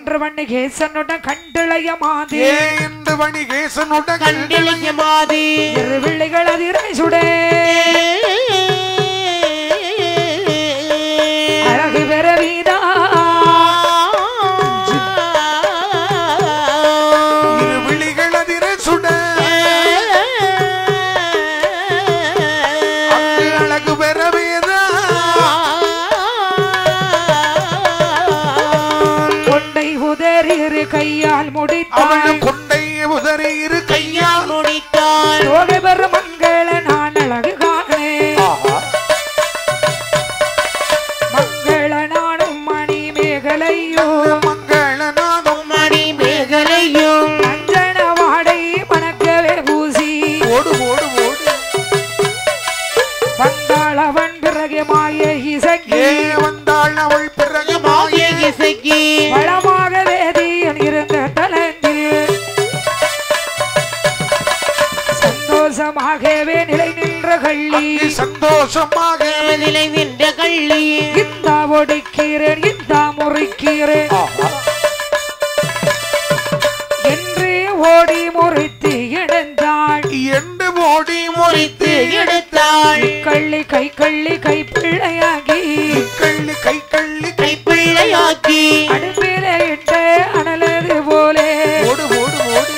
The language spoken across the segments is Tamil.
என்று வண்ணி கேசனுடன் கண்டிளைய மாதி ஏ என்று வணிகேசனுடன் கண்டிலைய மாதி இரு பிள்ளைகள் அதிரை சுடே அழகு பெற வீதா இரு விழிகள் அதிர சுட அங்கு அழகு பெறவேதா கொண்டை உதறி இரு கையால் முடித்தாள் அவள் கொண்டை உதறி இரு கையால் முடித்தாள் தோகை பெற மங்கள நான் அழகு காணே மங்கள நானும் மணி மேகலையோ மங்களநாதம் மணி மேகலையும் அஞ்சன வாடை மணக்கவே பூசி ஓடு ஓடு ஓடு வந்தாள் அவன் பிறகு மாய இசக்கி ஏ வந்தாள் அவள் பிறகு மாய மாயே இசைக்கு வளமாக வேதியன் இருந்த தலத்தில் சந்தோஷமாகவே நிலை நின்ற கள்ளி அங்கு சந்தோஷமாக நிலை நின்ற கள்ளி இந்த ஒடுக்கிறேன் இந்த முறிக்கிறேன் என்று ஓடி முறித்து இணைந்தாள் என்று ஓடி முறித்து எடுத்தாள் கள்ளி கை கள்ளி கை பிள்ளையாகி கள்ளி கை கள்ளி கை கைப்பிள்ளையாக்கி அடுப்பிலே இட்டு அனலது போலே ஓடு ஓடு ஓடு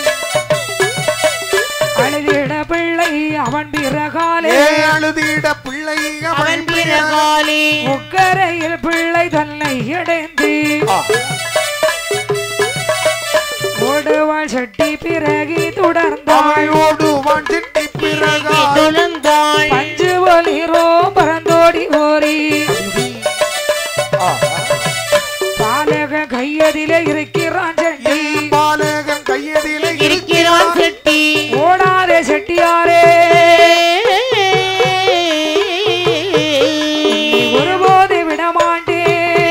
அழுதிட பிள்ளை அவன் பிறகாலே ஏ அழுதிட பிள்ளை அவன் அவன் பிறகாலி முக்கரையில் பிள்ளை தன்னை இடைந்து ஓடுவாள் செட்டி பிறகி தொடர்ந்தாள் அவள் ஓடுவான் சிட்டி பிறகா துளந்தாள் பஞ்சு ஒலிரோ பறந்தோடி ஓரி பாலக கையதிலே இருக்கிறான் செட்டி பாலகன் கையதிலே இருக்கிறான் செட்டி ஓடாதே செட்டியாரே ஒருபோது விடமாட்டே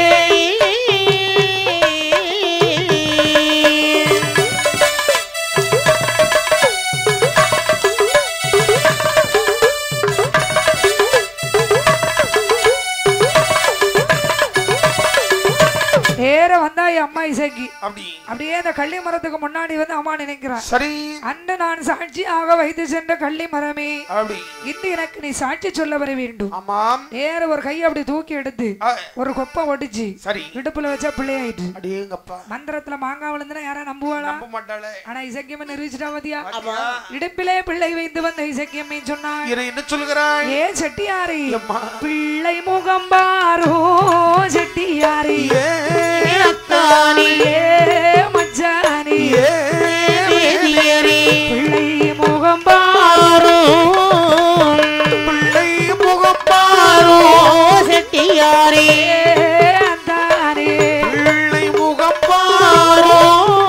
நேர வந்தா என் அம்மா இசைக்கு அப்படி அப்படியே அந்த கள்ளி மரத்துக்கு முன்னாடி வந்து அம்மா நினைக்கிறான் சரி அன்று நான் சாட்சியாக வைத்து சென்ற கள்ளி மரமே அப்படி இன்று எனக்கு நீ சாட்சி சொல்ல வர வேண்டும் ஆமாம் நேர ஒரு கையை அப்படி தூக்கி எடுத்து ஆ, ஒரு கொப்பை ஒடிச்சு சரி இடுப்புல வச்சா பிள்ளையாயிட்டு அடேங்கப்பா மந்திரத்துல மாங்காய் விழுந்துனா யாரா நம்புவாளா நம்ப மாட்டாளே ஆனா இசக்கியம்மன் நிரூபிச்சிட்டா பாத்தியா பாத்தியா? இடுப்பிலே பிள்ளை வைத்து வந்த இசக்கியம்மை சொன்னாள் இதை என்ன சொல்கிறாய் ஏ செட்டியாரி அம்மா. பிள்ளை முகம் பாரோ செட்டியாரி ஏ அத்தானி ஏ மச்சானி ஏ வேதியரே பிள்ளை முகம் பாரோ பிள்ளை முகம் பாரோ செட்டியாரே ஏ அந்தானே பிள்ளை முகம் பாரோ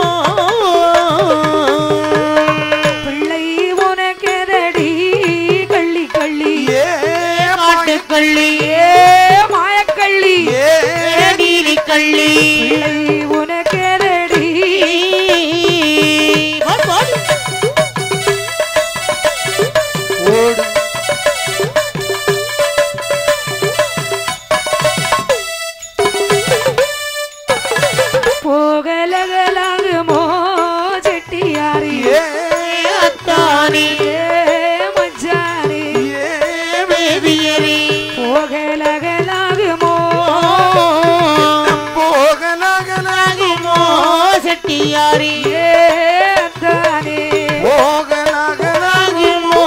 பிள்ளை உனக்கெதடி கள்ளி கள்ளி ஏ மாய காட்டுக்கள்ளி ஏ மாயக்கள்ளி ஏ நீலி கள்ளி பிள்ளை உனக்கெதடி ஓடு போகலகலாகுமோ செட்டியாரி ஏ அத்தானி ஏ மச்சானி ஏ வேதியரே போகலகலாகுமோ போகலாகலாகுமோ செட்டியாரே ஏ அந்தானே போகலாகலாகுமோ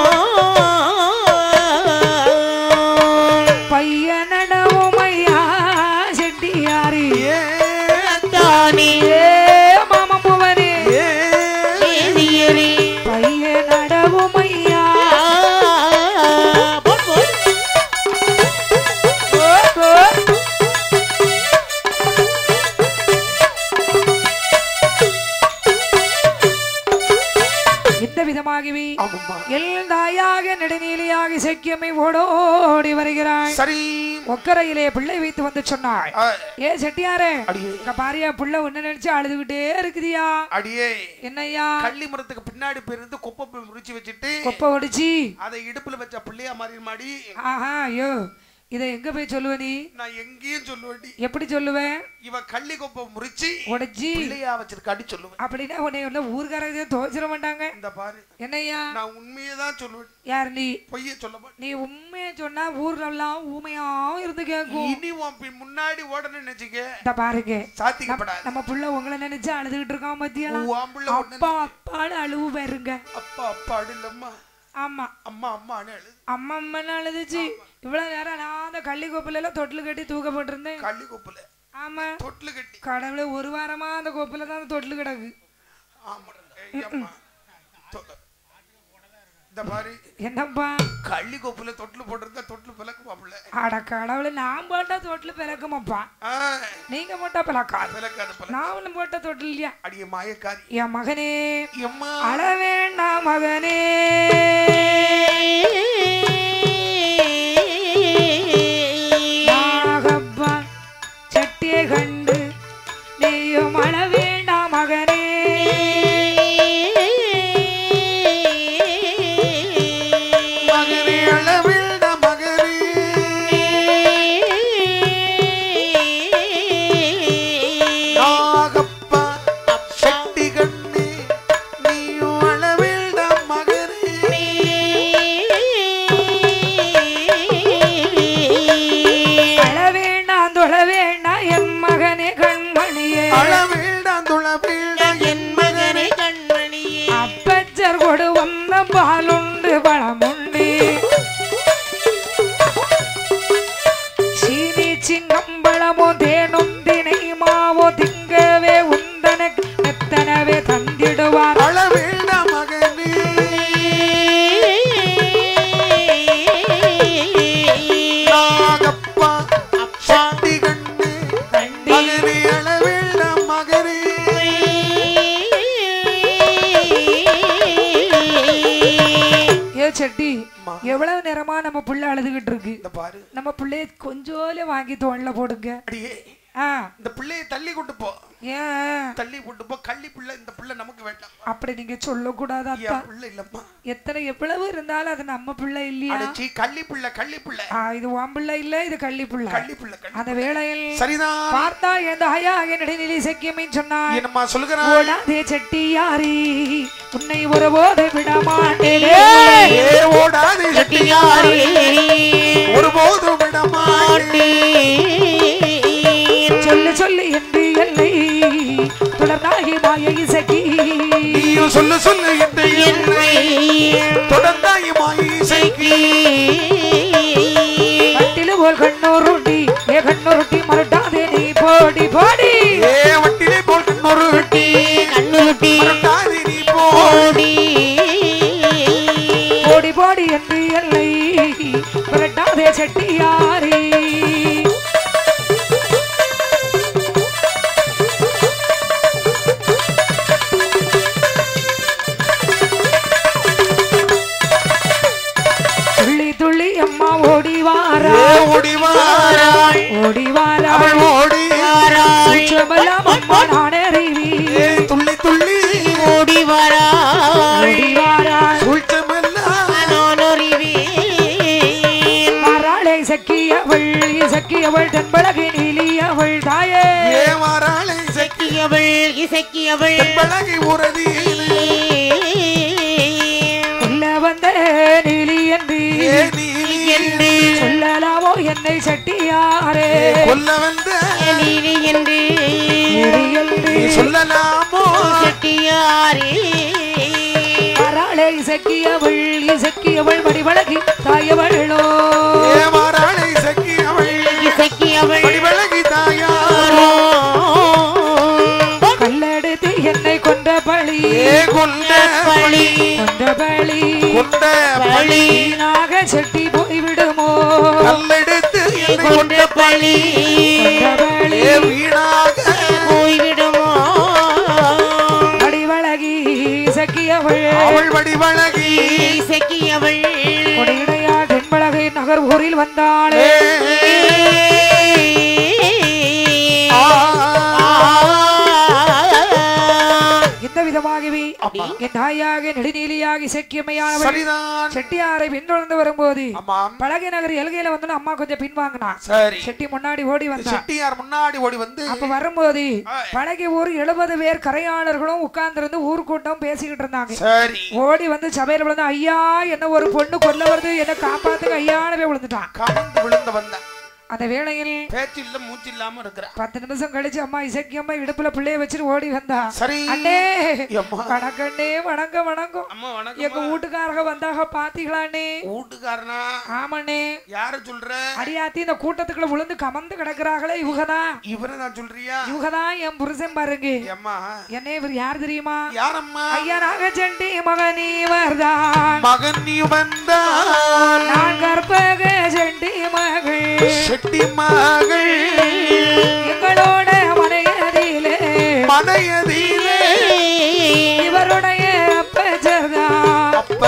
பையனடவும் ஐயா செட்டியாரி ஏ தானே ஏ மாமம்புவனே ஏ வேதியரே பையனடவும் ஐயா ஓ, ஓ. இந்த விதமாகவே ஆமாம்மா எல்தாயாக நெடுநீலியாக இசைக்கியமை ஓடோடி வருகிறாள் சரி ஒக்கரையிலே பிள்ளை வைத்து வந்து சொன்னாள் ஆ, ஏ செட்டியாரே அடியே இங்க பாரியா புள்ள ஒண்ணு நினைச்சு அழுதுகிட்டே இருக்குதியா அடியே என்னய்யா கள்ளி மரத்துக்கு பின்னாடி போயிருந்து கொப்பை போய் முறிச்சு வச்சுட்டு கொப்பை ஒடிச்சு அதை இடுப்புல வச்ச பிள்ளையா மாறி மாடி ஆஹா ஐயோ இதை எங்க போய் சொல்லுவ நீ நான் எங்கேயும் சொல்லுவேன்டி எப்படி சொல்லுவேன் இவ கள்ளி கொப்பை முறிச்சு உடச்சி பிள்ளையா வச்சிருக்காடி சொல்லுவேன் அப்படின்னா உன்னை வந்து ஊர்காரங்க துவைச்சிட மாட்டாங்க இந்த பாரு என்னய்யா நான் உண்மையை தான் சொல்லுவேன் யார் நீ பொய்ய சொல்ல மாட்டேன் நீ உண்மையை சொன்னா ஊர்ல எல்லாம் ஊமையா இருந்து கேட்கும் இனி உன் பின் முன்னாடி ஓடணும்னு நினைச்சுக்க இந்த பாருங்க சாத்திக்கப்படாது நம்ம புள்ள உங்களை நினைச்சு அழுதுகிட்டு இருக்கான் பாத்தியா உன் புள்ள ஒண்ணு அப்பா அப்பான்னு அழுவு பாருங்க அப்பா அப்பா அடில்லம்மா ஆமா அம்மா அம்மான்னு எழுது அம்மா அம்மான்னு அழுதுச்சு இவ்வளவு நேரம் நான் அந்த கள்ளி கோப்பில எல்லாம் தொட்டில் கட்டி தூக்கப்பட்டிருந்தேன் கள்ளி கொப்புல ஆமா தொட்டில் கட்டி கடவுளே ஒரு வாரமா அந்த கோப்பில தான் அந்த தொட்டில் கிடக்கு ஆமா ஏய் அம்மா தொ- இந்த பாரு என்னப்பா கள்ளி கொப்புல தொட்டில் போட்டிருந்தா தொட்டில் பிளக்குமா புள்ள அட கடவுளே நான் போட்டா தொட்டில் பிறக்குமாப்பா ஆ, நீங்க போட்டா பிளக்காது பிளக்காது பிள நான் ஒண்ணு போட்ட தொட்டில் இல்லையா அடிய மாயக்காரி என் மகனே எம்மா அழ வேண்டாம் மகனே நாகப்பா சட்டியை கண்டு நீயும் அழ வேண்டாம் மகனே மகனே அளவில்ட மகனே நாகப்பா சட்டி கண்ணே நீயும் அளவில்ட மகனே அழ வேண்டாம் தொழ வேண்டாம் என் மகனே கண்மணியே அளவில்ட துளவில்ட என் மகனை கண்மணியே அப்பச்சர் கொடு வந்த பாலுண்டு பழமுண்டு சீனி சிங்கம்பழமோ தேனும் தினை மாவோ திங்கவே உந்தனக்கு எத்தனவே தந்திடுவார் அளவில்ட மகனே நாகப்பா சட்டி கண்ணே மகனே அளவில்ட மகனே ஏ செட்டி எவ்வளவு நேரமா நம்ம புள்ள அழுதுகிட்டு இருக்கு இந்த பாரு நம்ம பிள்ளைய கொஞ்சோல வாங்கி தோல்ல போடுங்க அடியே ஆ இந்த பிள்ளையை தள்ளி கொண்டு போ ஏன் தள்ளி கொண்டு போ கள்ளி பிள்ளை இந்த பிள்ளை நமக்கு வேண்டாம் அப்படி நீங்க சொல்லக்கூடாது அத்தா என் பிள்ளை இல்லம்மா எத்தனை எவ்வளவு இருந்தாலும் அது நம்ம பிள்ளை இல்லையா அடைச்சி கள்ளி பிள்ளை கள்ளி பிள்ளை ஆ, இது உன் பிள்ளை இல்ல இது கள்ளி பிள்ளை கள்ளி பிள்ளை கள்ளி அந்த வேளையில் சரிதான் பார்த்தா எந்த ஐயா என்னுடைய நிலை சக்கியமின் சொன்னான் என்னம்மா சொல்லுகிறான் ஓடாதே செட்டியாரி உன்னை ஒருபோது விட மாட்டேனே ஏ ஓடாதே செட்டியாரே ஒருபோதும் விடமா சொல்லு சொல்லு என்று எல்லை தொடர்ந்தாகி மாய இசக்கி நீயும் சொல்லு சொல்லு இந்த என்னை தொடர்ந்தாய் மாயி இசைக்கு கட்டிலு போல் கண்ணூருட்டி ஏ கண்ணூருட்டி மறுட்டாதே நீ போடி போடி ஏ வட்டிலே போல் கண்ணொரு வெட்டி கண்ணுட்டி மறக்காதே நீ போ ஓடி போடி போடி என்று எல்லை புரட்டாதே செட்டியாரி துள்ளி துள்ளி அம்மா ஓடி வாரா ஏ ஓடி வாராய் ஓடி வாரா அவள் ஓடி சுற்றமெல்லாம் அம்மா நானறிவி ஏ துள்ளி துள்ளி ஓடி வரா ஓடி வாரா சூழ்ச்சமெல்லாம் மாறாளை சக்கியவள் இசக்கியவள் தென்பழகி நீலியவள் தாயே ஏ மாறாளை இசக்கியவள் இசக்கியவள் பழகி உறதியிலே சொல்ல வந்த நீலி என்று ஏ நீ சொல்லலாமோ என்னை சட்டியாரே கொல்ல வந்த நீலி என்று நீலி என்று நீ சொல்லலாமோ செட்டியாரே மாறாளை இசக்கியவள் இசக்கியவள் மடிவழகி தாயவளோ ஏ மாறாளை சக்கி அவள் இசக்கியவள் படிவழகி தாயாரோ கல்லெடுத்து என்னை கொண்ட பழி ஏ கொண்ட பழி கொண்ட பழி கொண்ட பழி வீணாக செட்டி போய்விடுமோ கல்லெடுத்து என்னை கொண்ட கொண்ட பழி கொண்ட பழி ஏ வீணாக போய்விடுமோ மடிவழகி இசக்கியவள் அவள் வடிவழகி இசக்கியவள் கொடியுடையா தென்பழகை நகர் ஊரில் வந்தாளே ஆ, இந்த விதமாகவே ஆமா. என் தாயாக நெடுநீலியாகி செக்கியமையானவள் சரிதான் செட்டியாரை பின்தொடர்ந்து வரும்போது ஆமாம் பழகை நகர் எல்கையில வந்து அம்மா கொஞ்சம் பின்வாங்கினா சரி செட்டி முன்னாடி ஓடி வந்தா செட்டியார் முன்னாடி ஓடி வந்து அப்ப வரும்போது ஆய். பழகி ஊர் எழுபது பேர் கரையாளர்களும் உட்கார்ந்திருந்து ஊர் கூட்டம் பேசிக்கிட்டு இருந்தாங்க சரி ஓடி வந்து சபையில விழுந்து ஐயா என்ன ஒரு பொண்ணு கொல்ல வருது என்ன காப்பாத்துங்க ஐயான்னு போய் விழுந்துட்டான் கமந்து விழுந்து வந்த அந்த வேளையில் பேச்சு இல்ல மூச்சு இல்லாம இருக்கிற பத்து நிமிஷம் கழிச்சு அம்மா இசக்கி அம்மா இடுப்புல பிள்ளைய வச்சுட்டு ஓடி வந்தா சரி அண்ணே அம்மா வணக்கண்ணே வணக்கம் வணக்கம் அம்மா எங்க வணக்கம் வீட்டுக்காரங்க வந்தாக பாத்தீங்களாண்ணே வீட்டுக்காரனா ஆமாண்ணே யார சொல்ற அடியாத்தி இந்த கூட்டத்துக்குள்ள விழுந்து கமந்து கிடக்குறாங்களே இவங்கதான் இவரை நான் சொல்றியா இவங்கதான் என் புருஷன் பாருங்க அம்மா என்ன இவர் யார் தெரியுமா யாரம்மா ஐயா நாகச்சண்டி மகனீவர்தான் மகன் நீ வந்தான் நான் கற்பக செண்டி மகள் செட்டி மகள் எங்களோட மனையதிலே மனையதிலே இவருடைய அப்பச்சர்தான் அப்ப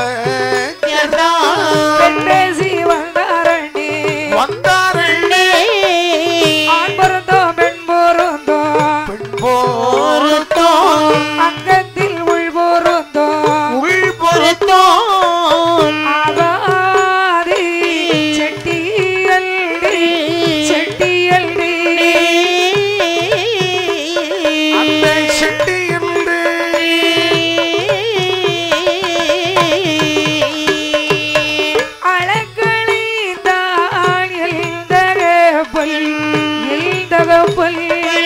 பெண் பேசி வந்தாரணி வந்தாரே ஆண் பொருந்தோம் பெண் பொருந்தோம் பெண் பொருத்தோம் அங்கத்தில் உள் பொருந்தோம் உள் பொருத்தோம் ஆகாதி செட்டியல்டி செட்டியல்டி அந்த செட்டி என்று அழகளி தான் எழுந்தகப்பல் எழுந்தகப்பல்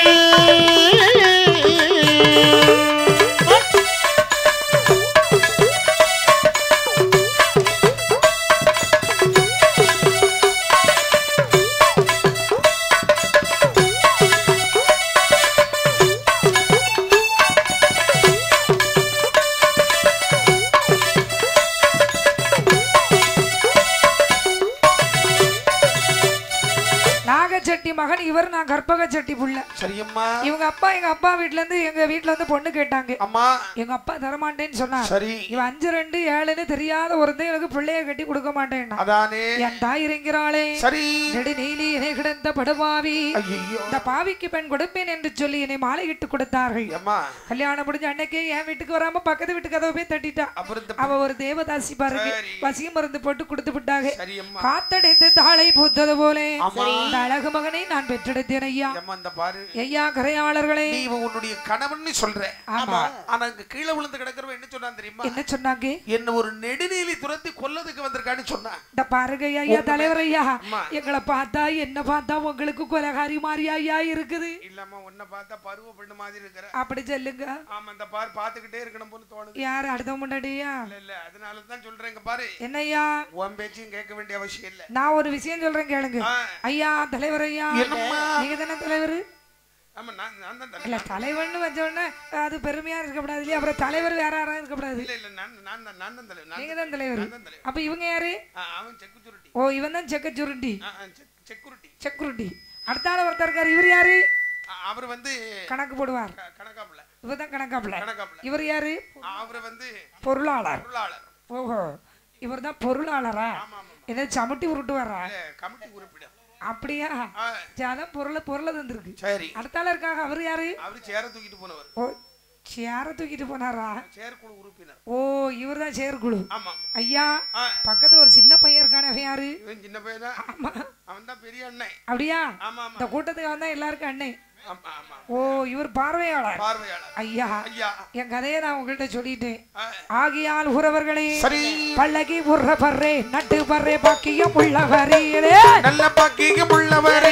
நாகச்சட்டி மகன் இவர் நான் கற்பக செட்டி புள்ள சரியம்மா இவங்க அப்பா எங்க அப்பா வீட்ல இருந்து எங்க வீட்ல இருந்து பொண்ணு கேட்டாங்க அம்மா எங்க அப்பா தரமாட்டேன்னு சொன்னார் சரி இவன் அஞ்சு ரெண்டு ஏழுன்னு தெரியாத ஒருத்தன் எனக்கு பிள்ளைய கட்டி கொடுக்க மாட்டேன்னா அதானே என் தாய் இறங்கிறாளே சரி நெடு நீலி இணை கிடந்த படுபாவி ஐயோ இந்த பாவிக்கு பெண் கொடுப்பேன் என்று சொல்லி என்னை மாலையிட்டு கொடுத்தார்கள் அம்மா கல்யாணம் முடிஞ்ச அன்னைக்கே என் வீட்டுக்கு வராம பக்கத்து வீட்டு கதவை போய் தட்டிட்டா அப்புறம் இந்த அவ ஒரு தேவதாசி பாருங்க சரி. வசிய மருந்து போட்டு கொடுத்து விட்டாங்க சரியம்மா காத்தடைந்து தாளை பூத்தது போலே ஆமா. இந்த அழகு மகனை நான் பெற்றெடுத்தேன் ஐயா அம்மா இந்த பாரு ஐயா கரையாளர்களே நீ இவன் உன்னுடைய கணவன் சொல்ற ஆமா ஆனா இங்க கீழே விழுந்து கிடக்கிறவன் என்ன சொன்னான் தெரியுமா என்ன சொன்னாங்க என்ன ஒரு நெடுநீலி துரத்தி கொல்லதுக்கு வந்திருக்கான்னு சொன்னான் இந்த பாருங்க ஐயா தலைவர் ஐயா அம்மா. எங்களை பார்த்தா என்ன பார்த்தா உங்களுக்கு கொலகாரி மாதிரி ஐயா இருக்குது இல்லாம உன்னை பார்த்தா பருவ பெண்ணு மாதிரி இருக்கிற அப்படி சொல்லுங்க ஆமா இந்த பாரு பாத்துக்கிட்டே இருக்கணும் போல தோணுது யார் அடுத்த முன்னாடியா இல்ல இல்ல அதனால தான் சொல்றேன் இங்க பாரு என்னய்யா உன் பேச்சையும் கேட்க வேண்டிய அவசியம் இல்ல நான் ஒரு விஷயம் சொல்றேன் கேளுங்க ஆ, ஐயா தலைவர் ஐயா என்னம்மா நீங்க தானே தலைவர் ஆமா நான் நான் தான் இல்ல தரேன். தலைவர்னு வச்ச உடனே அது பெருமையா இருக்கக்கூடாது இல்லையா அப்புறம் தலைவர் வேற யாரும் இருக்கக்கூடாது இல்ல இல்ல நான் நான் தான் நான் தான் தலைவர் நான் நீங்க தான் தான் தலைவர் நான் தான் தலைவர் அப்ப இவங்க யாரு ஆ, அவன் செக்குரிட்டி ஓ இவன் தான் செக்க சுருண்டி செக்குரிட்டி செக்குருட்டி அடுத்த ஆள் ஒருத்தர் இருக்காரு இவர் யாரு அவர் வந்து கணக்கு போடுவார் க- கணக்காப்புல இவர் தான் கணக்காப்புல கணக்காப்புல இவர் யாரு அவர் வந்து பொருளாளர் பொருளாளர் ஓஹோ இவர் தான் பொருளாளரா ஆமா ஆமா என்ன சமட்டி உருட்டுவாரா இல்ல கமிட்டி உறுப்பினர் அப்படியா ஆ, அதான் பொருளை பொருளை தந்திருக்கு சரி அடுத்த ஆள் இருக்காங்க அவர் யாரு அவரு சேர தூக்கிட்டு போனவர் ஓ சேர தூக்கிட்டு போனாரா செயற்குழு உறுப்பினர் ஓ இவர் தான் செயற்குழு ஆமா ஐயா ஆ, பக்கத்துல ஒரு சின்ன பையன் இருக்கானே அவன் யாரு இவன் சின்ன பையனா ஆமா அவன் தான் பெரிய அண்ணன் அப்படியா ஆமா ஆமா இந்த கூட்டத்துக்கு வந்தா எல்லாருக்கும் அண்ணே ஆமா ஆமா ஓ இவர் பார்வையாளர் பார்வையாளர் ஐயா ஐயா என் கதையை நான் உங்கள்கிட்ட சொல்லிட்டேன் ஆ, ஆகியால் உறவர்களே சரி பல்லகி உற பர்றே நட்டு பர்றே பாக்கியம் உள்ளவரே நல்ல பாக்கியம் உள்ளவரே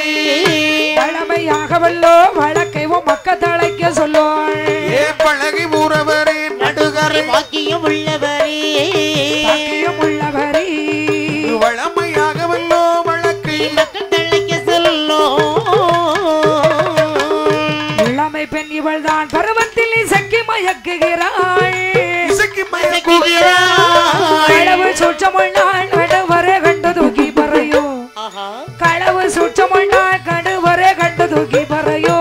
வளமையாக வல்லோ வழக்கை உன் மக்க தலைக்க சொல்லோ ஏ பழகி ஊரவரே நடுகரை பாக்கியம் உள்ளவரே பாக்கியம் உள்ளவரே வளமையாக வல்லோ வழக்கை மக்கள் தழைக்க சொல்லோ இளமை பெண் இவள் தான் பருவத்தில் இசக்கி மயக்குகிறாள் இசைக்கு மயக்குகிறாய் களவு சுற்றமுள்ளாள் நடுவரே கண்டு தூக்கி பறையோ ஆஹா களவு சுற்றமுள்ளாள் கடுவரே கண்டு தூக்கி பறையோ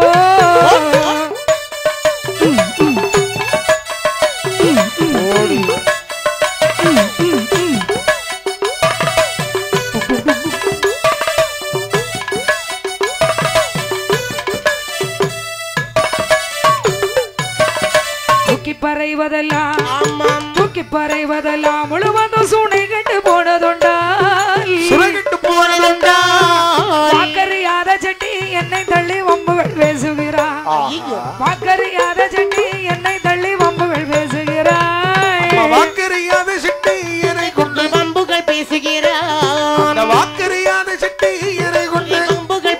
தூக்கி பறைவதெல்லாம் ஆமாம் தூக்கி பறைவதெல்லாம் முழுவதும் சூனை கட்டு போனதுண்டா சுரகிட்டு போனதுண்டா வாக்கறியாத செட்டி என்னை தள்ளி வம்புகள் பேசுகிறான் ஐயோ வாக்கறியாத செட்டி என்னை தள்ளி வம்புகள் பேசுகிறாய் வாக்கறியாத சிட்டை இறை கொண்டு வம்புகள் பேசுகிறான் அந்த வாக்கறியாத சிட்டை இறை கொண்டு வம்புகள்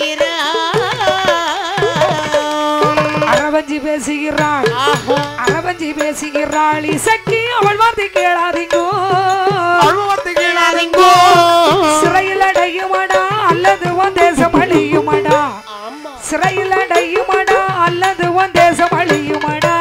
பேசுகிறான் அரவஞ்சி பேசுகிறாள் ஆஹா அரவஞ்சி பேசுகிறாள் இசக்கி அவள் வார்த்தை கேளாதீங்கோ அழுவத்தை கேளாதீங்க கேளாதீங்கோ சிறையில் அடையுமடா அல்லது உன் தேசம் அழியுமடா ஆமா சிறையில் அடையுமடா அல்லது உன் தேசம் அழியுமடா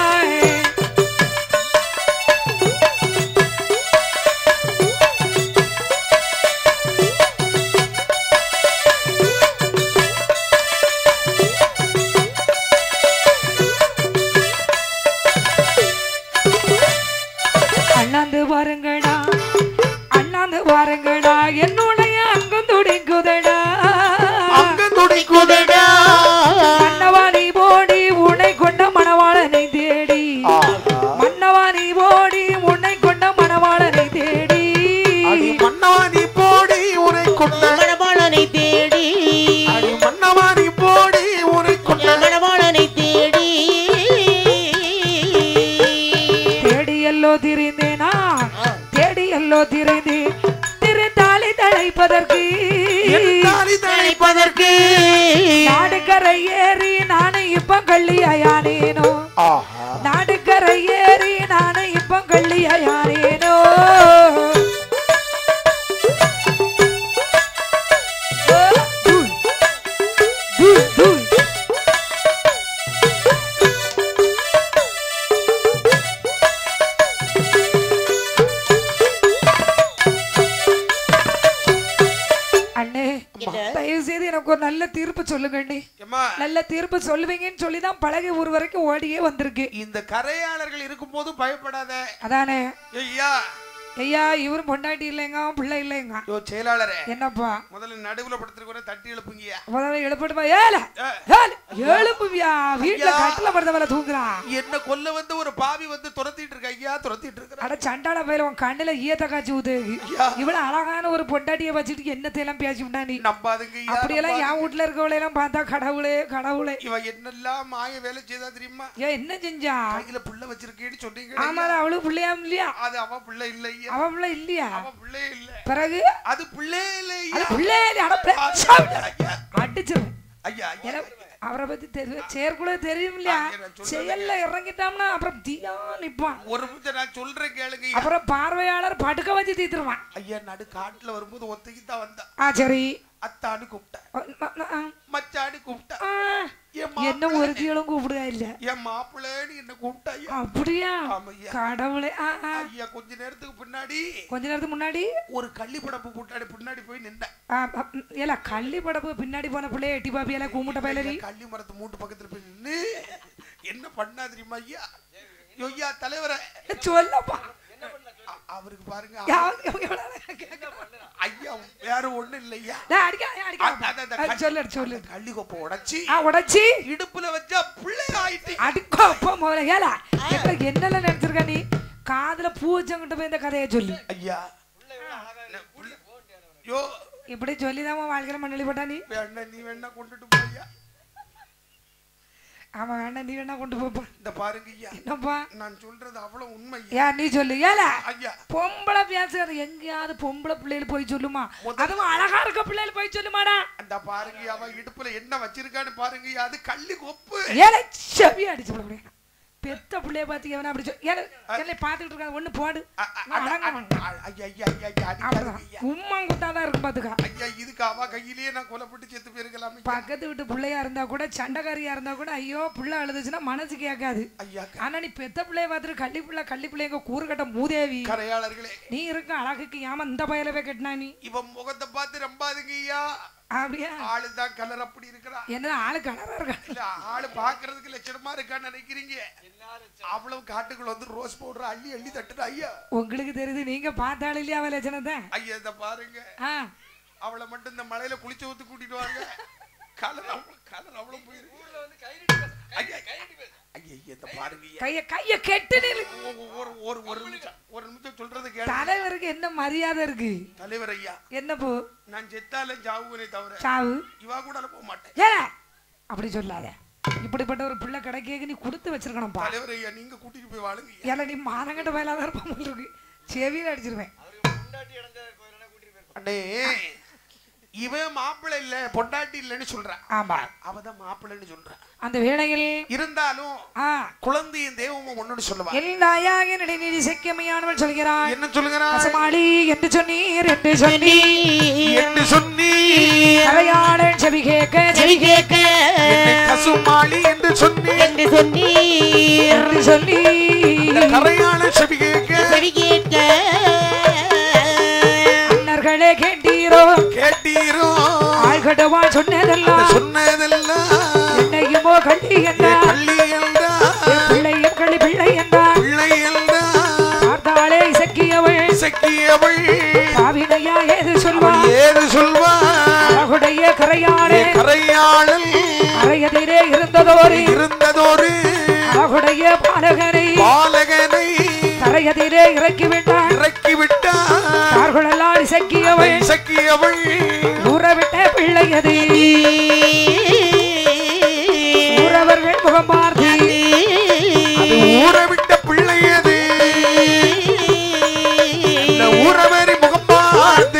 அண்ணாந்து பாருங்கடா அண்ணாந்து பாருங்கடா என்னுடைய அங்கம் துடிக்குதடா அங்க துடிக்குதடா மன்னவாணி போடி உன்னை கொண்ட மணவாளனை தேடி மன்னவாணி போடி உன்னை கொண்ட மணவாளனை தேடி அடி மன்னவாதி போடி உரை கொண்ட மணவாளனை தேடி அடி மன்னவாதி போடி உரை கொண்ட மணவாளனை தேடி தேடி எல்லோ திரிந்தேனா தேடி எல்லோ திரிந்து திருத்தாளி தழைப்பதற்கு தாலி தழைப்பதற்கு நாடுகரை ஏறி நானே இப்ப கள்ளியானேனோ ஆஹா நாடுகரை ஏறி நானே இப்ப கள்ளியானேனோ அண்ணே என்ன? தயவு செய்து எனக்கு ஒரு நல்ல தீர்ப்பு சொல்லுங்க அண்ணே ஏம்மா நல்ல தீர்ப்பு சொல்லுவீங்கன்னு சொல்லி தான் பழகி ஊர் வரைக்கும் ஓடியே வந்திருக்கு இந்த கரையாளர்கள் இருக்கும்போது பயப்படாத அதானே ஐயா ஐயா இவரும் பொண்டாட்டி இல்லைங்க பிள்ளை இல்லைங்க யோ செயலாளரே என்னப்பா முதல்ல நடுவுல படுத்துருக்க தட்டி எழுப்புங்கய்யா முதல்ல எழுப்பிடுமா ஏல ஏல, எழுப்புவியா வீட்டுல கட்டில படுத்தவள தூங்குறான் என்ன கொல்ல வந்து ஒரு பாவி வந்து துரத்திட்டு இருக்க ஐயா துரத்திட்டு இருக்கிற அட சண்டாட பயில உன் கண்ணுல ஈயத்த காய்ச்சி ஊது இவ்வளவு அழகான ஒரு பொண்டாட்டிய வச்சுட்டு என்னத்தையெல்லாம் பேசி விட்டா நீ நம்பாதுங்க ஐயா அப்படியெல்லாம் என் வீட்டுல இருக்கவளை எல்லாம் பார்த்தா கடவுளே கடவுளே இவ என்னெல்லாம் மாய வேலை செய்தா தெரியுமா ஏன் என்ன செஞ்சா கையில புள்ள வச்சிருக்கேன்னு சொன்னீங்க ஆமாடா அவளுக்கு பிள்ளையா இல்லையா அது அவ புள்ள இல்ல ஐயா அவ பிள்ளை இல்லையா அவ பிள்ளை இல்ல பிறகு அது பிள்ளை இல்ல அது ஐயா பிள்ளை அடப்ப ஐயா அடிச்சிரும் ஐயா ஐயா எனக்கு அவரை பத்தி தெரியும் செயற்குள்ள தெரியும் இல்லையா ஐயா, நான் சொல்றேன் செயல்ல இறங்கிட்டோம்னா அப்புறம் தீயா நிப்பான் ஒரு நிமிஷம் நான் சொல்றேன் கேளுங்க ஐயா. அப்புறம் பார்வையாளர் படுக்க வச்சு தீத்துருவான் ஐயா நடு காட்டுல வரும்போது ஒத்தைக்கு தான் வந்தா ஆ சரி அத்தான்னு கூப்பிட்டேன் அ, ந- ந- ஆ. மச்சான்னு கூப்பிட்டேன் ஆ, என் என்ன மாப்பிள்ளை ஒரு தீளும் கூப்பிடுதா இல்ல என் மாப்பிள்ளைன்னு என்ன கூப்பிட்டா ஐயா அப்படியா ஆமா ஐயா கடவுளே ஆ, ஆ. ஐயா கொஞ்ச நேரத்துக்கு பின்னாடி கொஞ்ச நேரத்துக்கு முன்னாடி ஒரு கள்ளி படப்பு கூட்டாடி பின்னாடி போய் நின்றேன் ஆ, அ, ம், ஏல கள்ளி படப்பு பின்னாடி போன பிள்ளைய எட்டி பாப்பியால கூமுட்ட பயிலரி கள்ளி மரத்து மூட்டு பக்கத்துல போய் நின்னு என்ன பண்ணா தெரியுமா ஐயா ஐயோ, ஐயா தலைவரே சொல்லப்பா அ- அவருக்கு பாருங்க யா- எவ்வளவு அழகா கேக்குது. ஐயா வேற ஒண்ணு இல்லையா நான் அடிக்க- நான் அடிக்க அந்த- அந்த- அந்த மாட்டேன். ஆ, கள்ளி- சொல்லு சொல்லு அந்த கள்ளி கொப்பை உடைச்சி ஆ உடைச்சி இடுப்புல வச்சா பிள்ளை ஆயிட்டு அடிக்கோ அப்பா முதல்ல ஏல எங்களுக்கு என்னெல்லாம் நினைச்சிருக்க நீ காதுல பூ வச்சவங்கிட்ட போய் இந்த கதையை சொல்லு ஐயா நான் புள்ள- யோ இப்படி சொல்லிதான் உன் வாழ்க்கையில மண்ணலி போட்டா நீ வேணா நீ வேணா கொண்டுட்டு போய்யா அவன் வேண்டாம் நீ வேணா கொண்டு போப்பா இந்த பாருங்க ஐயா என்னப்பா நான் சொல்றது அவ்வளவு உண்மை ஐயா ஏன் நீ சொல்லு ஏல ஐயா பொம்பளை பேசுறது எங்கேயாவது பொம்பளை பிள்ளைகள் போய் சொல்லுமா அதுவும் அழகா இருக்க பிள்ளைகள் போய் சொல்லுமாடா அந்த பாருங்க அவன் இடுப்புல என்ன வச்சிருக்கான்னு பாருங்க ஐயா, அது கள்ளி கொப்பு ஏல செவி அடிச்சு விட முடியும் பெத்த பிள்ளைய பார்த்து எவனா அப்படி சொல்லி ஏல ஏல பாத்துக்கிட்டு இருக்காது ஒண்ணு போடு அ- அ- நான் அடங்க மாட்டேன். அ- ஐயா ஐயா ஐயா ஐயா அடிக்காதீங்க அவ்வளவுதான் ஐயா உம்மா குத்தாதான் இருக்கும் பாத்துக்கா ஐயா இதுக்கு அவ கையிலேயே நான் கொலைப்பட்டு செத்து போயிருக்கலாம் ஐயா. பக்கத்து வீட்டு பிள்ளையா இருந்தா கூட சண்டைக்காரியா இருந்தா கூட ஐயோ புள்ள அழுதுச்சுன்னா மனசு கேட்காது ஐயா ஆனா நீ பெத்த பிள்ளைய பார்த்துட்டு கள்ளி பிள்ளை கள்ளி பிள்ளைங்க கூறுகட்ட மூதேவி கரையாளர்களே நீ இருக்க அழகுக்கு ஏமா இந்த பயலவே கட்டினா நீ இவன் முகத்தை பார்த்து நம்பாதுங்க ஐயா அப்படியா ஆளுதான் கலர் அப்படி இருக்கிறா என்ன ஆளு கலரா இருக்கா இல்ல ஆளு பாக்குறதுக்கு லட்சணமா இருக்கான்னு நினைக்கிறீங்க அவ்வளவு காட்டுக்குள்ள வந்து ரோஸ் பவுடர் அள்ளி அள்ளி தட்டுற ஐயா உங்களுக்கு தெரியுது நீங்க பார்த்தாலும் இல்லையா அவ லட்சணத்தை ஐயா இத பாருங்க ஆ அவளை மட்டும் இந்த மலையில குளிச்சு ஊத்து கூட்டிட்டு வாங்க கலர் அவ்வளவு கலர் அவ்வளவு போயிருக்கு ஐயா ஐயா ஐயா, இத பாருங்க ஐயா. கைய கைய கெட்டு நில்லு ஒ- ஒரு ஒரு ஒரு நிமிஷம் ஒரு நிமிஷம் சொல்றது கேளு தலைவருக்கு என்ன மரியாதை இருக்கு தலைவர் ஐயா என்ன போ நான் செத்தாலும் சாவுவனே தவிர சாவு இவா கூட போக மாட்டேன் ஏ அப்படி சொல்லாத இப்படிப்பட்ட ஒரு பிள்ளை கிடைக்க நீ கொடுத்து வச்சிருக்கணும்ப்பா தலைவர் ஐயா நீங்க கூட்டிட்டு போய் வாழுங்க ஐயா. ஏல நீ மானங்கட்ட வயலாக இருப்பான் போல இருக்கு செவியில அடிச்சிருவேன் அண்ணே இவன் மாப்பிள்ளை இல்ல பொண்டாட்டி இல்லைன்னு சொல்றான் ஆமா அவதான் மாப்பிள்ளைன்னு சொல்றான் அந்த வேளையில் இருந்தாலும் ஆ குழந்தையின் தெய்வமும் ஒண்ணு சொல்லுவா எல்லாயாக நடைநீதி செக்கியமையானவள் சொல்கிறாள் என்ன சொல்லுங்கிறான் பசுமாளி என்று சொன்னீர் என்று சொல்லி என்று சொன்னி கரையாளன் செவி கேட்க செவி கேட்க கசுமாளி என்று சொன்னி என்று சொன்னீர் என்று சொல்லி கரையான செவி கேட்க செவி கேட்க அன்னர்களே கேட்டீரோ கேட்டீரோ ஆழ்கடவாள் சொன்னதெல்லாம் சொன்னதெல்லாம் என்னையுமோ கள்ளி என்றார் பள்ளி என்றா பிள்ளை எங்களி பிள்ளை என்றார் பிள்ளை என்றா பார்த்தாலே இசக்கியவள் இசக்கியவள் காவினையா ஏது சொல்வாள் ஏது சொல்வா அழகுடைய கரையாளே கரையாளல் அறையதிலே இருந்ததோரு இருந்ததொரு அழகுடைய பாலகனை பாலகனை கரையதிலே இறக்கி விட்டார் இறக்கி விட்டார் கார்களெல்லாம் இசக்கியவள் இசக்கியவள் ஊறவிட்ட பிள்ளையது ஊரவர்கள் முகம் பார்த்து அது ஊறவிட்ட பிள்ளையது இந்த ஊரவரி முகம் பார்த்து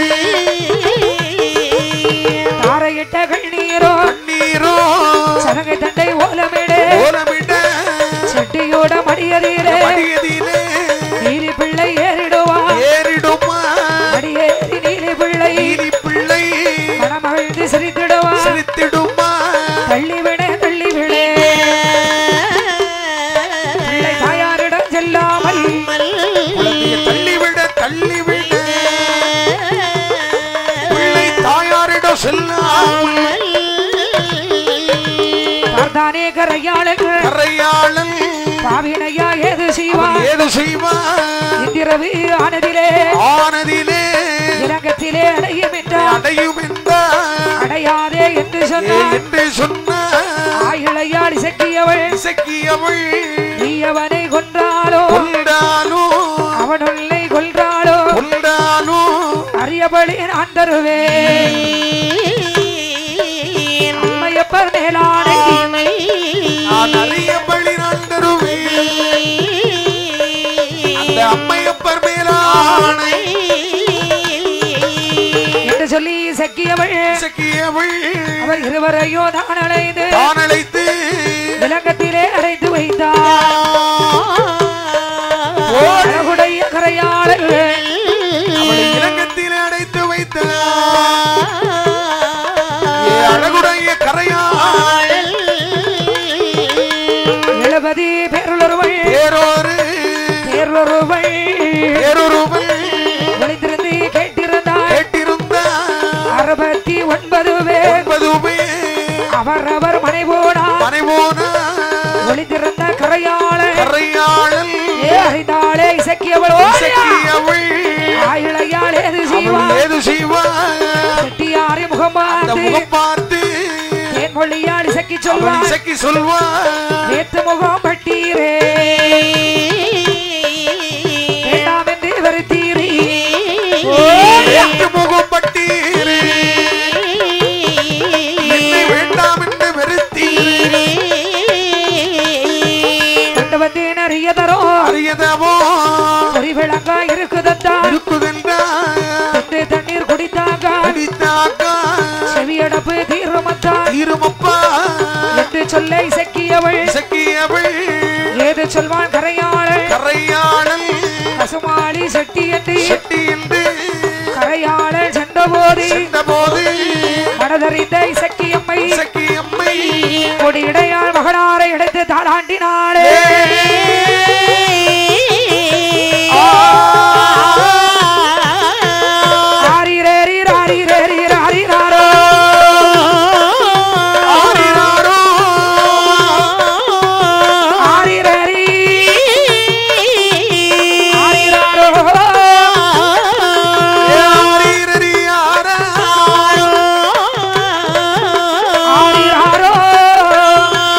தாரையிட்ட கண்ணீரோ கண்ணீரோ சலங்கை தண்டை ஓலமிடு ஓலமிட செட்டியோட மடியதீரே மடியதிலே நீலி பிள்ளை ஏறிடுவா ஏறிடுமா மடியேறி நீலி பிள்ளை நீலி பிள்ளை மனமகிழ்ந்து சிரித்திடுவா செலுத்திடுமா தள்ளி விட தள்ளி விட பிள்ளை தாயாரிடம் செல்லாமல் குழந்தையை தள்ளிவிட தள்ளிவிட பிள்ளை தாயாரிடம் செல்லாமல் பார்த்தானே கரையாளன் கரையாளன் பாவினையா ஏது செய்வான் ஏது செய்வா இந்திரவு ஆனதிலே ஆனதிலே இலங்கத்திலே அடையும் என்றார் அடையும் என்றார் அடையாதே என்று சொன்னார் என்று சொன்னார் ஆயிழையாடி செக்கியவள் இசக்கியவள் நீயவனை கொன்றாலோ கொண்டாலோ அவனுள்ளை கொன்றாலோ கொண்டாலோ அறியபடி நான் தருவேன் அம்மையப்பர் மேலானை நான் அறியபடி நான் தருவேன் அந்த அம்மையப்பர் மேலானை என்று சொல்லி செக்கியவள் இசக்கியவள் அவர் இருவரையோ தான் அடைந்து தான் அழைத்து விலங்கத்திலே அடைத்து வைத்தார் அழகுடைய கரையாளர் அவளை இலங்கத்தில் அடைத்து வைத்தார் ஏ அழகுடைய கரையாள் எழுபதி பேருளொருவள் பேரோரு பேருளொருவள் பேரொருவள் ஒளிந்திருந்து கேட்டிருந்தாள் கேட்டிருந்தார் அறுபத்தி ஒன்பது பேர் ஒன்பதுமே அவரவர் மனை போனார் மனைவோன ஒளிந்திருந்த கரையாளர் கரையாளல் ஏ அறிந்தாளே இசக்கியவளோ இசக்கியவள் ஆயிழையாள் ஏது அவள் செய்வாள் ஏது செய்வாள் செட்டியாரி முகம் அந்த பார்த்து முகம் பார்த்து தேன்மொழியாள் இசக்கி அவள் சொல்வாள் இசக்கி சொல்வாள் நேத்து முகம் பட்டீரே வேண்டாம் என்று வருத்தீரே ஏற்று முகம் பட்டீரே என்னை வேண்டாம் என்று வெறுத்தீரே கொண்டு வந்தேன் அறிய தரும் அறியதவோ ஒரு விளங்கா இருக்குதத்தா இருக்குதென்றா கொண்டு தண்ணீர் குடித்தாங்க அடித்தாக்கா செவியடப்பு தீர்மத்தா இருமப்பா என்று சொல்ல இசக்கியவள் இசக்கியவள் ஏது சொல்வான் கரையாளள் கரையாளல் பசுமாளி செட்டி என்று செட்டி என்று கரையாளள் சென்றபோது சென்றபோது மனதறிந்த இசக்கியம்மை இசக்கியம்மை கொடியிடையாள் மகனாரை எடுத்து தாளாண்டினாளே ஆரிரேரி ராரிரேரி ராரிராரோ ஆரிராரோ ஆரிரேரி ஆரிராரோ ஆரிரரியாரா ஆரிராரோ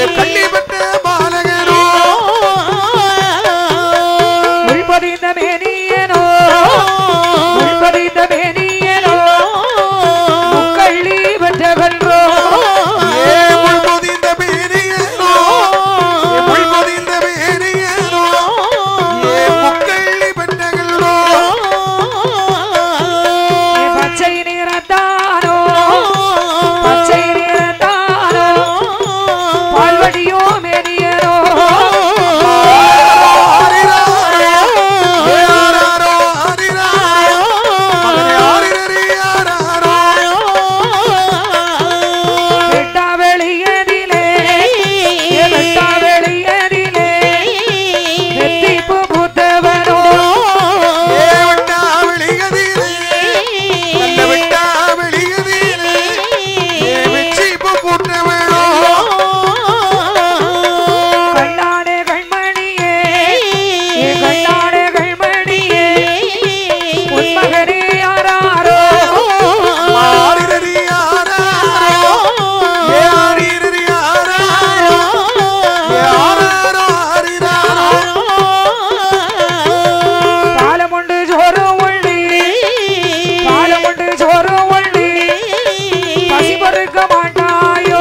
கள்ளிப்பட்ட பாலகனோ உள்பொதிந்த மேனியனோ உள்பொதிந்த மேனியனோ முக்கள்ளி பெற்றவன்றோ ஏ முள்பொதிந்த பேரியனோ ஏ முள்பொதிந்த பேரியனோ ஏ முக்கள்ளி பெற்றகளோ ஏ பச்சை நிறத்தானோ பச்சை நிறத்தானோ பால்வடியோ மேனியனோ வெட்டா வெளியதிலே ஏ வெட்டா வெளியதிலே வெத்திப்பு புத்தவனோ கண்ணாடே கண்மணியே ஏ கண்ணாடே கண்மணியே உன் மகனே யாராரோ பாலமுண்டு சோறும் உள்ளி பாலமுண்டு சோறும் உள்ளி பசி பொறுக்க மாட்டாயோ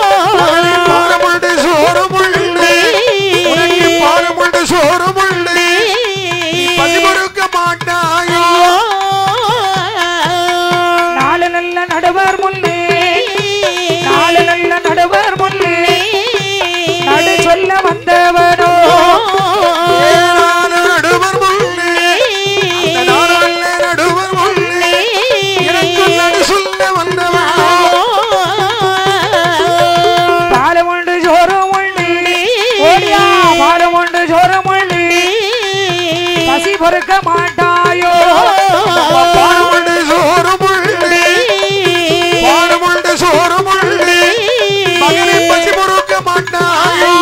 மாட்டாயோ நாலு நல்ல நடுவர் முன்னே நாலு நல்ல நடுவர் முன்னே நடு சொல்ல வந்தவனோ ஏனான நடுவர் முள்ளே, அந்த நாடாள நடுவர் முள்ளே, எனக்கு நடு சொல்ல வந்தவனோ. பாலமுண்டு சோறும் உள்ளி ஓடியா பாலமுண்டு சோறும் உள்ளி பசி பொறுக்க மாட்டாயோ பாடுமுண்டு சோறு முள்ளே, பாடுமுண்டு சோறு முள்ளே, மகனை பசி பொறுக்க மாட்டாயோ.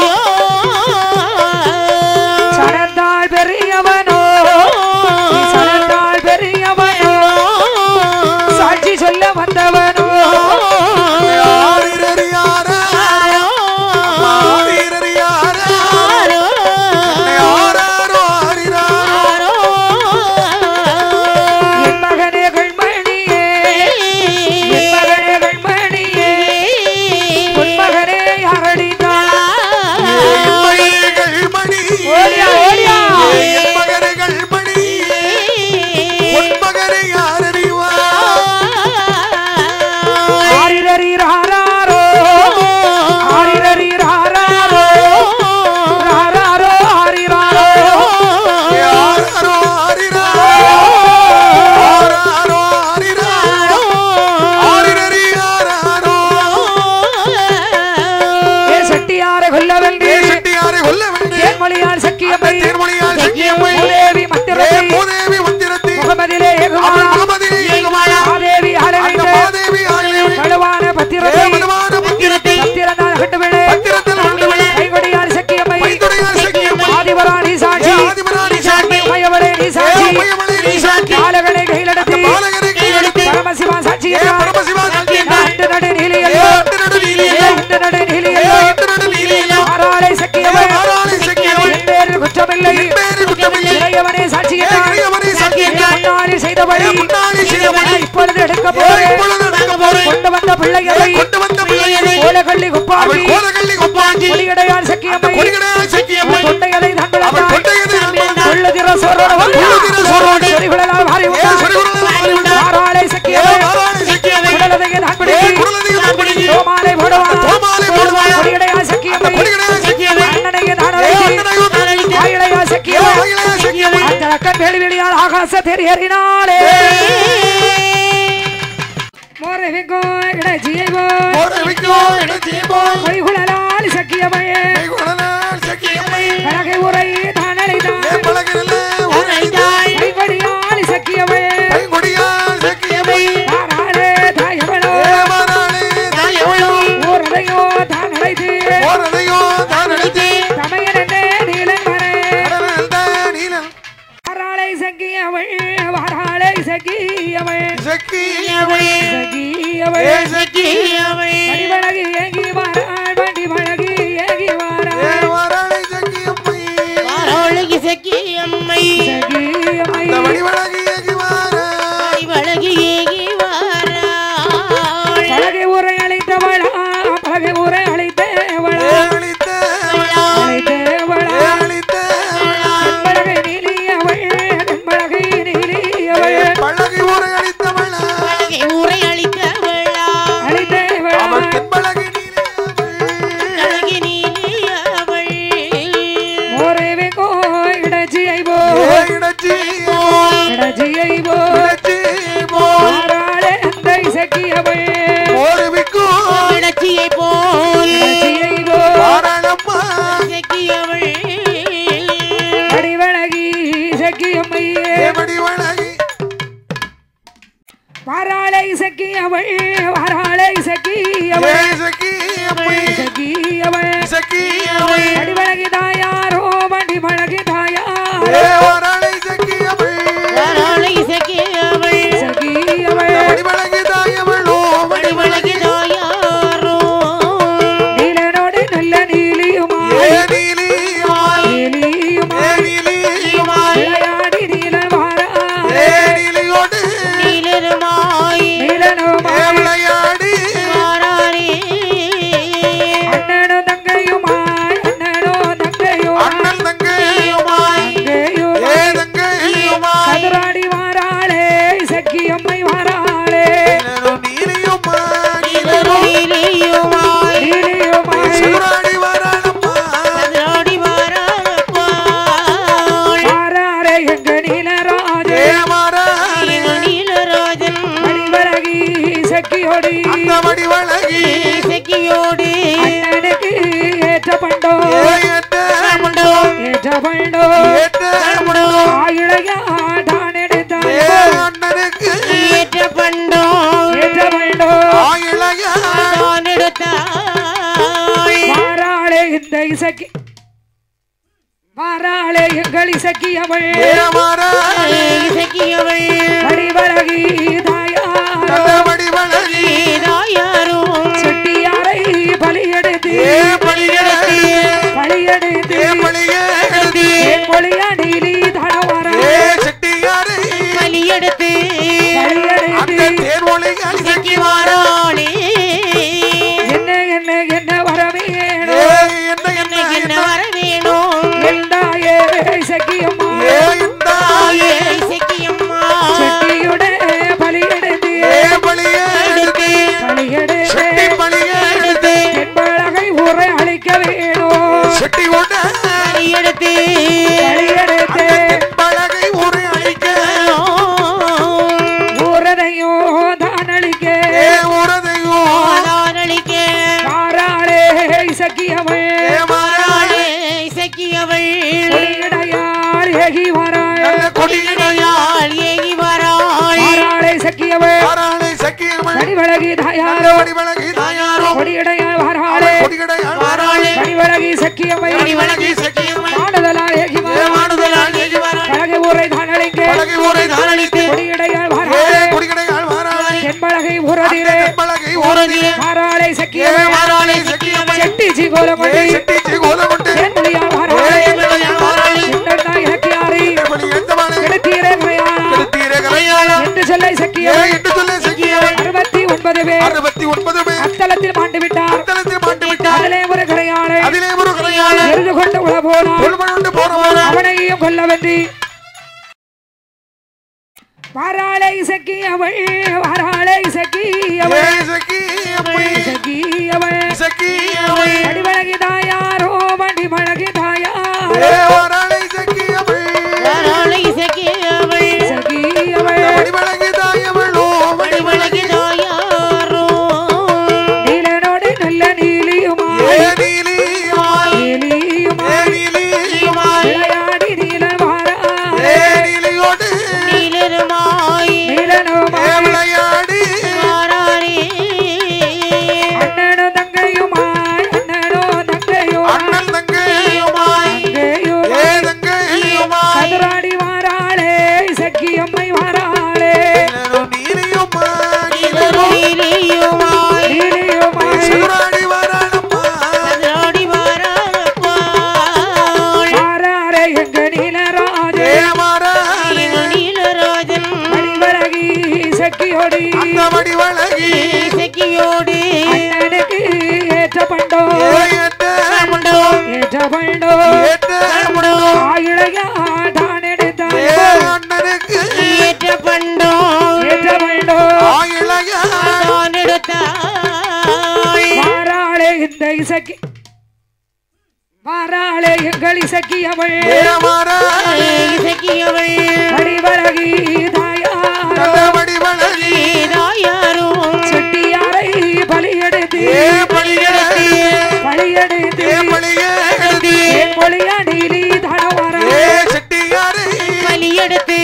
சடந்தாள் பெரியவனோ நீ சடந்தாள் பெரியவனோ சாட்சி சொல்ல வந்தவனோ ஆரிரறியாரா, ஆரிரறியாரா, ஆராரோ ஆரிராரோ. என் மகனே கண்மணியே என் மகனே கண்மணியே உன் மகனே யாரடித்தான் என் மகன்கள் மணி. ஓடியா, ஓடியா. என் மகன்கள் மணி. உன் மகனை யார் அறிவார்? ஆரிரரி ராராரோ ஆரிரரி ராராரோ ராராரோ ஆரிராரோ யாராரோ அறிறாரோ. ஆராரோ அறிறாரோ. ஆரிரறி யாராரோ. ஏ செட்டியார கொல்லவென்றே ஏ செட்டியாரை கொல்ல வேண்டே. தேன்மொழியால் சக்கியமை அந்த தேன்மொழியால் சக்கியமை. மூதேவி ஏ மத்திரத்தை மூதேவி மந்திரத்தை முகமதிலே அவள் ஏகுமானா முகமதிலே ஏகுமானா. மாதேவி அந்த அலவைந்த மாதேவி ஆகியவை. வலுவான ஏ பத்திரத்தை வலுவான பத்திரத்தை பத்திரத்தால் கட்டுவிடு பத்திரத்தில் கொண்டுவிடு. கைகொடியால் சக்கியமை மைத்துடையார் சக்கியமை. ஆதிபராணி ஏ சாட்சி ஆதிபராணி சாட்சி. மயவரே நீ ஏ சாட்சி உமையவளே நீ சாட்சி. பாலகனை கையிலெடுத்து அந்த பாலகனை கையிலெடுத்து. பரமசிவா சாட்சி ஏ பரமசிவா சாட்சி என்றார். அண்டு நடு ஏ நீலியல்லோ அட்டு நடு நீலி ஏ எல்லோ. அண்டு நடு ஏ நீலியல்லோ அட்டு நடு நீலி எல்லோ. ஆராளை ஏ சக்கியமை மாறாளை சக்கியமை. என் பேரில் குற்றமில்லை என் பேரில் குற்றமில்லை. இளையவனே சாட்சி ஏ என்றார். இளையவனே சாட்சி என்றார். முன்னாளில் செய்தபடி ஏ முன்னாளில் செய்தபடி. இப்பொழுது எடுக்க ஏ போறேன் இப்பொழுது நடக்க போறேன். கொண்டு வந்த பிள்ளைகளை ஏ கொண்டு வந்த பிள்ளைகளை கோலகள்ளி அவள் குப்பாட்டி கோலகள்ளி கொப்பாஞ்சி. கொடியடையார் சக்கியமை கொடிகடையார் சக்கியமை. தொண்டையதை அவள் தண்டலத்தாய் கொண்டையதை நண்பன். உள்ளதிர சோரோட உள்ளதிர சோரோடு. சொரிகுழலால் மாறி ஏ விட்டார். சொரிகுழலால் மாறி விட்டார். மாறாளை ஏ சக்கியமை மாறாளை சக்கியமை. குடலதையை ஏ தன்படுத்தி குடலதையை தன்படுத்தி. சோமாலை போடுவார் சோமாலை போடுவார். கொடியடையார் சக்கியமை கொடிகடையார் சக்கியமை. அண்ணனையை ஏ தானழைத்து அண்ணனையும் தானழைத்து. ஆயிழையார் ஏ சக்கியமை ஆயிழையார் சக்கியமை. அந்த அக்கன் வெளி வெளியால் ஆகாச தெரியறினாலே மோரவிக்கோ இடைச்சியை போய் போரவிக்கோ இடத்திலே போய் கொடிகுழலால் சக்கியமையே கைகுழலால் சக்கியமை. கழகை உரை தானழைத்தான் ஏ பலகிரல்ல உரைத்தாய். கைகொடியால் சக்கியமையே கைகொடியால் சக்கியமை. மாறாளே தாயவளோ ஏ மாறாளே தாயவளோ. ஊரதையோ தான் அழைத்து போரதையோ தான் நடத்தி. தமையனே நீலன்மனே கடலில் தான் நீலன் வாராளை சக்கியவள் வாராளை சக்கியவள் சக்கியமை. சக்கியவள் ஏ சக்கியமை. வடிவழகி ஏங்கி வாராள் வண்டி வழகி ஏங்கி இசக்கியவள் இசக்கியம்மை இசக்கியவள் இசக்கியம்மை அடிவழகி தாயாரோ வண்டி பழகி தாயார் தேவராளை இசக்கியம்மை யாராலை இசக்கியவள் இசக்கியவள் வடிவழகி தாயவளோ வடிவழகி தாயாரோ நீலனோடு நல்ல நீலியுமாய் ஏ நீலியாய் நீலியுமாய் ஏ நீலியாய் விளையாடி நீலன் வாரா ஏ நீலியோடு நீலருமாய் ஏ நீலனுமாய் விளையாடி வாராரே அண்ணனும் தங்கையுமாய் அண்ணனோ தங்கையோ அண்ணன் தங்கையுமாய் தங்கையுமாய் ஏ தங்கையுமாய் கதிராடி வாராளே இசக்கியம்மை வாராளே நீலியுமாய் நீலரும் நீலியுமாய் நீலியுமாய் சுராடி வரானம்மா கதிராடி வாராப்பாள் வாராளே எங்க நீலராஜே தேவராளே நீலராஜன் அடிவழகி இசக்கியோடி அந்த வடிவழகி இசக்கியோடு அண்ணனுக்கு ஏற்ற பண்டோ ஏத்த ஏற்ற பண்டோ ஏத்த ஆயிழையா தான் ஏ எடுத்தான் அண்ணனுக்கு ஏற்ற பண்டோ ஏற்ற பண்டோ ஆயிழையா தான் எடுத்தாய் வாராளே இந்த இசக்கி வாராளே எங்கள் இசக்கியவள் தேவராளே இசக்கியவள் அடிவழகி தாயார் அந்த வடிவழகி தாயாரோ செட்டியாரை பலியெடுத்து ஏ பலியெடுத்து பலியெடுத்து ஏ பலியெடுத்து பொழியா நீலி தடவர ஏ செட்டியாரை பலியெடுத்து அந்த பலியெடுத்து தேர் ஒளிகள் இசக்கி வாராளே என்ன என்ன என்ன வரவேணும் ஏ என்ன என்ன என்ன என்ன வர வேணும் எந்தாயே இசக்கியம்மா ஏ இந்தாயே இசக்கியம்மா செட்டியுடைய பலியெடுத்து ஏ பலியெடுத்து பலியெடுத்து செட்டி பலியெடுத்து தென்பழகை ஊரை அழிக்க வேணும் செட்டி உட பலியெடுத்து பலியெடுத்து பலகை ஒரு அழிக்க ஊரதையோ தான் அழிக்க ஏ உரதையோ ஆதாரளிக்க மாறாளே இசக்கியவள் ஏ மாறாளே இசக்கியவள் கொடியடையாள் ஏகி வராள் நல்ல கொடியிடையா யாழ் ஏகி வராள் மாறாளே இசக்கியவள் மாறாளை சக்கியமன் கடிவழகி நல்ல தாயாரோ வடிவழகி தாயாரோ கொடியடையாள் வராளே கொடிகடையாள் மாறாளே கடிவழகி சக்கியவை வடிவழகி சக்கியமன் மாடுதலால் ஏகி ஏ மாடுதலால் ஏகி வராள் பழகை ஊரை தான் அழிக்க பலகை ஊரை தாரளித்து கொடியடையாள் ஏ வராளே கொடிகடையாள் மாறாளே தென்பழகை ஊரதிரே பலகை ஊரதிலே மாறாளை ஏ சக்கியவை மாறாளே சக்கியமன் செட்டி ஏ சிகோலமட்டி செட்டி கோலமுண்டு தென்மொழியாள் ஏ வராளே பிள்ளையாள் மாறாளே சுண்டன்னா இலக்கியாரி பலி எந்தவனே கெடுத்தீரே குறையாளா திருத்தீரே கலையாளா என்று சொல்லை ஏ சக்கியவை என்று சொல்ல சக்கியமன் அறுபத்தி ஒன்பது பேர் அறுபத்தி ஒன்பது பேர் அத்தலத்தில் மாண்டு விட்டார் அத்தலத்தில் மாட்டு விட்டார் அதிலே ஒரு கிடையாளை அதிலே ஒரு கலையாள எரிந்து கொண்டு உள்ள போனார் கொள்மனுண்டு போறவன அவனையும் கொல்லவன்றி வாராளை சக்கியவள் வாராளை சக்கியவள் சக்கியம்மை சக்கியவள் சக்கியம்மை அடிவழகி தாயாரோ வண்டி பழகி தாயார் தேவராளை சக்கியம்மை யாராலை இசக்கியவள் சக்கியவள் வடிவழகி தாயவளோ வடிவழகி தாயாரோ நீலனோடு நல்ல நீலியுமாய் ஏ நீலியாய் நீலியுமாய் ஏ நீலியாய் விளையாடி நீலன் வாரா ஏ நீலியோடு நீலருமாய் ஏ நீலனுமாய் விளையாடி வாராரே அண்ணனும் தங்கையுமாய் அண்ணனோ தங்கையோ அண்ணன் தங்கையுமாய் தங்கையுமாய் ஏ தங்கையுமாய் கதிராடி வாராளே சக்கியம்மை வாராளே நீலியுமாய் நீலரும் நீலியுமாய் நீலியுமாய் சுராடி வரானம்மா கதிராடி வாராப்பாள் வாராரே எங்க நீலராஜே தேவராளே நீலராஜன் அடிவழகி சக்கியோடி அந்த வடிவழகி இசக்கியோடு அண்ணனுக்கு ஏற்ற பண்டோ ஏத்த முண்டோ ஏற்ற பண்டோ ஏத்த ஆயிழையா தான் ஏ எடுத்தான் அண்ணனுக்கு ஏற்ற பண்டோ ஏற்ற பண்டோ ஆயிழையா தான் எடுத்தாய் வாராளே இந்த இசக்கி வாராளே எங்கள் இசக்கியவள் தேவராளே இசக்கியவள் அடிவழகி தாயார் நல்ல வடிவழகி தாயாரோ செட்டியாரை பலியெடுத்து ஏ பலியெடுத்து பலியெடுத்து ஏ பலியெடுத்து பொழியா நீலி தடவர ஏ செட்டியாரை பலியெடுத்து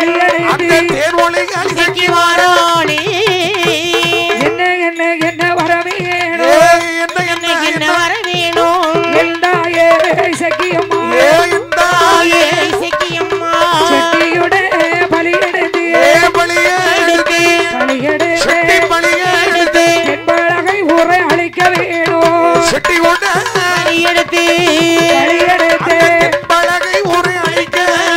அந்த பலியெடுத்து தேர் ஒளிகள் இசக்கி வாராளே என்ன என்ன என்ன வர வரவேணும் ஏய், என்ன என்ன என்ன என்ன வர வேணும் எந்தாயே சக்கியம்மா ஏய், இந்த தாயே இசக்கியம்மா செட்டியுடைய பலியெடுத்து ஏ பலியே எடுத்து பலியெடுத்து செட்டி பலியே எடுத்து என்பழகை ஊரை அழிக்க வேணும் செட்டி கொண்ட எடுத்து பலியெடுத்து பலகை ஒரு அழிக்க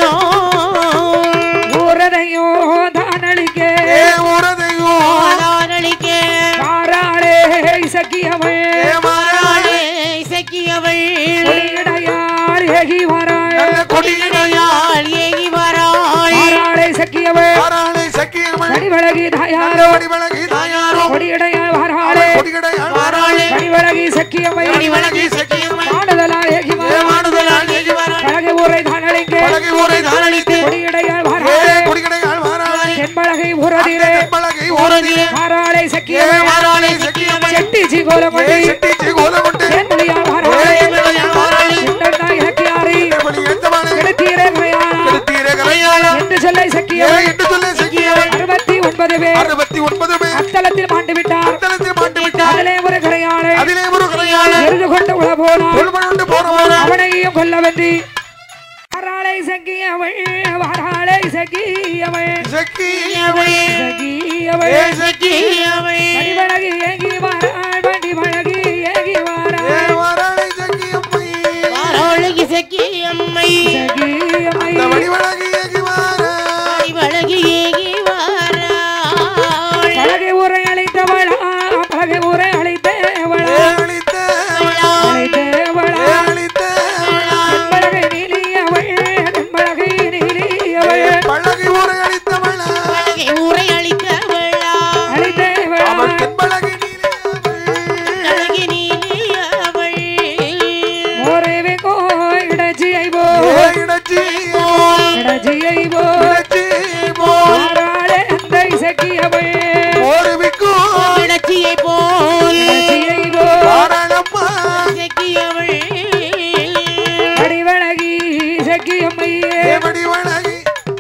ஊரதையோ தான் அழிக்க ஏ உரதையோ ஆதாரளிக்க மாறாளே சக்கியமே ஏ மாறாளே இசக்கியவள் கொடியடையாள் ஏகி வராள் நல்ல கொடியினையா யாழ் ஏகி வராள் மாறாளே சக்கியமே மாறாளே சக்கியமன் கடிவழகி தாயாரோ வடிவழகி தாயாரோ கொடியடையாள் வராளே கொடிகடையாள் மாறாளே கடிவழகி சக்கியமை வடிவழகி சக்கியமன் ஆடுதலால் ஏகி ஏ மாடுதலால் ஏகி வராள் பழகை ஊரை தான் அழிக்க பலகை ஊரை தாரளித்து கொடியடையாள் ஏ வராளே கொடிகடையாள் மாறாளே தென்பழகை ஊரதிரே பலகை ஊரதிலே மாறாளே ஏ சக்கியமை மாறாளே சக்கியமன் செட்டி ஏ ஜிகோலமண்டி செட்டி கோலமுண்டு தேன்மொழியாள் ஏ வராளே மேலையாள் மாறாளே சின்னண்ணா இலக்கியாரி பலி ஏத்தவானே கெடுத்தீரே கரையாளா திருத்தீர கரையாளா என்று சொல்லை ஏ சக்கியமை என்று சொல்ல சக்கியமன் அறுபத்தி ஒன்பது பேர் அறுபத்தி ஒன்பது பேர் அத்தலத்தில் மாண்டு விட்டார் அத்தலத்தில் மாட்டு விட்டார் அதிலே ஒரு கரையாளை அதிலே ஒரு கரையாள எரிந்து கொண்டு உள்ள போனார் தொழுமண்டு போறவன அவனையும் கொல்ல வென்றி வாராளை சக்கியவள் வாராளை சக்கியவள் சக்கியவள் சக்கியவள் ஏ சக்கியவள் வடிவழகி ஏகி வாராள் வண்டி வழகி ஏகி ஏ வாராள் வாராளை சக்கியம்மை வாராள் இசக்கியம்மை சக்கியமை இந்த வடிவழகி ஏகி வாரா வழகி ஏகி வாராள் பலகை ஊரை அழைத்தவளா பலகை ஊரை அழைத்தவளா ஏழித்தவளா அழைத்தவளா ஏழித்தவளா தென்பழகை நீலியவள் தென்பழகை நீலியவள் பழகி ஊரை அளித்தவளா வழகை ஊரை அளித்தவளா அழைத்தவளா அவள் தென்பழகி நீலியவள் அழகி நீலியவள் மோரேவே கோ இடஜியை போ ஏ இடச்சியோ இடஜியை போ இடச்சியோ ஆறாளே அந்த இசக்கியவள் ஓருவிக்கோ கிடச்சியை போல் இடஜியை போ வாரணம்மா இசக்கியவள் அடிவழகி இசக்கியம்மையே ஏ வடிவழகி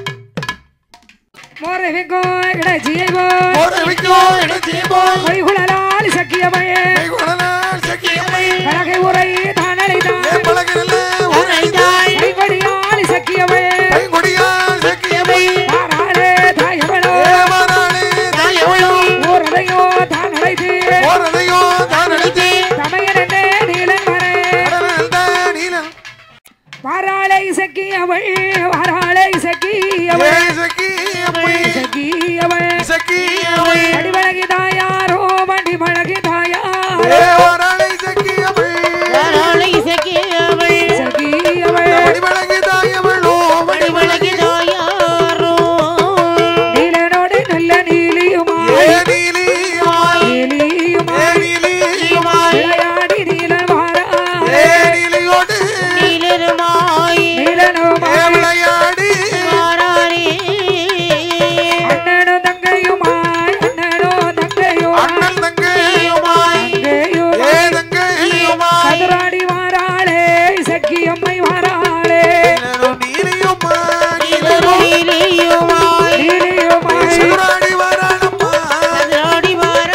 மோரேவே கோ இடஜியை போ ஓருவிக்கோ இடச்சியோ மொழிகுழலால் இசக்கியமையே கைகுழலால் சக்கியம்மை பலகை உரை தானடைதான் ஏ பழகினிலே அழைத்தாள் கைகொடியால் இசக்கியமையே கைகுடியால் சக்கியம்மை ஆறாளே தாயவளோ ஏ வாராளே தாயவளோ ஊரதையோ தானடைது ஓரதையோ தானடித்து சமையனே நீலன் வரே கடலந்த நீலன் வாராளை இசக்கியவள் வாராளை இசக்கியவள் ஏ சக்கியம்மை இசக்கியவள் சக்கியம்மை அடிவழகி தாயாரோ வண்டி மழகி தாயார் ஏ வாராளை சக்கியம்மை வாராள் இசக்கியவள் இசக்கியவள் வடிவழகி தாயவளோ வழகி தாயாரோ நீலனோடு நல்ல நீலியுமா ஏ நீலியமாய் நீலியுமா ஏ நீலியமாய் விளையாடி நீலன் வாரா ஏ நீலியோடு நீலருமாய் ஏ நீலனுமா விளையாடி வாராரே அண்ணனும் தங்கையுமாய் அண்ணனும் தங்கையும் அண்ணன் தங்கையுமாய் தங்கையுமாய் ஏ தங்கையுமாய் சதுராடி வாராளே சக்கியம்மை வாராளே நீலியுமாய் நீலரும் நீலியுமாய் நீலியுமாய் சுராடி வரானம்மா சதுராடி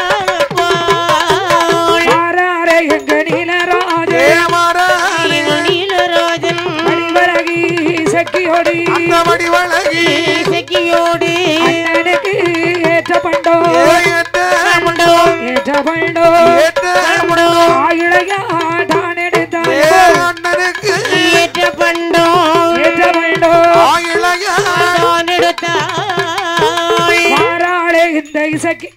வாராள் வாராரே எங்க நீலராஜே ஏ மாறாளே நீலராஜன் அடிவழகி சக்கியோடி அந்த வடிவழகி இசக்கியோடு அண்ணனுக்கு ஏற்ற பண்டோ ஏ ஏத்த ஏற்ற பண்டோ ஏத்த ஆயிழையா தான் எடுத்தான் ஏ அண்ணனுக்கு ஏற்ற பண்டோ ஏற்ற பண்டோ ஆயிழையா தான் எடுத்தாள் வாராளே இந்த இசக்கி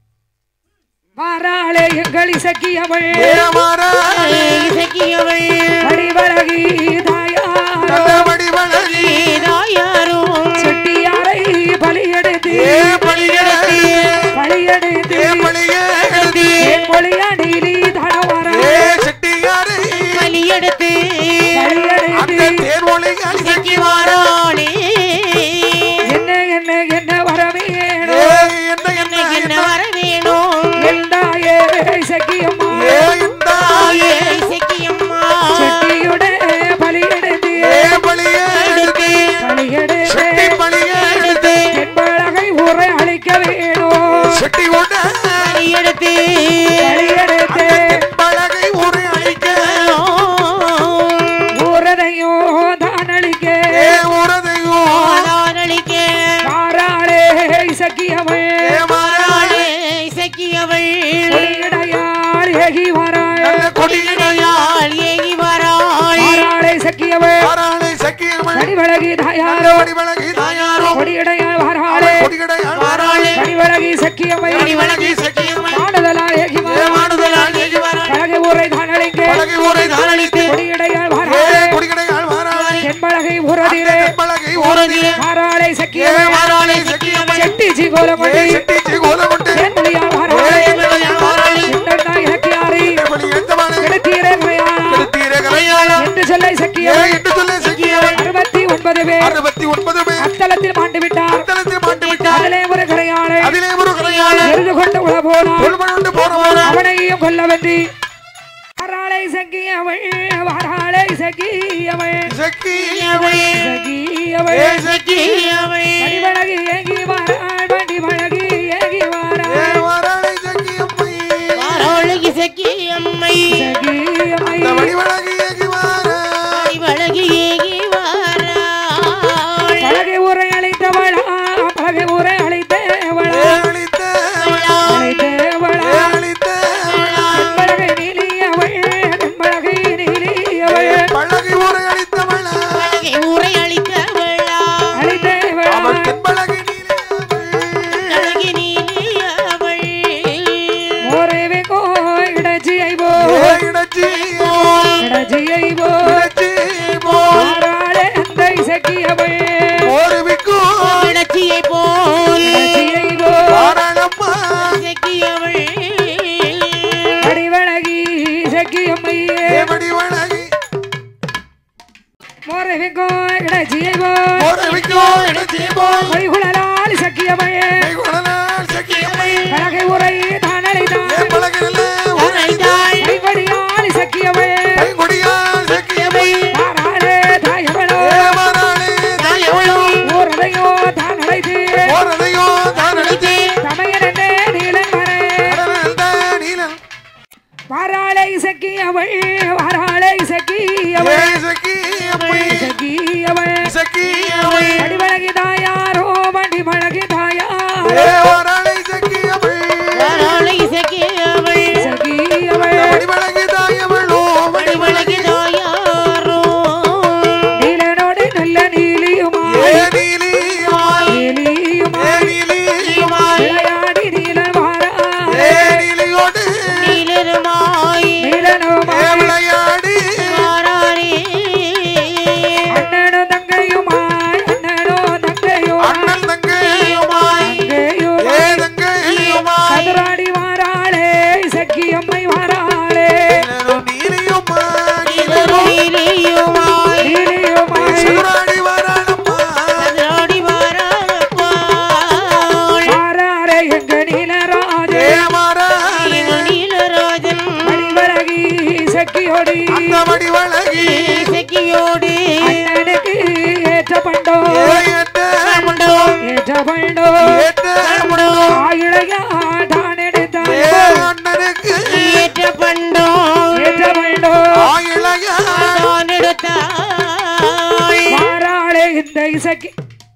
வாராளே எங்கள் இசக்கியவள் ஏ மாறாளே இசக்கியவள் அடிவழகி தாயார் அந்த வடிவழகி தாயாரும் செட்டியாரை பலியெடுத்து ஏ பழியெடுத்து பலியெடுத்து ஏ பழியெடுத்து பொழியா நீலி தடவர ஏ செட்டியாரை பலியெடுத்து அந்த பலியெடுத்து தேர்வொழி அழிசக்கி வாராளே என்ன என்ன என்ன வரவே ஏ என்ன என்ன என்ன என்ன வர வேணும் எந்தாயே இசக்கியம்மா ஏ இந்தாயே இசக்கியம்மா செட்டியுடைய பலியெடுத்து ஏ பழியெடுத்து பலியெடுத்து செட்டி பழியெடுத்து என்பழகை ஊரை அழிக்க வேணும் செட்டி கொண்ட பலியெடுத்து பலியெடுத்து ஏகி வாராள் நல்ல கொடியிடையாள் கொடியிடையாள் ஏகி வராள் வாராளை சக்கியவள் வாராளை சக்கியமள் கடிவழகி நல்ல தாயாரோ வடிவழகி தாயாரோ கொடியடையாள் வாராளே கொடியிடையாள் வாராளே கடிவழகி சக்கியமை வழங்கி சக்கியமள் மாடுதலால் ஏகி வாராள் மாடுதலால் ஏகி வராள் பழகை ஊரை தானளிங்க பழகி ஊரை தானளித்து கொடியடையாள் ஏ வாராளே கொடியிடையாள் வாராளே தென்பழகை ஊரதிரே பழகை ஊரதிலே வாராளை ஏ சக்கியமை வாராளே சக்கியமள் செட்டி ஏ ஜிகோலமொழி செட்டிச்சி கோலமுண்டு தென்மொழியாள் ஏ வாராளே வெள்ளையாள் வாராளே இந்தந்தாய் இலக்கியாரி எப்படி எந்தவாளே கெடுத்தீரே குறையாளா திருத்தீரே கரையாளா என்று சொல்லை ஏ சக்கியமை என்று சொல்ல சக்கியமள் அறுபத்தி ஒன்பது பேர் அறுபத்தி ஒன்பது பேர் அத்தலத்தில் மாண்டு விட்டார் அத்தலத்தில் மாட்டு விட்டார் அதிலே ஒரு கரையாளை அதிலே ஒரு கரையாள எரிந்து கொண்டு உள போனார் கொள்வனுண்டு போறவன அவனையும் கொல்லவன்றி வாராளை சக்கியவள் வாராளை சக்கியவள் சக்கியமள் சக்கியவள் ஏ சக்கியமள் வடிவழகி ஏகி வாராள் வடிவழகி ஏகி ஏ வாராள் வாராளை சக்கியம்மை வாராளகி சக்கியம்மை சக்கியமை இந்த வடிவழகி ஏகி வாரா வழங்கி ஏகி வராள் பலகை ஊரை அழைத்தவளா பலகை ஊரை அழைத்தவளா ஏழித்தவளா அழைத்தவளா ஏழித்தவளா பலகை நீலியவள் பலகை நீலியவள் பழகி ஊரை அளித்தவளா வழங்கி ஊரை அளித்தவளா அழைத்தவளா அவள் தென்பழகி நீலையவள் அழகி நீலியவள் மோரேவே கோ இடஜியை போ ஏ இடச்சி இடஜியை போ இடச்சி போ மாறாளே அந்த இசக்கியவள் ஒரு விக்கு இடச்சியை போல் இடஜியை போ வாராளம்மா சக்கியவள் அடிவழகி இசக்கியம்மையே ஏ வடிவழகி மோரேவே கோ இடஜியை போ ஒரு விக்கு இடச்சி போ கைகுழலால் இசக்கியவள் கைகுடலால் சக்கியம்மை பலகை உரை தானடைதான் ஏ பழகில ஊரை உரைத்தாள் கைகொடியால் இசக்கியவள் கைகுடியால் சக்கியம்மை மாறாளே தாயவளோ ஏ வாராளே தாயவளோ ஊரதையோ தானடைத்து ஓரதையோ தான் அழைத்து சமையனே நீலன் வரே கடலில் நீலன் வாராளை சக்கியவள் வாராளை சக்கியவள் ஏ சக்கியம்மை சக்கியவள் சக்கியம்மை அடிவழகி தாயாரோ வண்டி மழகி தாயாரோ ஏ வாராளே சக்கியம்மை வாராளை சக்கியவள் சக்கியவள் வடிவழகி தாயவளோ வடிவழகி தாயாரோ நீலனோடு நல்ல நீலியுமா ஏ நீலியமாய் நீலியுமா ஏ நீலியமாய் விளையாடி நீலன் வாரா ஏ நீலியோடு நீலருமாய் நீலனுமா ஏ விளையாடி வாராரே அண்ணனோ தங்கையுமாய் அண்ணனோ தங்கையுமாய் அண்ணன் தங்கையுமாய் தங்கையுமாய் ஏ தங்கையுமாய் சதுராடி வாராளே சக்கியம்மை வாராளே நீலியுமாய் நீலரும் நீலியுமாய் நீலியுமாய் சுராடி வராளம்மா சதுராடி வாராப்பாள் வாராரே எங்க நீலராஜே ஏ மாறாளே நீலராஜன் அடிவழகி சக்கியோடி அந்த வடிவழகி சக்கியோடு அண்ணனுக்கு ஏற்ற பண்டோ ஏ ஏத்த முண்டோ ஏற்ற பண்டோ ஏத்த ஆயிழையா தான் ஏ எடுத்தாய் அண்ணனுக்கு ஏற்ற பண்டோ ஏற்ற பண்டோ ஆயிழையா தான் எடுத்தாள் வாராளே இந்த இசக்கி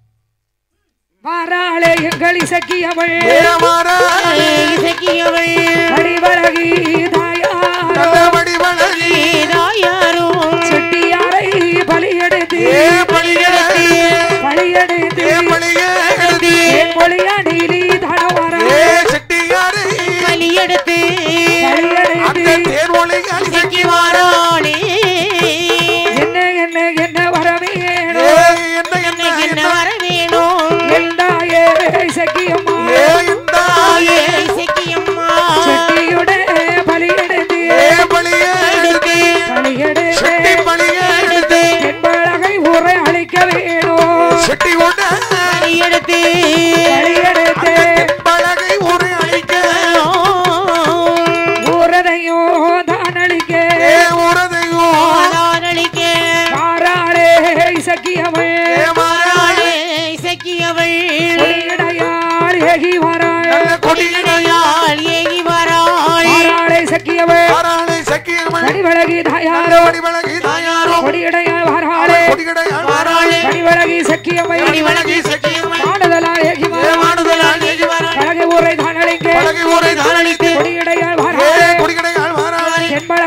வாராளே எங்கள் இசக்கியவள் ஏ மாறாளே சக்கியவள் அடிவழகி தாயாரோ நல்ல வடிவழகி தாயாரும் செட்டியாரை பலியெடுத்து ஏ பழியெடுத்து பலியெடுத்து ஏ பழியெடுத்து என் மொழியா நீலி தடவார ஏ செட்டியாரை பலியெடுத்து பலியெடுத்து அந்த தேர்வொழிகள் சக்கி வாராளே என்ன என்ன என்ன வர ஏ வேணும் என்ன என்ன என்ன என்ன வர வேணும் எந்தாயே சக்கியம்மா ஏ இந்தாயே சக்கியம்மா செட்டியுட பலியெடுத்து ஏ பழியெடுத்து பலியெடுத்து செட்டி பழியெடுத்து என்பழகை ஊரை அழிக்க வேணும் செட்டி உட பலியெடுத்து பலியெடுத்து பழகை ஒரு அழிக்க ஊரதையும் தான் அழிக்க ஏ உரதையும் ஆதாரளிக்க வாராளே சக்கியவள் ஏ மாறாளே சக்கியவள் கொடியடையார் ஏகி வாராள் நல்ல கொடியிடையாள் ஏகி வராள் வாராளை சக்கியவள் மாறாளே சக்கியமள் கடிவழகி தாயாரோ வடிவழகி தாயாரோ கொடியடையார் வாராளே கொடிகடையாள் மாறாளே கடிவழகி சக்கியமை வடிவழகி சக்கியமள் மாடுதலால் ஏகி ஏ வாராள் மாடுதலால் ஏகி வராள் பழகை ஊரை தான் அழிக்க பழகை ஊரை தானளித்து கொடியடையார் ஏ வாராளே கொடிகடையாள்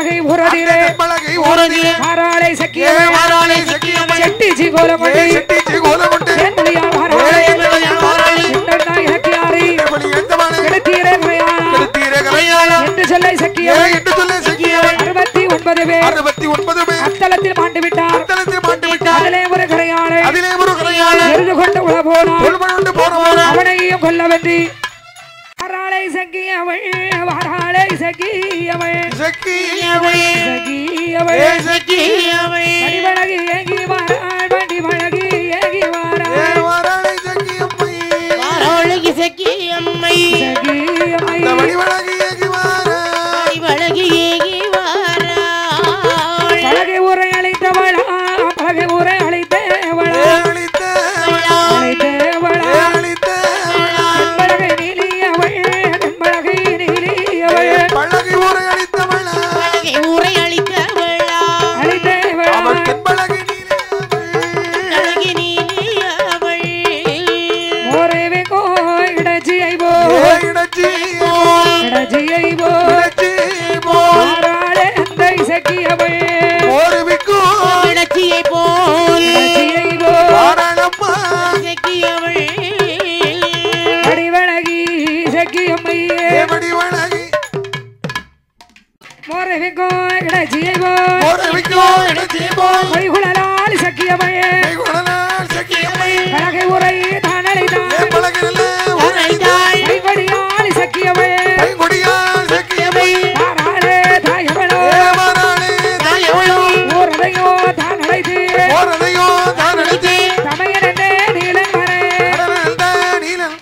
தென்பலகை உரதிலே தென்பலகை ஊரதிலே மாறாளை ஏ சக்கியமே மாறாளே சக்கியம்மை செட்டி ஏ சிகோலமொழி செட்டிச்சி கோலமுண்டு தேன்மொழியால் ஏ மாறாளை எம்மையால் மாறாளே சின்னண்ணா இலக்கியாரி எப்படி எந்தவனே கெடுத்தீரே கரையாளா திருத்தீரே கலையாளா என்று சொல்லை ஏ சக்கியமே என்று சொல்ல சக்கியம்மை அறுபத்தி ஒன்பது பேர் அறுபத்தி ஒன்பது பேர் அத்தலத்தில் மாண்டு விட்டார் அத்தலத்தில் மாட்டு விட்டார் அதிலே ஒரு கரையாளை அதிலே ஒரு கலையாள எரிந்து கொண்டு உல போனார் தொல்மனுண்டு போனவன அவனையும் கொல்ல வென்றி வாராளை சக்கியவள் வாராளை சக்கியவள் சக்கியம்மை சக்கியவள் ஏ சக்கியம்மை வடிவழகி ஏகி வாராள் வடிவழகி ஏகி ஏ வாராள் மாறாளே சக்கியம்மை வாராளகி சக்கி அம்மை சக்கியமை இந்த வடிவழகி ஏகி வாரா வழகி ஏகி வாராள் பலகை ஊரை அழைத்தவளா பலகை ஊரை அழைத்தவளா ஏழித்தவளா அழைத்தவளா ஏழித்தவளா தென்பலகை நீலியவள் தென்பலகை நீலியவள் பழகி ஊரை அளித்தவளா வழகை ஊரை அளித்தவளா அழைத்தவளா அவள் தென்பழகி நீலே அழகி நீலி அவள் மோரேவே கோ இடஜியை போ ஏ இடச்சி இடஜியை போ இடச்சி போ மாறாளே அந்த இசக்கியவள் ஒரு விக்கு கிடச்சியை போல் இடஜியை போ வாரணம்மா சக்கியவள் வடிவழகி இசக்கியம்மையே ஏ வடிவழகி மோரேவே கோ இடஜியை போ ஒரு விக்கு இடச்சி போ மொழிகுழலால் இசக்கியமையே குணலால் சக்கியம்மை பலகை உரை தான் ஏ அழைத்தான் பழகிரல உரைத்தாள் கைவடியால் இசக்கியமையே கைகுடியால் சக்கியம்மை மாறாளே தாயவளோ ஏ மாறாளே தாயவளோ ஊரதையோ தான் அழைத்து போறதையோ தான் அழைத்து தமையனே நீலன் வரே கடலில் தான் நீலன்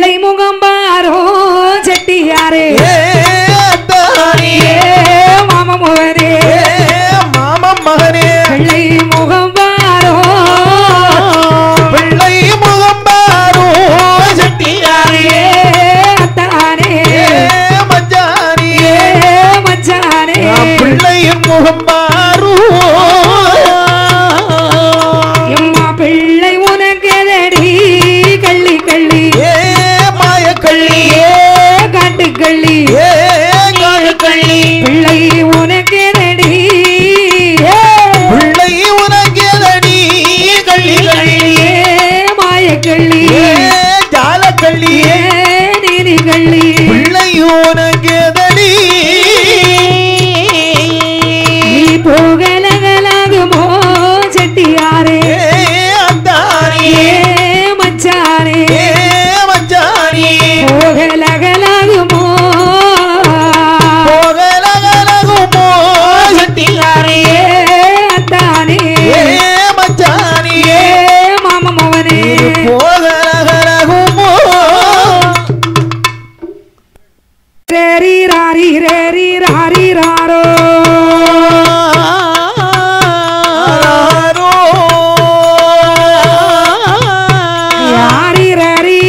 பிள்ளை முகம் பாரோ செட்டியாரே ஏ அத்தானி ஏ மாம முகரே ஏ மாமன் மகனே பிள்ளை முகம் பாரோ பிள்ளை முகம் பாரு செட்டியாரே ஏ அத்தானே ஏ மஞ்சாரி ஏ மச்சானே பிள்ளையின் முகம் பாரு எம்மா பிள்ளை உனக்கு எதடி கள்ளி கள்ளி ஏ மாயக்கள்ளி ஏ காட்டு கள்ளி ஏ காழுக்கள்ளி பிள்ளை உனக்கு எதடி ஏ பிள்ளை உனக்கேதடி கள்ளி கள்ளி ஏ மாயக்கள்ளி ஏ ஜாலக்கள்ளி ஏ நீலி கள்ளி பிள்ளை உனக்கேதடி நீ போகலகலாகுமோ செட்டியாரே ஏ அந்தாரி ஏ மச்சானே ஏ மஞ்சாரி போகலகலாகுமோ போகலகலகுமோ செட்டியாரி ஏ அத்தானே ஏ மஞ்சாரி ஏ மாம மவனே போகலகலகுமோ ரேரி ராரி ரேரி ராரி ராரோ ஆராரோ. யாரி ரரி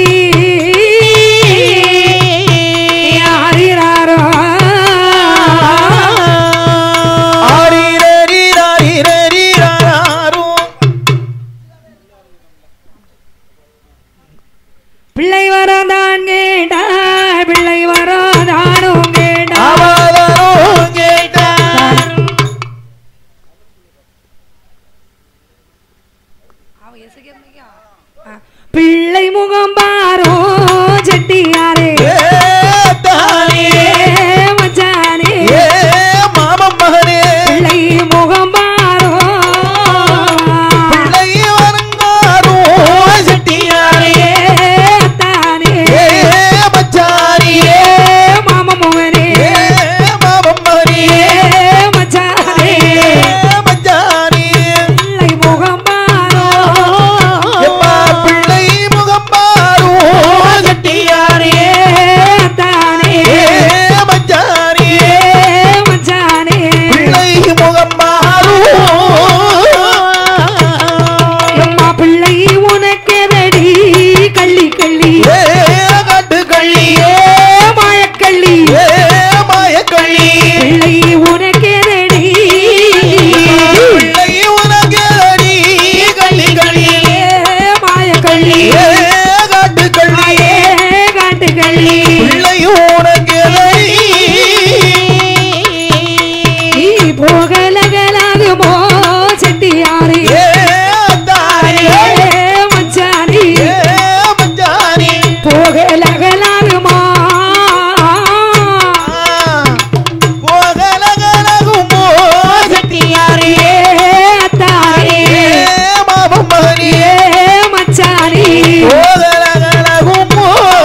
யாரி ராரோ ஆரிரரிரரிரரிரராரோ. பிள்ளை வரதான் கேட்டா பிள்ளை வரதானும் கேட்டா அவதாரோ கேட்டார். பிள்ளை முகம் பாரோ செட்டியாரே ஏ தானே, ஏ மச்சானே ஏ மாமன் மகனே, பிள்ளை முகம் பாரோ பிள்ளை வருங்காரோ செட்டியாரே. ஏ அத்தானே ஏ மச்சாரி, ஏ மாம மோகனே ஏ மாமன் மகனே, ஏ மச்சானே ஏ மச்சாரி. பிள்ளை முகம் பாரோ எம்மா பிள்ளை முகம் பாரு செட்டியாரே. ஏ அத்தானே ஏ மச்சாரி, ஏ மச்சானே பிள்ளை முகம் பாரு எம்மா பிள்ளை உனக்கெதடி கள்ளி கள்ளி ஏ காட்டுக்கள்ளி ஏ மாயக்கள்ளி ஏ மாயக்கள்ளி பிள்ளை உனக்கெதடி பிள்ளை உனக்கேதடி கள்ளி கள்ளி ஏ மாயக்கள்ளி ஏ காட்டுக்கள்ளி ஏ காட்டுக்கள்ளி பிள்ளை உனக்கேதடி நீ போகலகலாகுமோ செட்டியாரே ஏ தாயே ஏ மச்சானி ஏ மஞ்சாரி போகலகலாகுமா போகலகலகுமோ செட்டியாரே ஏ அத்தாரே ஏ மாமன் மகனே ஏ மச்சானி போகலகலகுமோ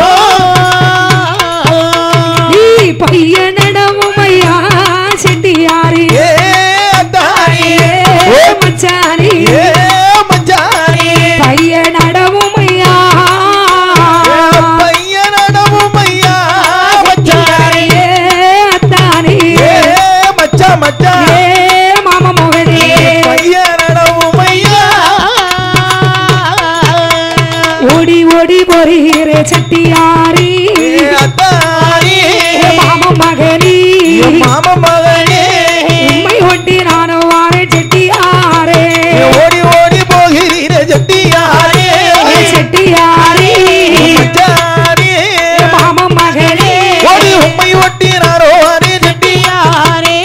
நீ பையனடவும் ஐயா செட்டியாரே ஏ தாயே ஏ மச்சானி ஏ மஞ்சாரி பையனடவும் ஐயா பையனடவும் ஐயா மச்சாரி ஏ அத்தானி ஏ மச்சா மச்சா ஏ மாமா மோகனே பையனடவும் ஐயா ஓடி ஓடி போறீரே செட்டியாரி ஏ அத்தாரி ஏ மாமா மகனி ஏ மாம மகனே உம்மை ஒட்டி நானும் வாரேன் செட்டியாரே ஏ ஓடி ஓடி போகிறீர ஜட்டியாரே ஏ செட்டியாரி மச்சாரி ஏ மாமா மகனே ஓடி உம்மை ஒட்டினாரோ அரே ஜட்டியாரே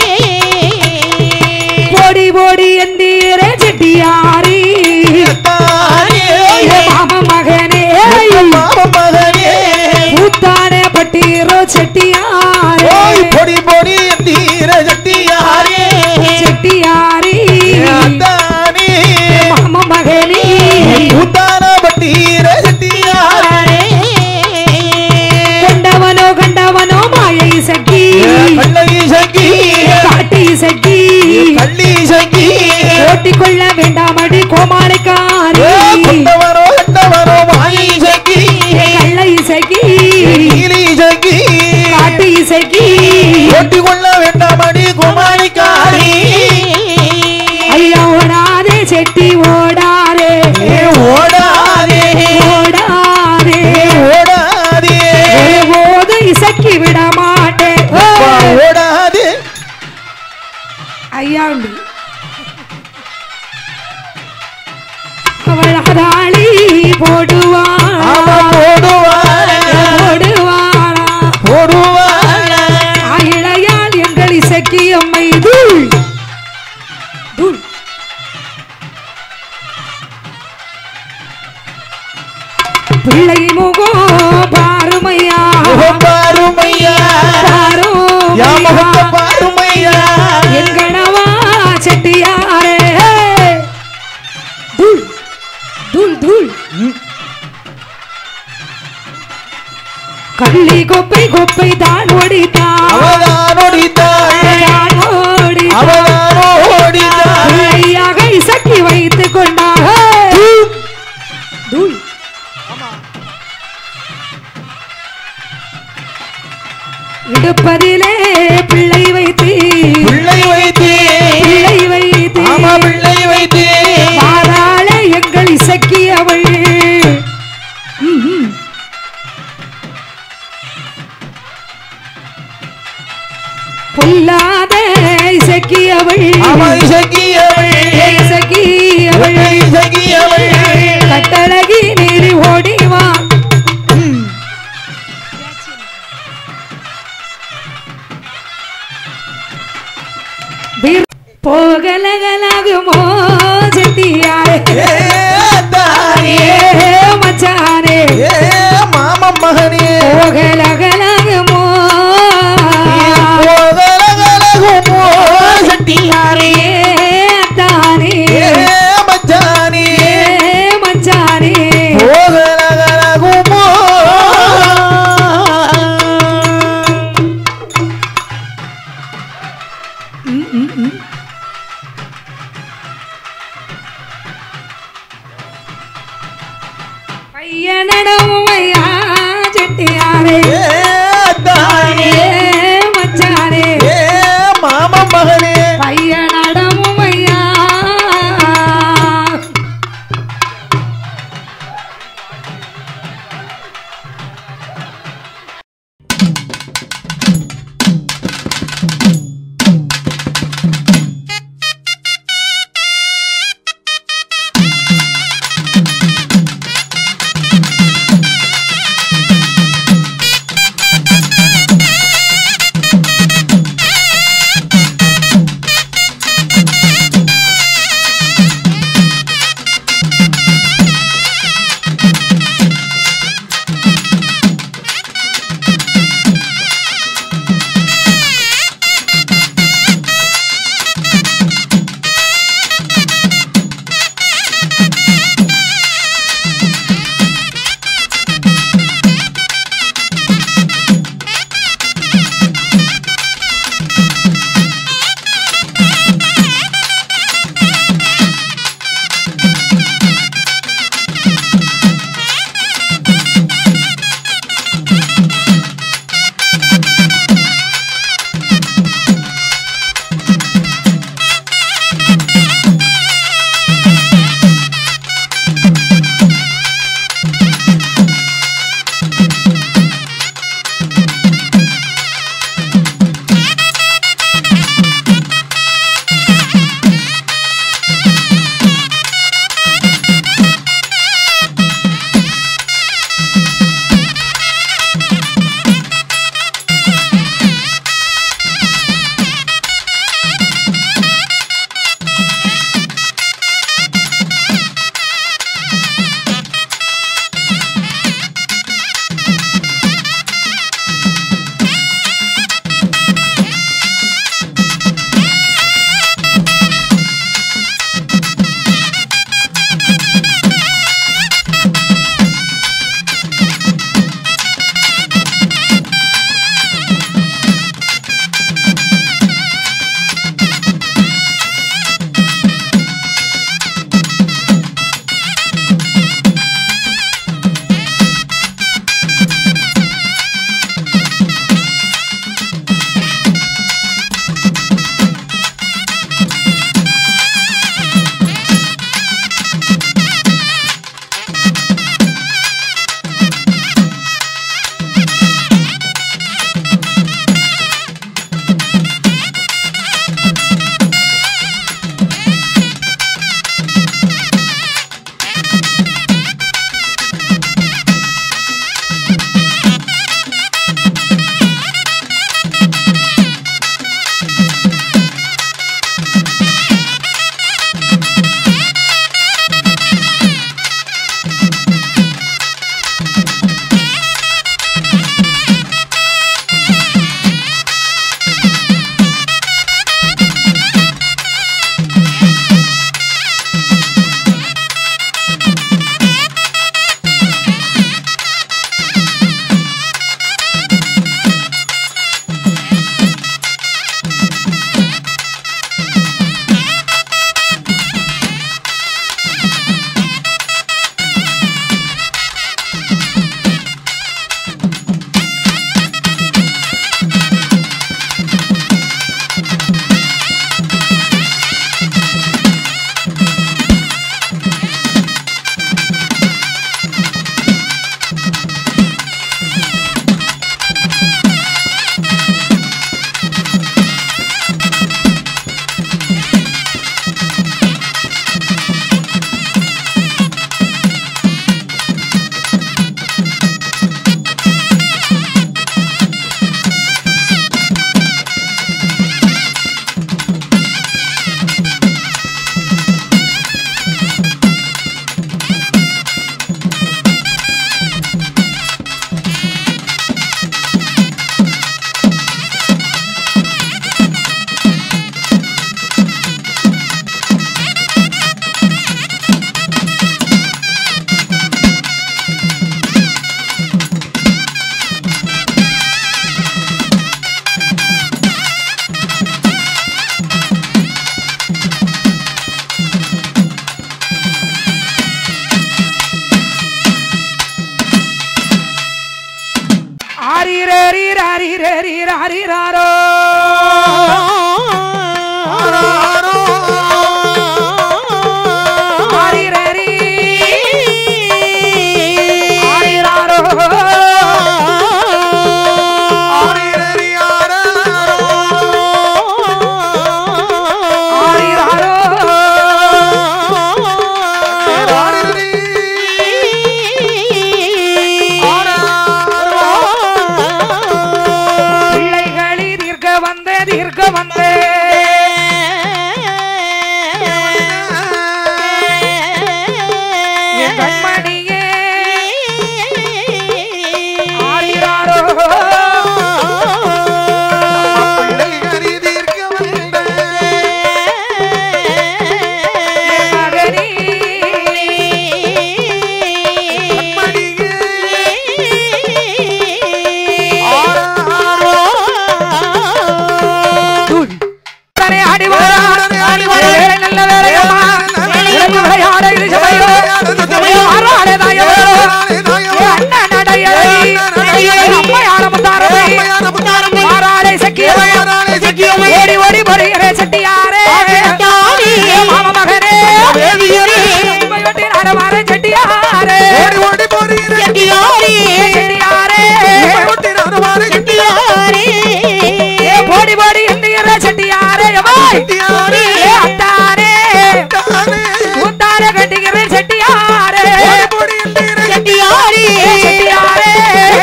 ஓடி ஓடி எந்தீரே செட்டியாரி அத்தாரி ஏ மாமா மகனே மாம மகனே பூத்தானே பட்டீரோ செட்டியாரே ஓய் பொடி பொடி தீர ஜட்டியாரே செட்டியாரி அத்தானே மாமா மகனே பூத்த போடுவான் ஆமா போடுவாளா போடுவானா போடுவாளா இளையால் எங்கள் இசக்கி அம்மை தூள் தூள் பிள்ளை முகம் பாருமையா முகம் பாருமையா யா முகத்தை பாரும் பாருமையா எங்கனவா செட்டியாரே தூள் தூள் தூள் கள்ளி கொப்பை கொப்பை தான் ஒடித்தான் அவதான் ஒடித்தாள் தான் ஓடித்தான். அவதான் ஓடித்தாள் பிள்ளையாக இசக்கி வைத்துக் கொண்டாக தூள் இடுப்பதிலே பிள்ளை வைத்து பிள்ளை வைத்தே பிள்ளை வைத்து ஆமா பிள்ளை வைத்தே பாராள எங்கள் இசக்கி அவள் ம்ஹும். பொல்லாத இசக்கி அவள் ஆமா இசக்கியவள் இசக்கி அவள் இசக்கியவள் கட்டழகி நீரி ஓடிவா போகலகலாகுமோ செட்டியாரே ஏ தாயே ஏ மச்சானே ஏ மாமன் மகனே போகலகலாகுமோ போகலகலகுமோ சட்டியாரே ஏ தானே ஏ மச்சானே ஏ மச்சானே போகலகலகுமோ பையனடமையா செட்டியாரே ஏ தாயே ஏ மச்சானே ஏ மாமன் மகனே பையனடமையா ரரி ராரி ரரி ராரி ராரோ ராரி ரரி ராரி ராரோ ராரி ராரோ பிள்ளைகளி தீர்க்க வந்தே தீர்க்க வந்தே என் கண்மணியே ஆரிராரோ என் மகனே தனே ஆடி வாரா வேற நல்ல வேலையம்மா விளையாட விளையாட இது சபையோ ஆறாடே தாயோ அண்ணன் நடையடி அம்மையான முத்தாரமே ஆறாடே சக்கியமே ஓடி ஓடி பொறியரே செட்டியாரே மாம மகனே உண்மை வெட்டி நடமாற செட்டியாரே செட்டியாரே ஏ போடி போடி எந்திர செட்டியாரே எவாய் ஏ அத்தாரே உத்தார கட்டிக்கிற செட்டியாரே ஏ செட்டியாரே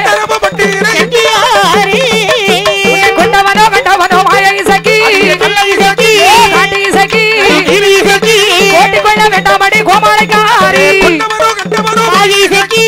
கொண்டவனோ கண்டவனோ மாய இசக்கி காட்டி இசக்கி ஓட்டி கொள்ள வேண்டாமடி கோமாளிக்காரி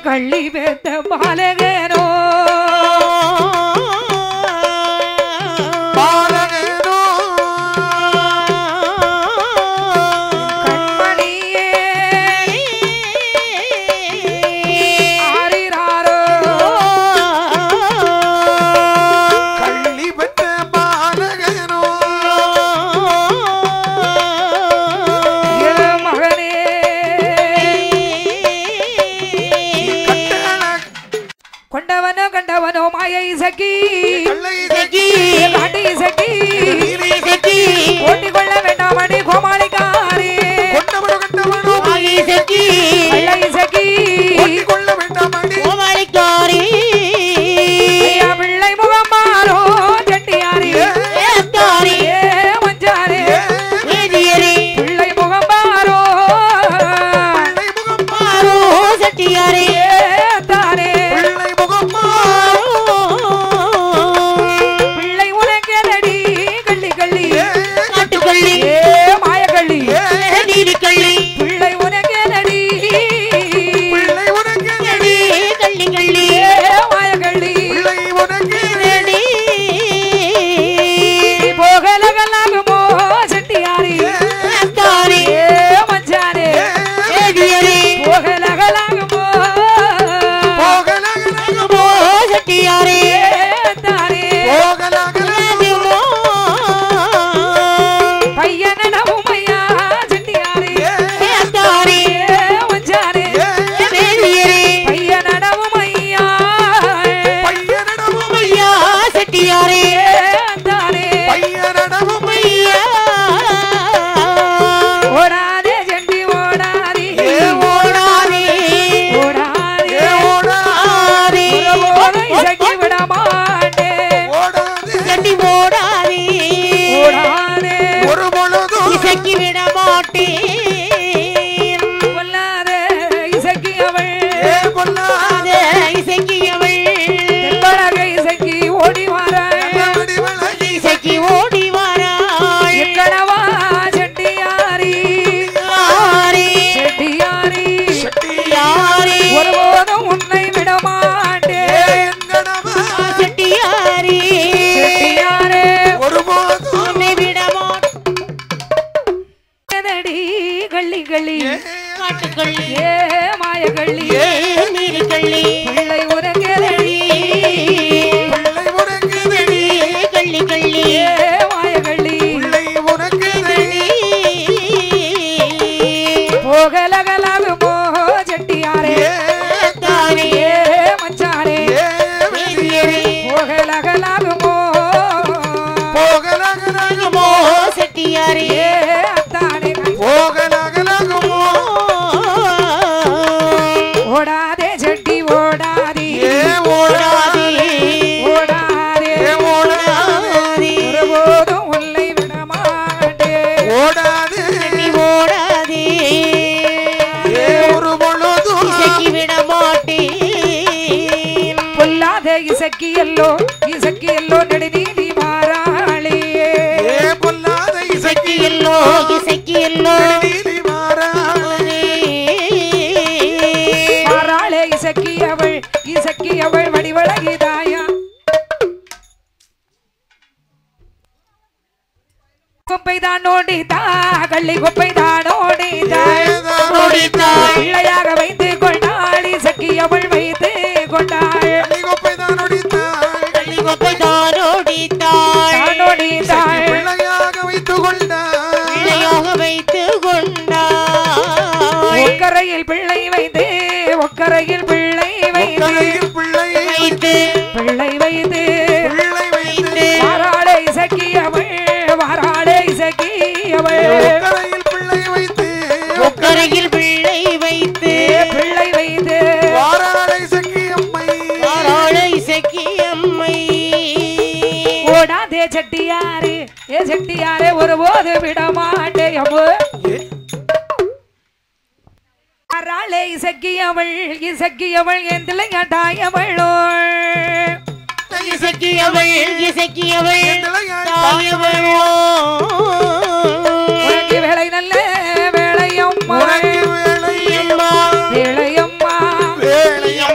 கள்ளி பெத்த பாலகனோ பாலகனோ கண்மணியே ஆரிராரோ கள்ளி பெற்ற பாலகனோ என் மகனே கட்டழ கொண்டவனோ கண்டவனோ மாயை சகி கள்ளை காட்டி சகி ஓட்டி கொள்ள வேண்டாம் அடி கோமாளிக்காரி கொண்டவனோ கண்டவனோ கள்ளை சகி ஒட்டிக் கொள்ள வேண்டாம் அடி ஐயா பிள்ளை முகம் மாறோ செட்டியாரி ஏ மஞ்சாரே பிள்ளை முகம் மாறோ பிள்ளை முகம் ஏ தாரே பிள்ளை முகம் பிள்ளை உனக்கேதடி கள்ளி கள்ளி காட்டுக்கள்ளி ஏ மாயக்கள்ளி நீலிக்கள்ளி பிள்ளை உனக்கேதடி பிள்ளை உனக்கு நடி கள்ளி கள்ளி ஏ மாயக்கள்ளி பிள்ளை உனக்கு நடி போகலகலாகுமோ செட்டியாரி தாரி ஏ மஞ்சாரே ஏடியரி போகலகலாகுமோ போகலகலகமோ செட்டியாரே ஏ தாரே போகலகலகமோ பையனடவும் ஐயா செட்டியாரி தாரி ஏ மஞ்சாரே ஏடியரி பையனடவும் ஐயா பையனடவும் ஐயா செட்டியாரே ஏ தாரே பையனடவும் ஐயா ஓடாதே செண்டி ஓடாதே ஓடாதே ஓடாதே ஓடாதே ஒருபோதும் இசைக்கு விட மாட்டேன் ஓடாதே செட்டி ஓடாதே ஓடாதே ஒரு பொழுதும் இசைக்கு விட மாட்டேன் கொல்லாதே இசைக்கு அவள் ஏ பொல்லாதே இசைக்கு அவள் தென்பழக இசைக்கு ஓடி வராள் மடி விலகி இசைக்கு ஓடி வராள் எக்கடவா செட்டியாரி யாரே செட்டியாரி யாரே ஒருபோதும் உன்னை விட மாட்டேன் எங்கடவா செட்டியாரே செட்டியாரே ஒருபோதும் உன்னை விட மாட்டேன் எதடி கள்ளி கள்ளி காட்டுக்கள்ளி ஏ மாயக்கள்ளி ஏ நீலிக்கள்ளி பிள்ளை உனக்கெதடி பிள்ளை உனக்கு நடி கள்ளி கள்ளி ஏ மாயக்கள்ளி பிள்ளை உனக்கு நடி போகலகலாகுமோ செட்டியாரே ஏ தானே ஏ மச்சாரே ஏ வெளியே போகலகலாகுமோ போகலகலகமோ செட்டியாரே ஏ அத்தானே போகலகலகமோ ஓடாதே செட்டி ஓடாதே ஏ ஓடாதே ஓடாதே ஏ ஓடாதே ஒருபோதும் உன்னை விட மாட்டேன் ஓடாதே நீ ஓடாதே ஏ ஒரு பொழுதும் இசைக்கு விட மாட்டேன் பொல்லாத இசக்கி எல்லோ இசக்கி எல்லோ நெடுநீதி மாறாளியே ஏ பொல்லாத இசைக்கு இசைக்கு எல்லோ இசைக்கு எல்லோ நீலி மாறாளே மாறாளே இசக்கி அவள் இசக்கி அவள் வடிவழகிதாயா குப்பை தான் நோண்டிதா கள்ளி குப்பை தான் நோண்டிதா நோடித்தாள். பிள்ளையாக வைத்து கொண்டாள் இசக்கி அவள் வைத்து கொண்டாள் கள்ளிகொப்பைதான் ஒடித்தாள். கள்ளி கொப்பை தான் ஓடித்தாள் தான் நோண்டிதாள் பிள்ளையாக வைத்துக் கொண்டாள். பிள்ளையாக வைத்து கொண்டாள் ஒக்கரையில் பிள்ளை வைத்து ஒக்கரையில் பிள்ளை வைத்து ஒக்கரையில் பிள்ளை வைத்து பிள்ளை வைத்து பிள்ளை வைத்து வாராளே இசக்கி அவள் வாராளே இசக்கி அவள் ஒக்கரையில் பிள்ளை வைத்து ஒக்கரையில் பிள்ளை வைத்து பிள்ளை வைத்து வாராளை சக்கி அம்மை வாராள இசைக்கு அம்மை ஓடாதே செட்டியாரு ஏ செட்டியாரே ஒருபோது விட மாட்டேன் அம்மு வாராளே இசக்கி அவள் இசக்கி அவள் என் திளையாட்டாயவளோ இசைக்கியவள் இசைக்கியவள் இளையாய் தாயவளோ உனக்கு வேலை நல்ல வேலையம்மா உனக்கு வேலை அம்மா வேலையம்மா வேலை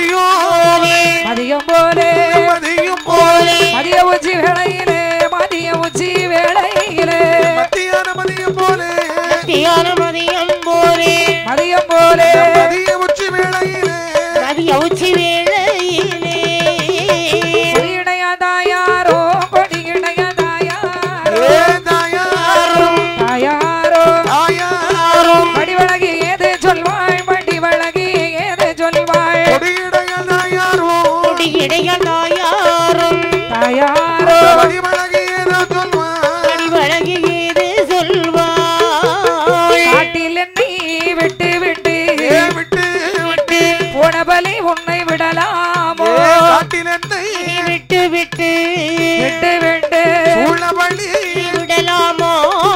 மதியம் மதியம் போலே மதியம் போலே மதிய உச்சி வேளையிலே மதிய உச்சி வேளையிலே மத்தியான மதியம் போலே தியான மதியம் போரே மதியம் போலே மதிய உச்சி வேளையிலே மதிய உச்சி வேளையிலே கொடியிடையாதாயாரோ கொடியிடையாதாயாரோ ஏ தாயாரும் தாயாரோ தாயாரும் மடிவழகி ஏது சொல்வாய் மடிவழகி ஏது சொல்வாய் கொடியிடைய தாயாரும் கொடி இடையலாயாரும் தாயாரோ வடிவழகி ஏதோ சொல்வார் அடி வழங்கி ஏது சொல்வாள் காட்டில் நீ விட்டு விட்டு ஏ விட்டு விட்டு போன பலி உன்னை விடலாமோ ஏ காட்டில் என்னை விட்டு விட்டு விட்டு விட்டு சூழபலி விடலாமோ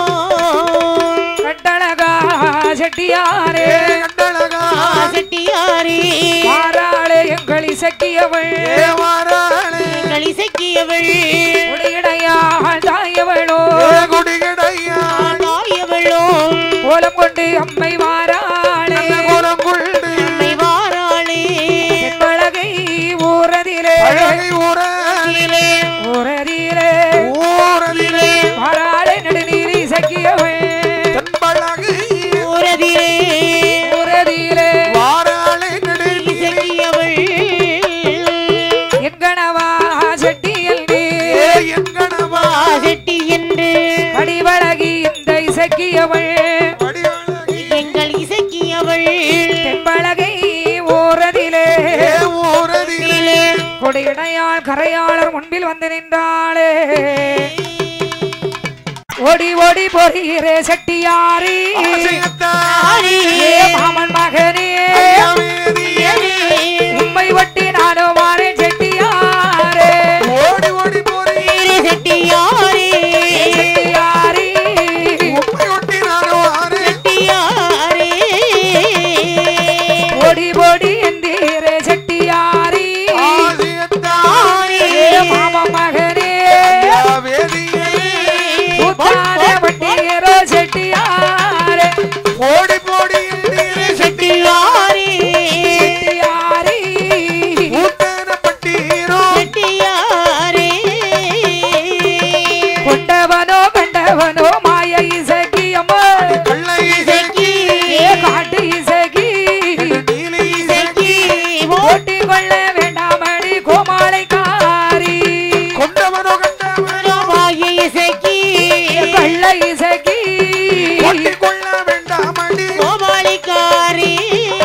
கட்டழகா செட்டியாரே ஏ கண்டழகா செட்டியாரி மாறாளே எங்கள் இசக்கியவள் ஏ வாராளே களிசக்கியவள் உடையடையா தாயவளோ ஏ குடிகடையா தாயவளும் கோலம் கொண்டு அம்மை மாறாளே குலம் கொண்டு அம்மை வாராளே தென்பழகை ஊரதிலே அழகை ஊரலிலே ஊரதிலே ஊரலிலே மாறாளே நடுநீர் இசக்கியவள் தென்பழகை ஊரதிலே ஊரதிலே வாராளை நடுநீர் இசக்கியவள் எங்கனவா செட்டியல் ஏ என் கணவா செட்டி என்று படிவழகி இந்த இசக்கியவள் வடிவழகி எங்கள் இசக்கியவள் தென்பழகை ஊரதிலே ஏ ஊரலிலே கொடியடையாள் கரையாளர் முன்பில் வந்து நின்றாளே ஓடி ஓடி போகிறே செட்டியாரி ஆசையத்தாரி ஏ மாமன் மகனே ஐயாவேதியே உம்மை ஒட்டி நானும் மாறேன் செட்டியாரே ஓடி ஓடி போறீர் செட்டியாரி செட்டியாரி உப்பை ஒட்டி நான் வாரேன் செட்டியாரி ஓடி ஓடி எந்தீரே செட்டியாரி ஆசையத்தாரி ஏ மாமன் மகனே ஐயாவேதியே கூத்தாட வட்டியரோ செட்டியாரே ஓடி போடி எண்ணீரே செட்டியாரி செட்டியாரி ஊட்டன பட்டீரோ செட்டியாரி கொண்டவனோ கண்டவனோ மாய இசக்கியம்மோ கள்ளை இசைக்கி ஏ காட்டு இசக்கி நீலி செட்டி ஓட்டி கொள்ள வேண்டாமடி கோமாளைக்காரி கொண்டவனோ கண்டவனோ வாயை இசக்கி கள்ள இசக்கி ஒட்டி கொள்ள வேண்டாமடி கோமாளிக்காரி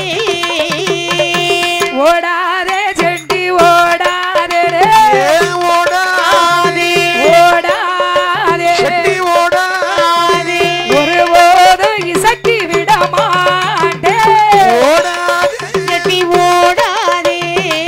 ஓடாதே செட்டி ஓடாதே ஏ ஓடாதே ஓடாதே செட்டி ஓடாதே ஒருபோதும் இசக்கி விட மாட்டேன் ஓடாதே செட்டி ஓடாதே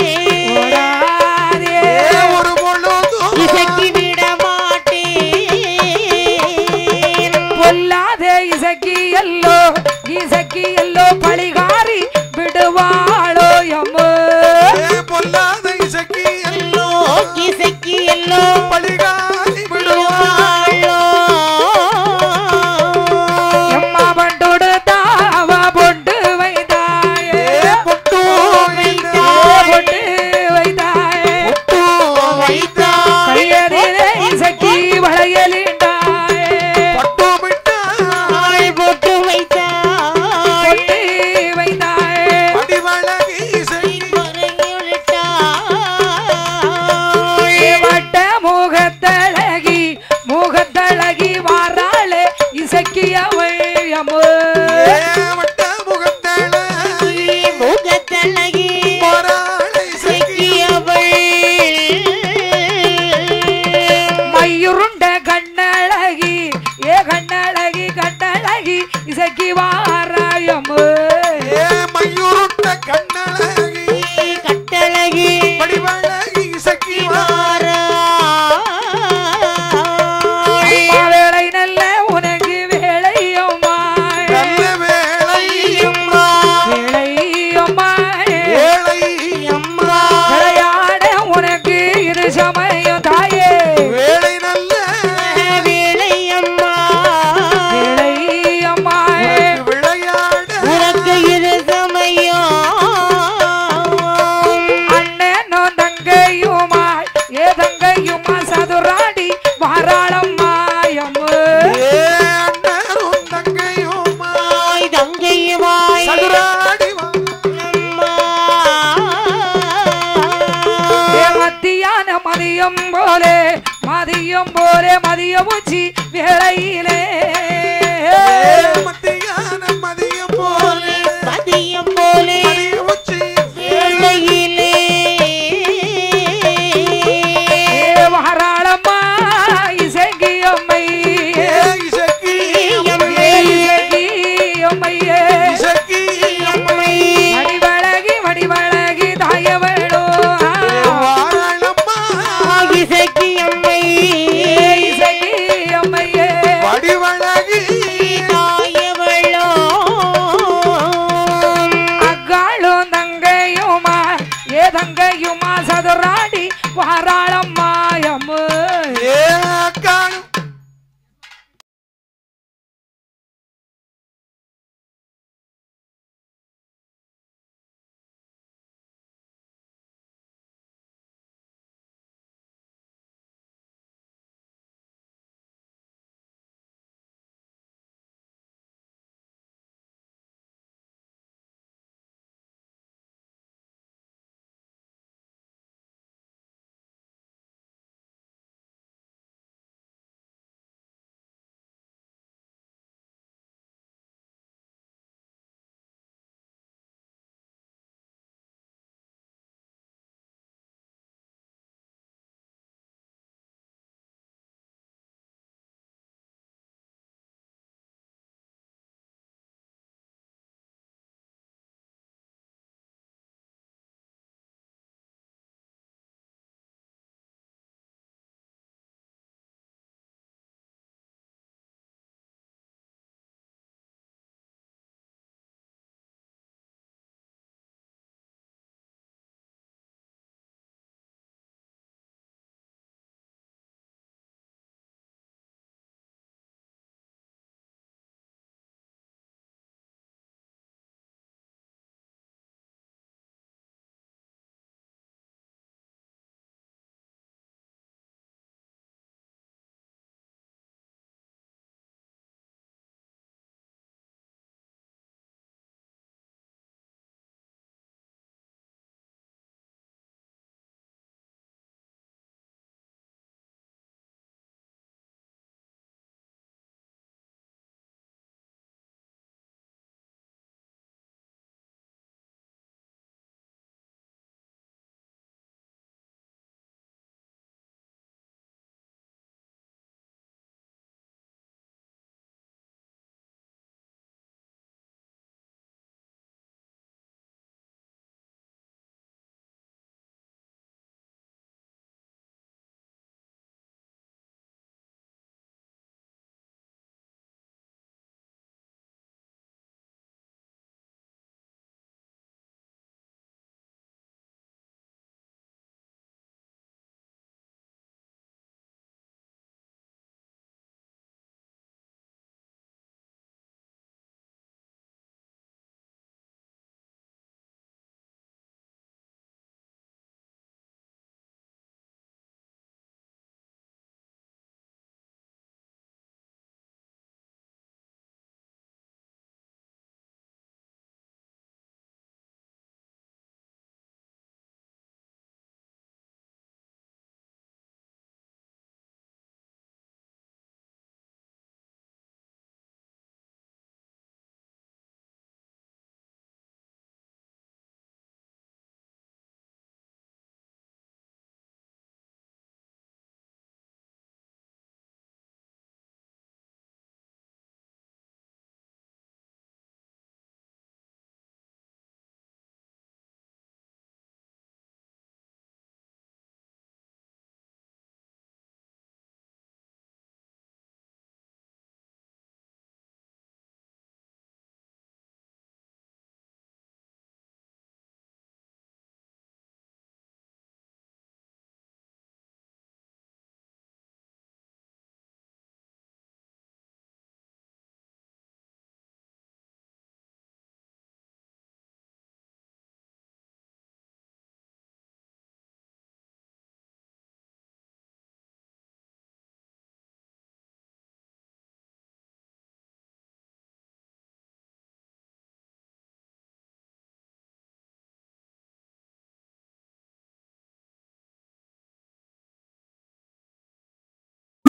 மதியம் போலே மதியம் போலே மதியம் உச்சி வேளையிலே மத்தியானம் மதியம் போலே மதியம் போலே மதிய உச்சி வேளையிலே ஏ வாராளம்மா இசைக்கு அம்மை ஏ இசக்கி ஏ இசைக்கு அம்மையே இசக்கி அம்மை வடிவழகி வடிவழகி தாயவளோ வாராளம்மா இசைக்கு அம்மை இசைக்கு அம்மையே வடிவழகி தாயவளோ அக்காளும் தங்கையுமா ஏ தங்கையுமா சதுராடி வாராளம்மாயம்மு ஏ காணும்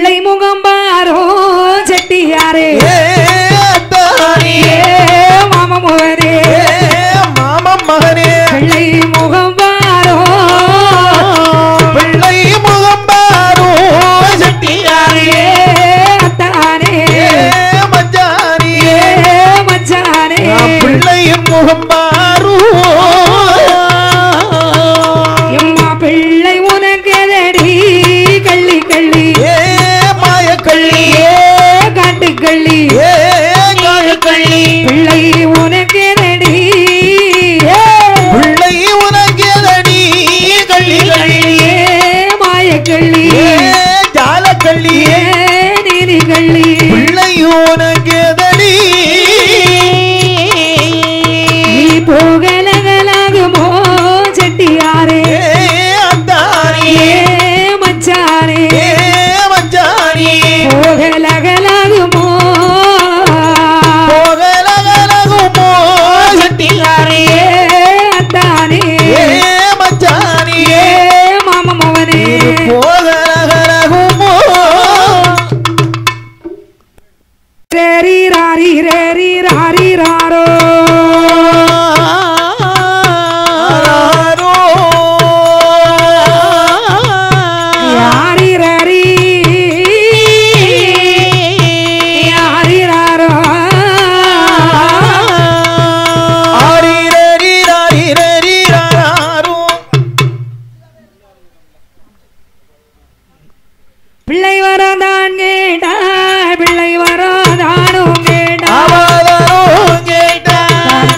பிள்ளை முகம் பாரோ செட்டியாரே ஏ அத்தானி ஏ மாம முகரே ஏ மாமன் மகனே பிள்ளை முகம் பாரோ பிள்ளை முகம் பாரு செட்டியாரே ஏ அத்தானே ஏ மச்சானி ஏ மச்சானே பிள்ளையின் முகம் பாரு எம்மா பிள்ளை உனக்கெதடி கள்ளி கள்ளி ஏ மாயக்கள்ளி ஏ காட்டு கள்ளி ஏ காயக்கள்ளி பிள்ளை உனக்கெதடி ஏ பிள்ளை உனக்கேதடி கள்ளி கள்ளி ஏ மாயக்கள்ளி ஏ ஜாலக்கள்ளி ஏ நீலி கள்ளி பிள்ளை உனக்கேதடி நீ போகலகலாகுமோ செட்டியாரே ஏ அந்தானி ஏ மச்சானே ஏ மச்சானி போகலகலாகுமோ போகலகலகுமோ செட்டியாரே ஏ அத்தானே ஏ மச்சானி ஏ மாம மவனே போகலகலகுமோ ரேரி ராரி ரேரி ராரி ராரோ ஆராரோ. யாரி ராரி யாரி ராரோ ஆரிரரிரரிரரிரராரோ. பிள்ளை வரதான் கேட்டா பிள்ளை வரதானும் கேட்டா அவதாரோ கேட்டார்.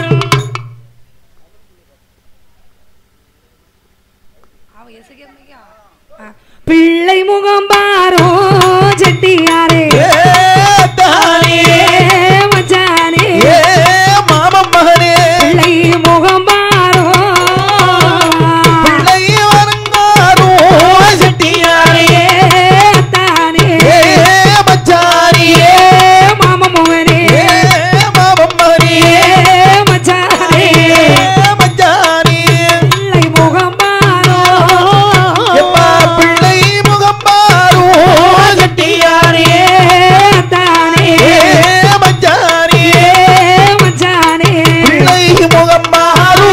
பிள்ளை முகம் பாரோ செட்டியாரே ஏ தானே, ஏ மச்சானே ஏ மாமன் மகனே, பிள்ளை முகம் பாரோ பிள்ளை வருங்காரோ செட்டியாரே. ஏ அத்தானே ஏ மச்சானி, ஏ மாம மோகனே ஏ மாமன் மகனே, ஏ மச்சானே ஏ மச்சானி. பிள்ளை முகம் பாரோ எம்மா பிள்ளை முகம் பாரு செட்டியாரே. ஏ அத்தானே ஏ மச்சானி, ஏ மச்சானே பிள்ளை முகம் மாறு.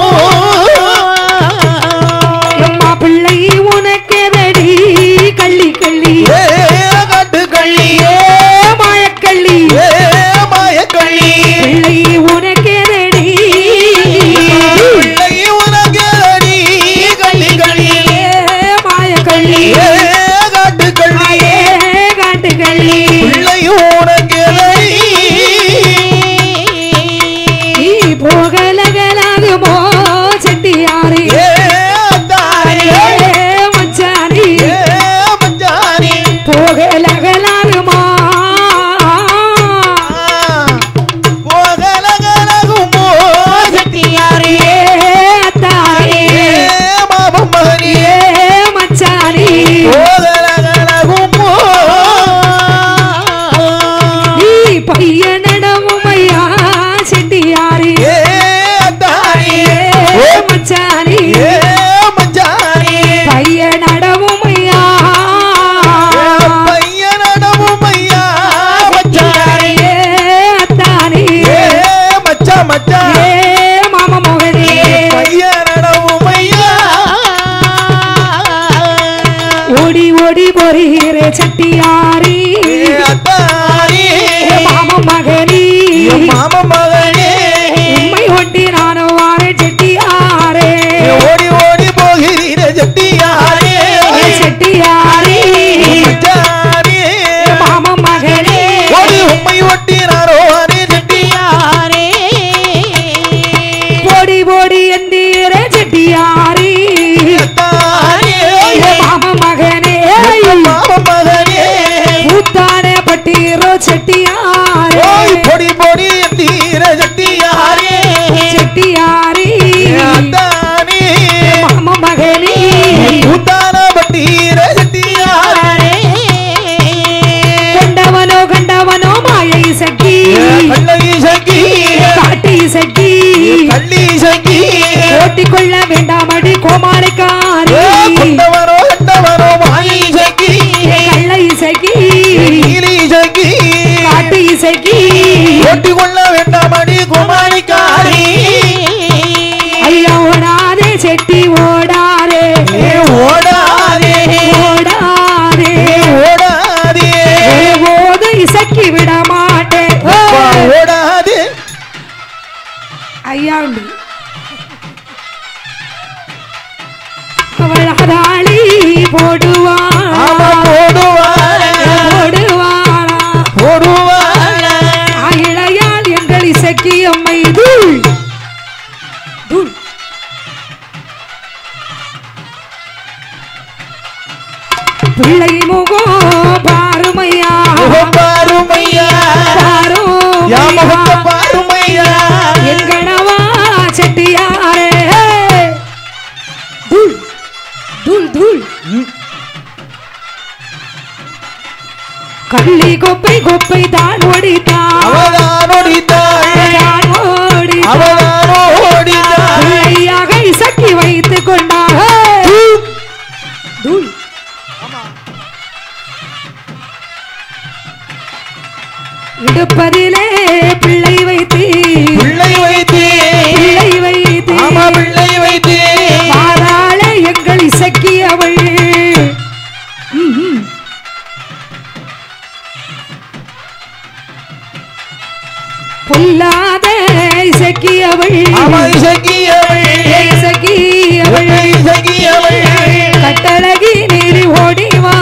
எம்மா பிள்ளை உனக்கெதடி கள்ளி கள்ளி ஏ காட்டுக்கள்ளி, ஏ மாயக்கள்ளி ஏ மாயக்கள்ளி. பிள்ளை உனக்கெதடி பிள்ளை உனக்கேதடி கள்ளி கள்ளி. ஏ மாயக்கள்ளி ஏ காட்டுக்கள்ளி, ஏ காட்டுக்கள்ளி பிள்ளை உனக்கேதடி. நீ போகலகலாகுமோ செட்டியாரே ஏ தாயே, ஏ மச்சானி ஏ மச்சானி. போகலகலாகுமா போகலகலகுமோ செட்டியாரே. ஏ அத்தாரே ஏ மாமன் மகனே, ஏ மச்சானி போகலகலகுமோ. நீ பையனடமும் ஐயா செட்டியாரே ஏ தாயே, ஏ மச்சானி ஏ மச்சானி. பையனடமும் ஐயா ஏ பையனடமும் ஐயா மச்சானி. ஏ அத்தானி ஏ மச்சா மச்சா. ஏ மாம மோகனே பையனடமும் ஐயா. ஓடி ஓடி போறீரே செட்டியாரி ஏ அத்தாரி. ஏ மாம மகனி ஏ மாமன் மகனே. உண்மை ஒட்டி நானும் வாரேன் செட்டியாரே ஏ ஓடி ஓடி போகிறீர செட்டியாரே. ஏ செட்டியாரி மச்சானே. ஏ மாம மகனே ஓடி உம்மை ஒட்டினாரோ அரே செட்டியாரே. போடி போடி எந்தீரே செட்டியாரி அத்தாரே. ஏ மாம மகனே மாமன் மகனே. பூத்தானே பட்டீரோ செட்டியாரே ஓய் பொடி பொடி தீர செட்டியாரே. செட்டியாரி அத்தானே. மாம மகனே உத்தான பட்டீர செட்டியாரே. கொண்டவனோ கண்டவனோ மாயை சக்கி கள்ளி சங்கி. காட்டி சக்கி கள்ளி சங்கி. ஓட்டிக்கொள்ள வேண்டாமடி கோமாளிக்காரி ஏ, கொண்டவரோ கண்டவரோ வாயி சங்கி. கள்ளை சக்கி ஒட்டி கொள்ள வேண்டாம் அடி குமாரிக்காரி ஐயா ஓடாதே செட்டி ஓடாதே ஏ ஓடாதே ஓடாதே ஓடாதே போது இசக்கி விட மாட்டேன் அப்பா, ஓடாதே ஐயா உண்டு அவள் அதாளி போடுவான் ஆமா போடுவாள போடுவாளா போடுவாள இளையாள் எங்கள் இசக்கி அம்மை தூள் தூள் பிள்ளை முகம் பாருமையா முகம் பாருமையா யா முகத்தை பாரும் பாருமையா எங்கனவா செட்டியாரே தூள் தூள் தூள் கள்ளி கொப்பை கொப்பை தான் ஓடித்தான் அவதான் ஓடித்தாள் தான் ஓடித்தான் அவதான் ஓடித்தாள் பிள்ளையாக இசக்கி வைத்துக் கொண்டாக தூள் இடுப்பதிலே பிள்ளை வைத்து பிள்ளை வைத்தே பிள்ளை வைத்து ஆமா பிள்ளை வைத்தே மாறாள எங்கள் இசக்கி அவள் ம்ஹும். பொல்லாத இசக்கி அவள் ஆமா இசக்கியவள் இசக்கி அவள் இசக்கியவள் கட்டழகி நீரி ஓடிவா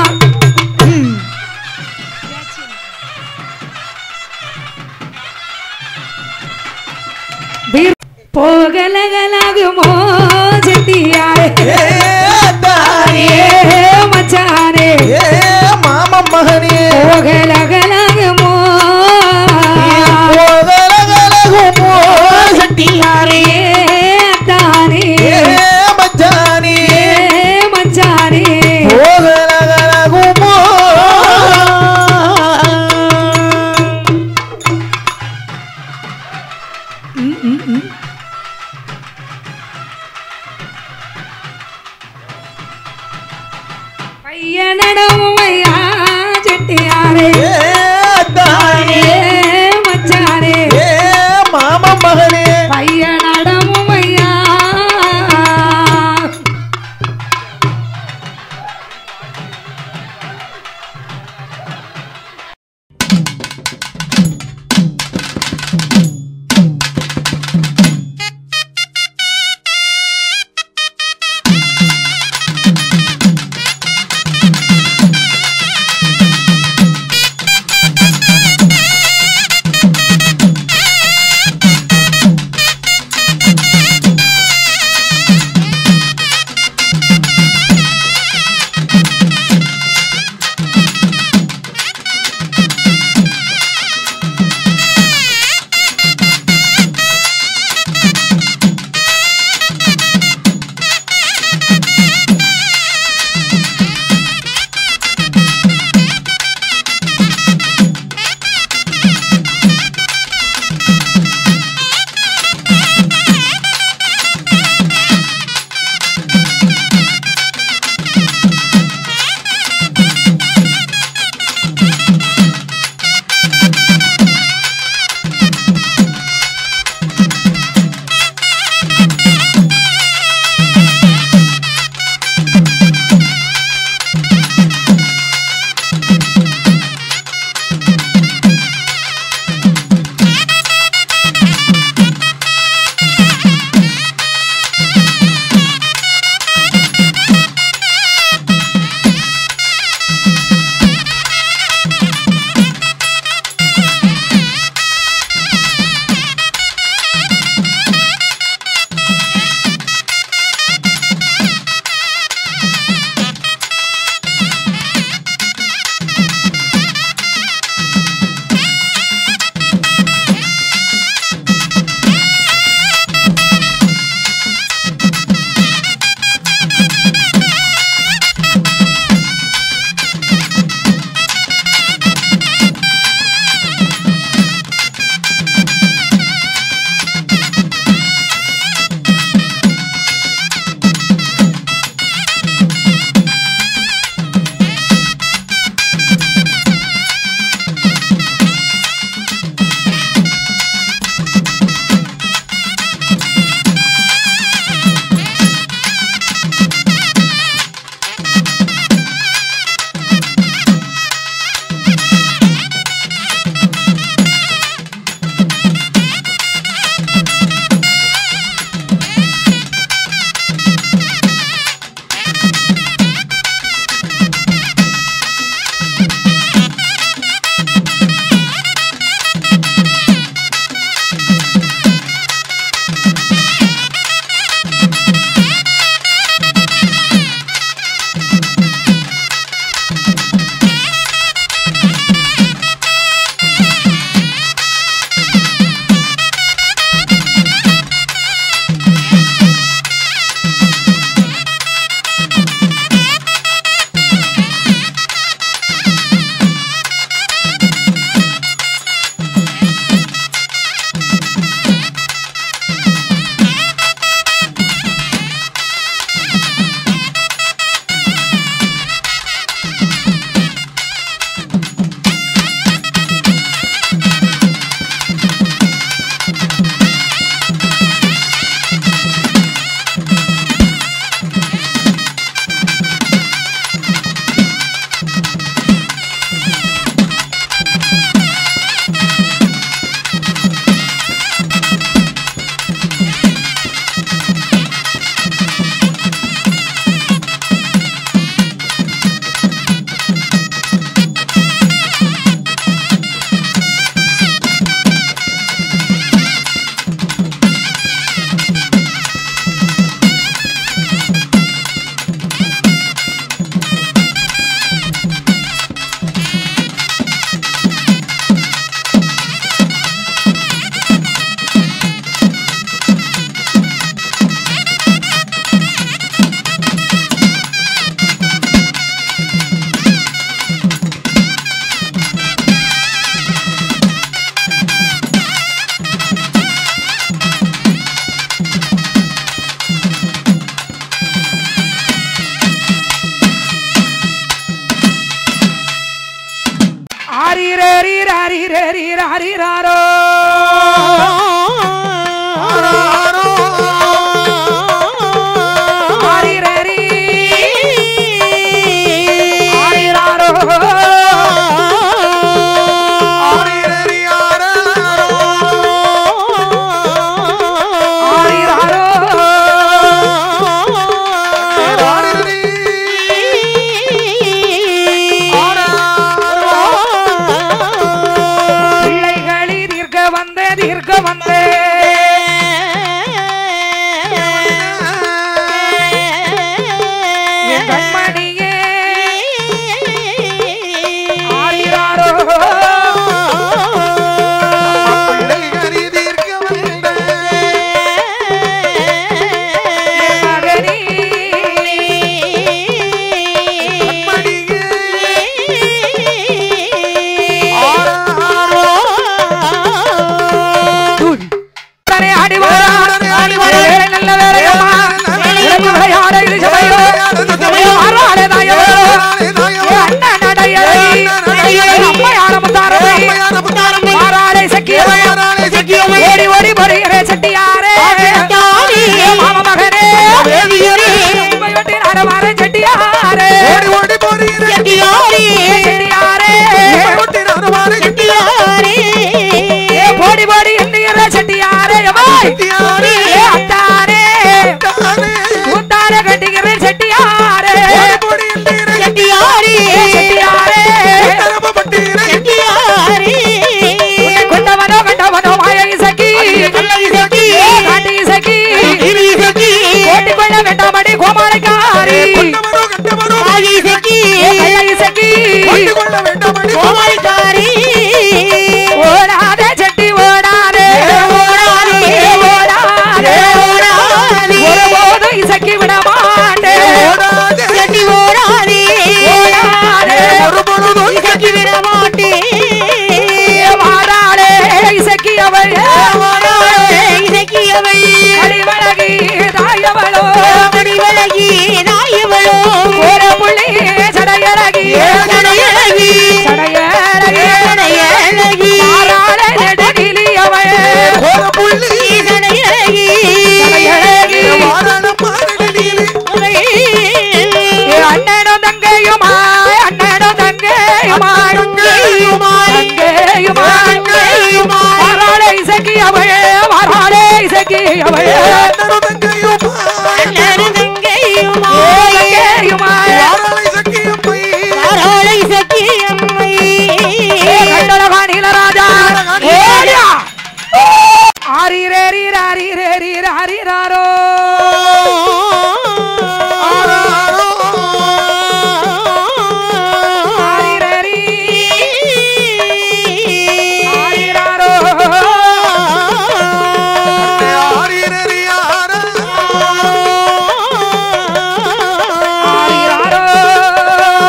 போகலகலாகுமோ செட்டியாரே ஏ தாயே ஏ மச்சானே ஏ மாம மகனே போகலகலாகுமோ போகலகலகுமோ சட்டியாரே ஏ தானே ஏ மச்சானே ஏ மச்சானே போகலகலகுமோ பையனடமையா செட்டியாரே ஏ தாயே ஏ மச்சானே ஏ மாம மகனே பையனடமையா ஆ ரேரி ராரி ராரோ ஆரி ரேரி ஆரி ராரோ ஆரி ராரோ பிள்ளைகளி தீர்க்க வந்தே தீர்க்க வந்தே என் கண்மணியே ஆரி ராரோ என் மகனே தனே அடிவாரா அடிவாரா வேலை நல்ல வேலையம்மா எனக்கு விளையாட இது சபையோ சபையோ ஆறாளே தாயோ ஏ அண்ணா நடையழகி அம்மா யாரமுத்தாரமே மாறாளே சக்கியமே ஓடி ஓடி பொறியரே செட்டியாரே ஏ மாம மகனே உம்மை விட்டு நடமாறே செட்டியாரே செட்டியாரே ஏ போடி போடி எண்ணுகிற செட்டியாரே எவாய் ஏ அத்தாரே கூத்தாரே கட்டிக்கிறேன் செட்டியாரே ஏ செட்டியாரே உன்னை கொண்டவனோ கண்டவனோ மாய இசக்கி ஏ காட்டு இசக்கி ஓட்டிக்கொள்ள வேண்டாமடி கோமாளிக்காரி ஏ கள்ள இசக்கி ஓடாதே செட்டி ஓடாதே ஓடாதே ஓடாதே ஒருபோதும் இசக்கி விட மாட்டேன் ஓடாதே ஏ வாராளே இசக்கி அவள் அடிவழகி தாயவளோ ஒரு புள்ளி சடையழகி சடையழகி வாராளே நெடுகிலி அவள் சடையழகி ஏ அண்ணனும் தங்கையுமா அண்ணனும் தங்கையுமா தங்கையுமா வாராளே இசக்கி அவள் வாராளே இசக்கி அவள் தங்கையுமா கண்டலகா நீலராஜா ஓடியா ஆரி ரேரி ராரி ரேரி ராரி ராரோ ஆரி ரேரி ஆரி ராரோ ஆரி ராரோ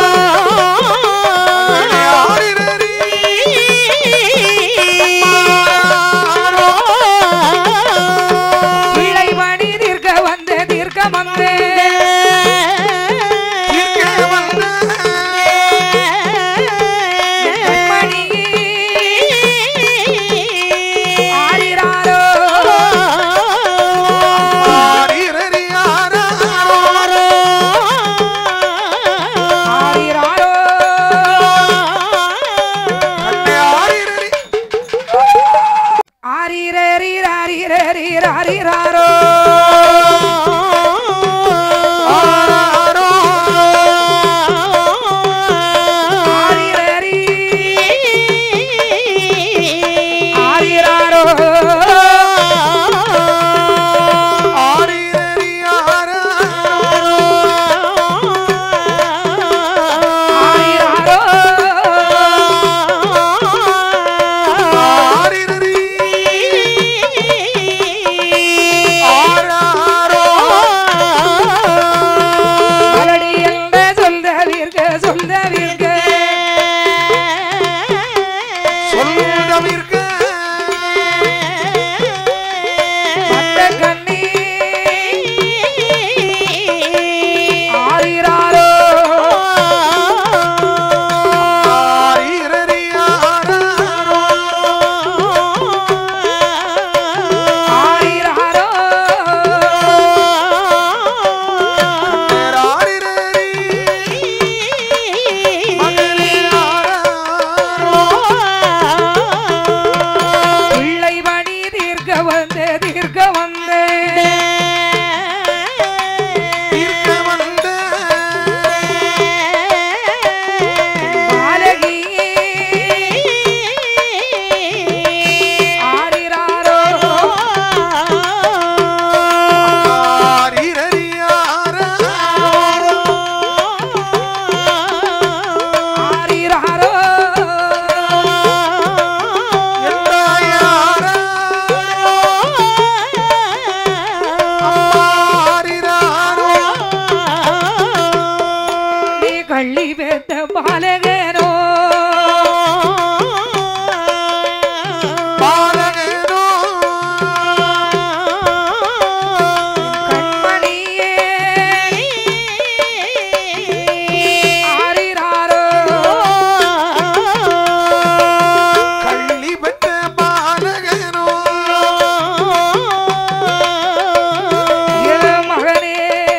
கள்ளி பெத்த பாலகனோ பாலகனோ கண்மணியே ஆரிராரோ கள்ளி பெற்ற பாலகனோ என் மகனே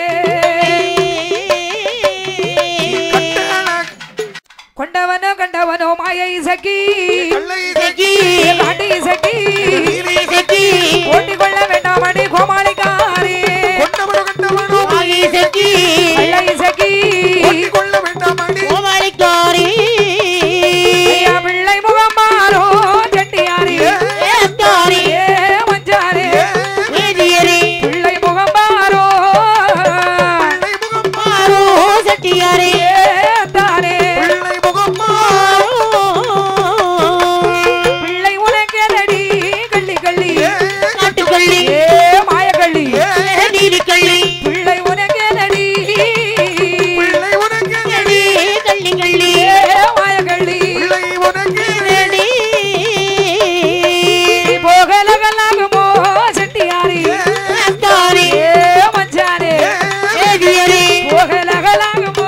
கட்டள கொண்டவனோ கண்டவனோ மாயை சகி கள்ளை காட்டி சகி ஓட்டி கொள்ள வேண்டாம் அடி கோமாளிக்காரி கொண்டவனோ கண்டவனோ கள்ளை சகி ஒட்டிக் கொள்ள வேண்டாம் அடி ஐயா பிள்ளை முகம் மாறோ செட்டியாரி ஏ மஞ்சாரே பிள்ளை முகம் மாறோ பிள்ளை முகம் ஏ தானே பிள்ளை முகம் பிள்ளை உனக்கேதடி கள்ளி கள்ளி காட்டுக்கள்ளி ஏ மாயக்கள்ளி நீலிக்கள்ளி பிள்ளை உனக்கேதடி பிள்ளை உனக்கு கள்ளி கள்ளி ஏ மாயக்கள்ளி பிள்ளை உனக்கு ரெடி நீ போகலகலாகுமோ செட்டியாரி தாரி ஏ மஞ்சாரே ஏதியரே போகலகலாகுமோ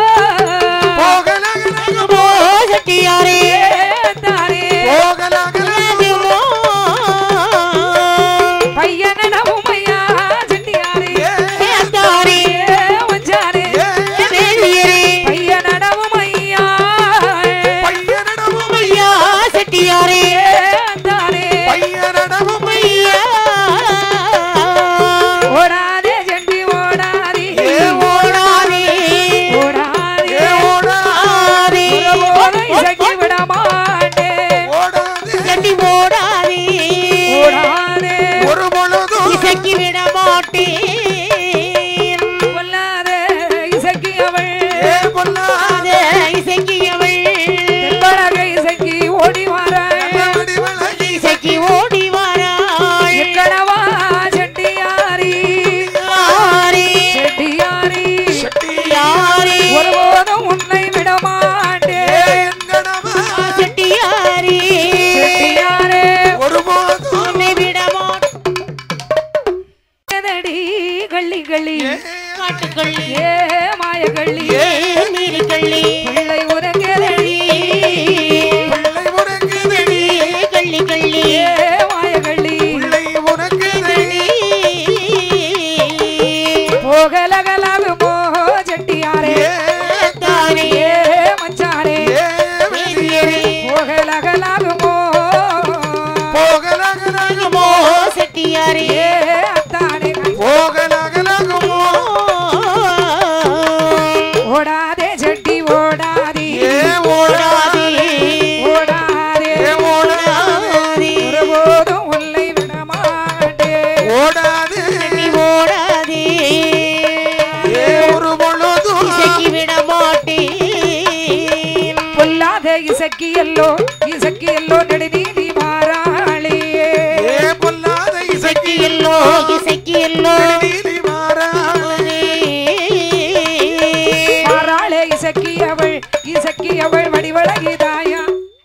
போகலகலகமோ செட்டியாரே ஏ தானே போகலகலகமோ பையனடவும் ஐயா செட்டியாரி தாரி ஏ மஞ்சாரே ஏதியரே பையனடவும் ஐயா பையனடவும் ஐயா செட்டியாரே ஏ தானே பையனடவும் ஐயா ஓடாதே செண்டி ஓடாதே ஏ ஓடாதே ஓடாதே ஏ ஓடாதே ஒருபோதும் இசைக்கு விட மாட்டேன் ஓடாதே செட்டி போடாதே ஓடாதே ஒரு பொழுதும் இசைக்கு விட மாட்டேன் கொல்லாதே இசைக்கு அவள் ஏ பொல்லாதே இசைக்கு அவள் தென்பழக இசைக்கு ஓடி வாராள் அடி விலகி இசைக்கு ஓடி வராள் எங்கடவா செட்டியாரி யாரே செட்டியாரி செட்டி யாரே ஒருபோதும் உன்னை விட மாட்டேன் எங்கடவா செட்டியாரே செட்டியாரே ஒருபோதும் உன்னை விட மாட்டேன் எதடி கள்ளி கள்ளி காட்டுக்கள்ளி ஏ மாயக்கள்ளி ஏ நீலிக்கள்ளி பிள்ளை உனக்கெதடி பிள்ளை உனக்கு தடி கள்ளி கள்ளி ஏ மாயக்கள்ளி பிள்ளை உனக்கு தடி போகலகலாகுமோ செட்டியாரே ஏ தானே ஏ மச்சாரே ஏ வெளியே போகலகலாகுமோ போகலகலகமோ செட்டியாரே ஏ அத்தானே போகலகலகமோ ஓடாதே செட்டி ஓடாதே ஏ ஓடாதே ஓடாதே ஏ ஓடாதே ஒருபோதும் உன்னை விட மாட்டேன் ஓடாதே நீ ஓடாதே ஏ ஒரு பொழுதும் இசைக்கு விட மாட்டேன் பொல்லாத இசக்கி எல்லோ இசக்கி எல்லோ நெடுநீதி மாறாளியே ஏ பொல்லாத இசைக்கு எல்லோ இசைக்கு எல்லோ நீலி மாறாளே மாறாளே இசக்கி அவள் இசக்கி அவள் வடிவழகிதாயா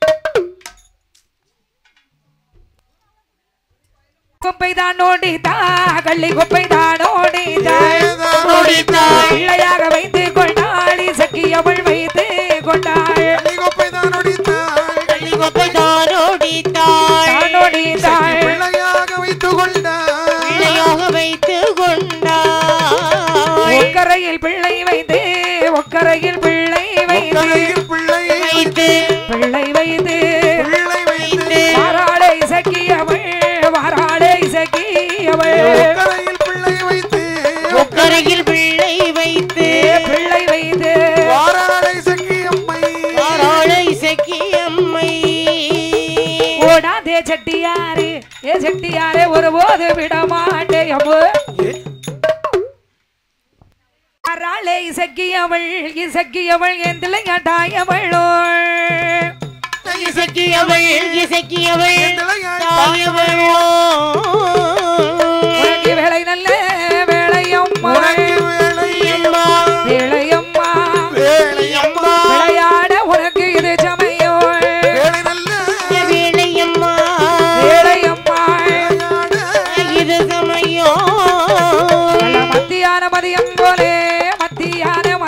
குப்பை தான் நோண்டிதா கள்ளி குப்பை தான் நோண்டிதா ஓடித்தாள் பிள்ளையாக வைத்து கொண்டாள் இசக்கி அவள் வைத்து கொண்டாள் கொப்பைதான் ஒடித்தாள் கள்ளி கொப்பை தான் ஓடித்தாள் தான் நோண்டிதாள் பிள்ளையாக வைத்துக் கொண்டாள் பிள்ளையாக வைத்து கொண்டாள் ஒக்கரையில் பிள்ளை வைத்து ஒக்கரையில் பிள்ளை வைத்து கரையில் பிள்ளை வைத்து பிள்ளை வைத்து பிள்ளை வைத்து வாராளே இசக்கி அவள் வாராளே இசக்கி அவள் கரையில் பிள்ளை வைத்து ஒக்கரையில் பிள்ளை வைத்து பிள்ளை வைத்து வாராளை சங்கி அம்மை வாராளை இசைக்கு அம்மை ஓடாதே செட்டியாரே ஏ செட்டியாரே ஒருபோது விட மாட்டேன் அம்மு வாராளே இசக்கி அவள் இசக்கி அவள் என் திளையாட்டாயவளோ இசைக்கியவள் இசைக்கியவள் தாயவளோ உனக்கு வேலை நல்ல வேலையம்மா உனக்கு வேலை அம்மா வேலையம்மா வேலையம்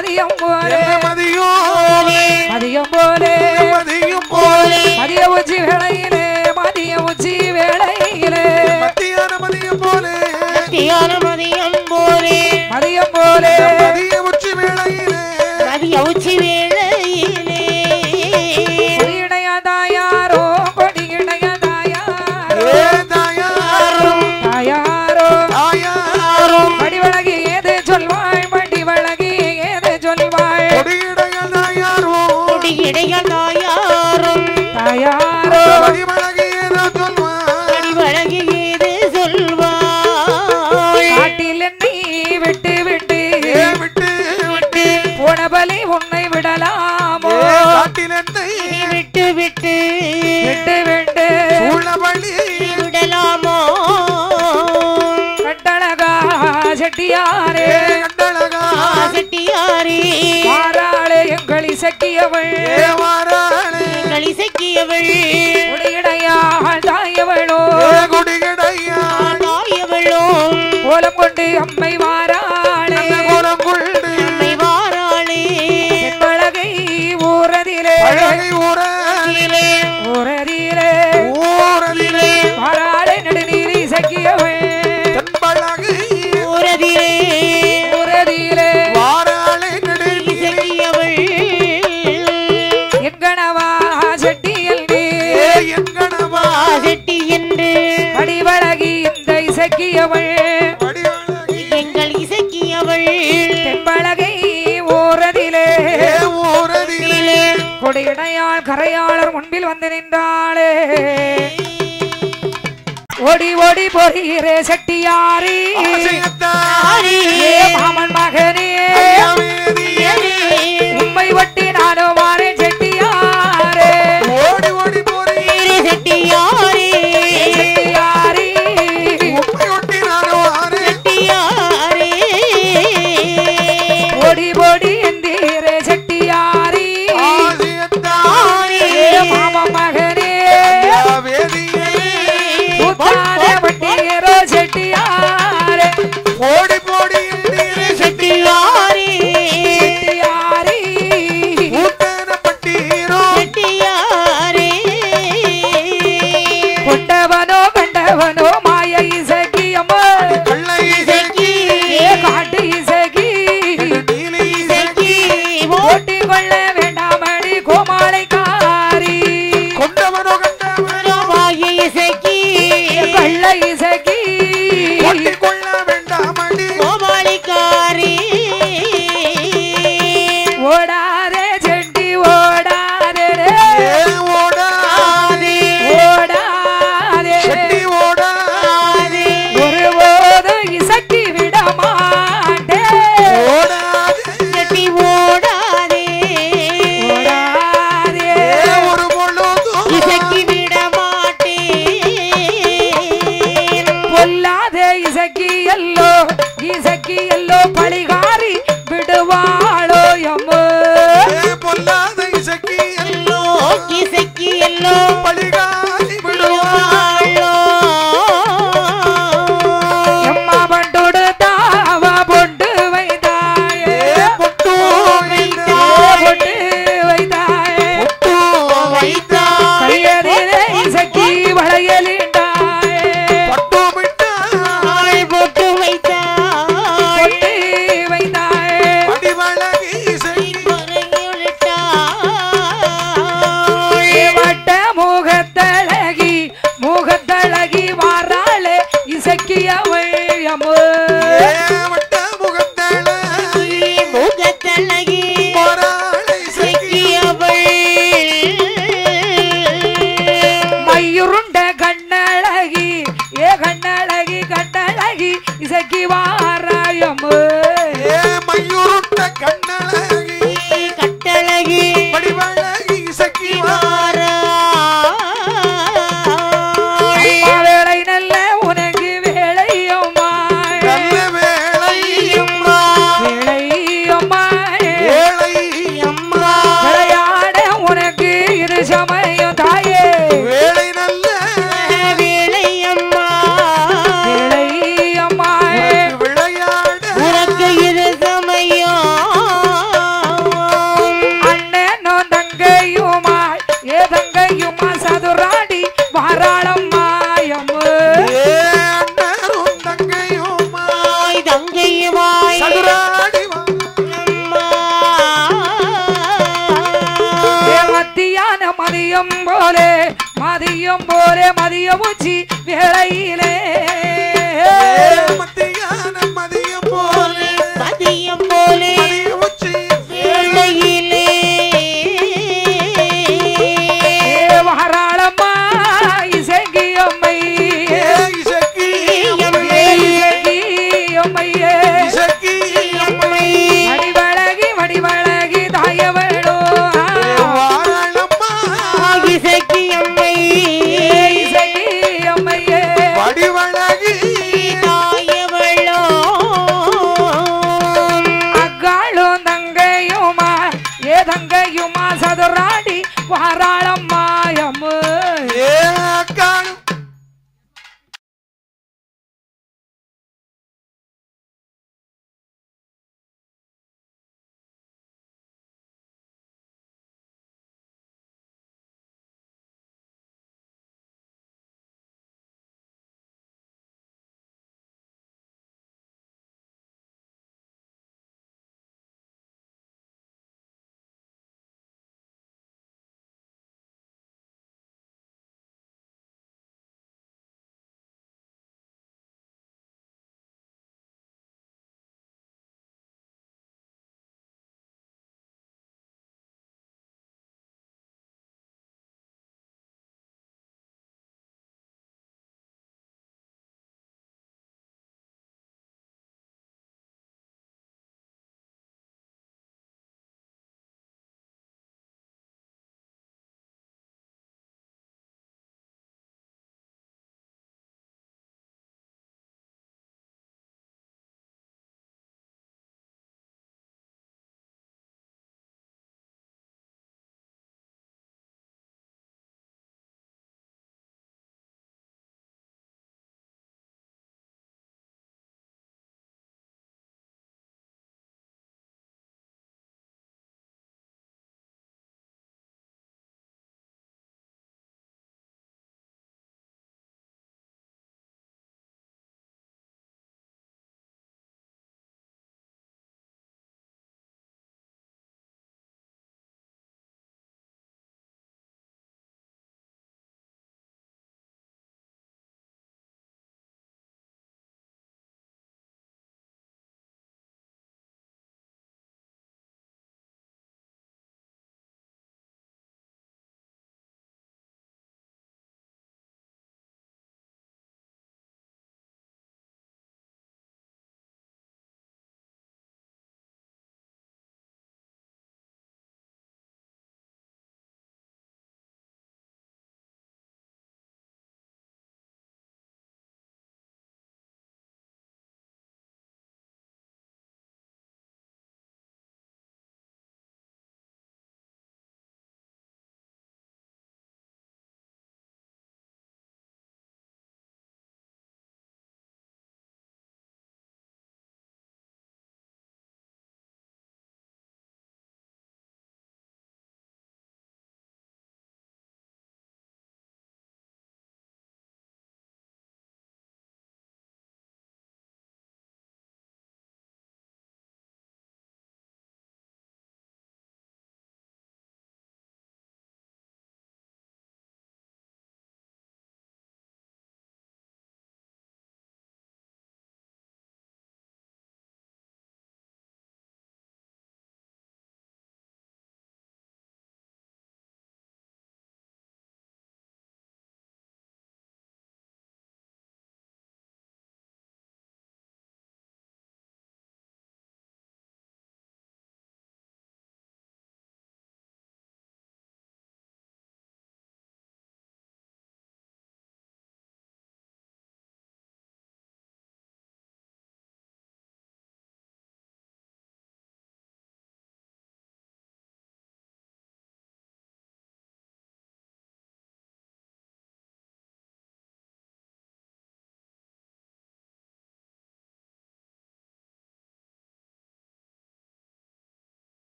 மதியம் போலே என்ன மதியம் மதியம் போலே மதியம் போலே மதிய உச்சி வேளையிலே மதிய உச்சி வேளையிலே மத்தியான மதியம் போலே மத்தியான மதியம் போலே மதியம் போலே மதிய உச்சி வேளையிலே மதிய உச்சி வேளையிலே கொடியிடையா தாயாரோ கொடியிடையா தாயாரோ ஏ தாயாரும் தாயாரோ தாயாரும் மடிவழகி ஏது சொல்வாய் மடிவழகி ஏது சொல்வாய் கொடியிடையல் தாயாரும் கொடி இடையலாயாரும் தாயாரோ வடிவழகி ஏதோ சொல்வார் அடி வழங்கி ஏது சொல்வாய் காட்டில் என்னை விட்டு விட்டு ஏ விட்டு விட்டு போன பலி உன்னை விடலாமோ ஏ காட்டில் என்னை விட்டு விட்டு விட்டு விட்டு உள்ளபடி விடலாமோ கட்டழகா செட்டியாரே ஏ கண்டழகா செட்டியாரி மாறாளே எங்கள் இசக்கியவள் ஏ வாராளே களிசக்கியவள் உடையடையாள் தாயவளோ ஏ குடிகடையா ஆடாயவளும் கோலம் கொண்டு அம்மை வாராளே குலம் கொண்டு அம்மை வாராளே பழகை ஊரதிலே அழகை ஊரலிலே ஊரதிலே ஊரலிலே வாராளே நடுநீர் இசக்கியவள் தென்பழகை ஊரதிலே ஊரதிலே வாராளை நடுநீர் இசக்கியவள் எங்கனவா செட்டியல் ஏ என் கணவா செட்டி என்று படிவழகி இந்த இசக்கியவள் வடிவழகி எங்கள் இசக்கியவள் தென்பழகை ஊரதிலே ஏ ஊரலிலே கொடியடையாள் கரையாளர் முன்பில் வந்து நின்றாளே ஓடி ஓடி போகிறே செட்டியாரி ஆசையத்தாரி ஏ மாமன் மகனே ஐயாவேதியே உண்மை வட்டி நானும் மாறே செட்டியாரே ஓடி ஓடி போறீர் செட்டியாரி செட்டியாரி உப்பை ஒட்டி நானும் ஆறே செட்டியாரி ஓடி ஓடி எந்தீரே செட்டியாரி ஆசையத்தாரி ஏ மாமன் மகனே ஐயாவேதியே புத்தான வட்டியரோ செட்டியாரே ஓடி போடி நீரே செட்டியாரி செட்டியாரி ஊட்டன பட்டீரோ செட்டியாரி கொண்டவனோ கண்டவனோ மாய இசக்கியம்மோ கள்ளை இசக்கி ஏ காட்டு இசக்கி நீலி செட்டி ஓட்டி கொள்ள வேண்டாமடி கோமாளைக்காரி கொண்டவனோ கண்டவனோ ஓரமாய இசக்கி கள்ள இசக்கி ஒட்டி கொள்ள வேண்டாமடி கோமாளிக்காரி ஓடாதே செண்டி ஓடாதே ஏ ஓடாதே ஓடாதே செட்டி ஓடாதே ஒருபோது இசக்கி விட மாட்டேன் ஓடாதே செட்டி ஓடாதே ஓடாதே ஏ ஒரு பொழுதும் இசக்கி விட மாட்டேன் பொல்லாதே இசக்கி எல்லோ இசக்கி எல்லோ பழிகாரி விடுவாளோ எம்மோ ஏ பொல்லாத இசக்கி எல்லோ இசக்கி எல்லோ பழிகாரி விடுவாள் விடுவாளோ எம்மா பண்டோடு தாவ பொண்டு வைத்தாயே ஏ பொட்டு வைத்தா பொண்டு வைத்தாயே பொட்டு வைத்தா கையதிலே இசக்கி வளையலிண்டாயே பட்டு விட்டாள் ஆள் போட்டு வைத்தாள் பொண்டு வைத்தாயே அடிவழகி இசக்கி வட்ட முகத்தழகி முகத்தழகி வாராளே இசக்கியவள் எம்மோ ஏ வட்ட முகத்தழகி முகத்தழகி போராளை இசக்கி மையுருண்ட கண்ணழகி ஏ கண்ணழகி கண்ணழகி இசக்கி வாராயம்மோ ஏ மயூருட்ட கண்ணழகி கட்டழகி வடிவழகி இசக்கி அம்மா வேலை நல்ல உனக்கு வேலையம்மா நல்ல வேளையம்மா வேலையம்மா வேளை அம்மா விளையாட உனக்கு இரு சமயம் தாயே வேளை நல்ல வேலையம்மா வேலையம்மா விளையாட உனக்கு இது சமயம் மதியம் போலே மதியம் போலே மதியம் உச்சி வேளையிலே மத்தியானம் மதியம் போலே மதியம் போலே மதிய உச்சி வேளையிலே ஏ மகாராளம்மா இசங்கியம்மை இசக்கி அம்மை, இசங்கியம்மையே இசக்கி அம்மை, வடிவழகி வடிவழகி தாயவளோ வாழம்மா இசக்கி அம்மை இசங்கியம்மையே வடிவழ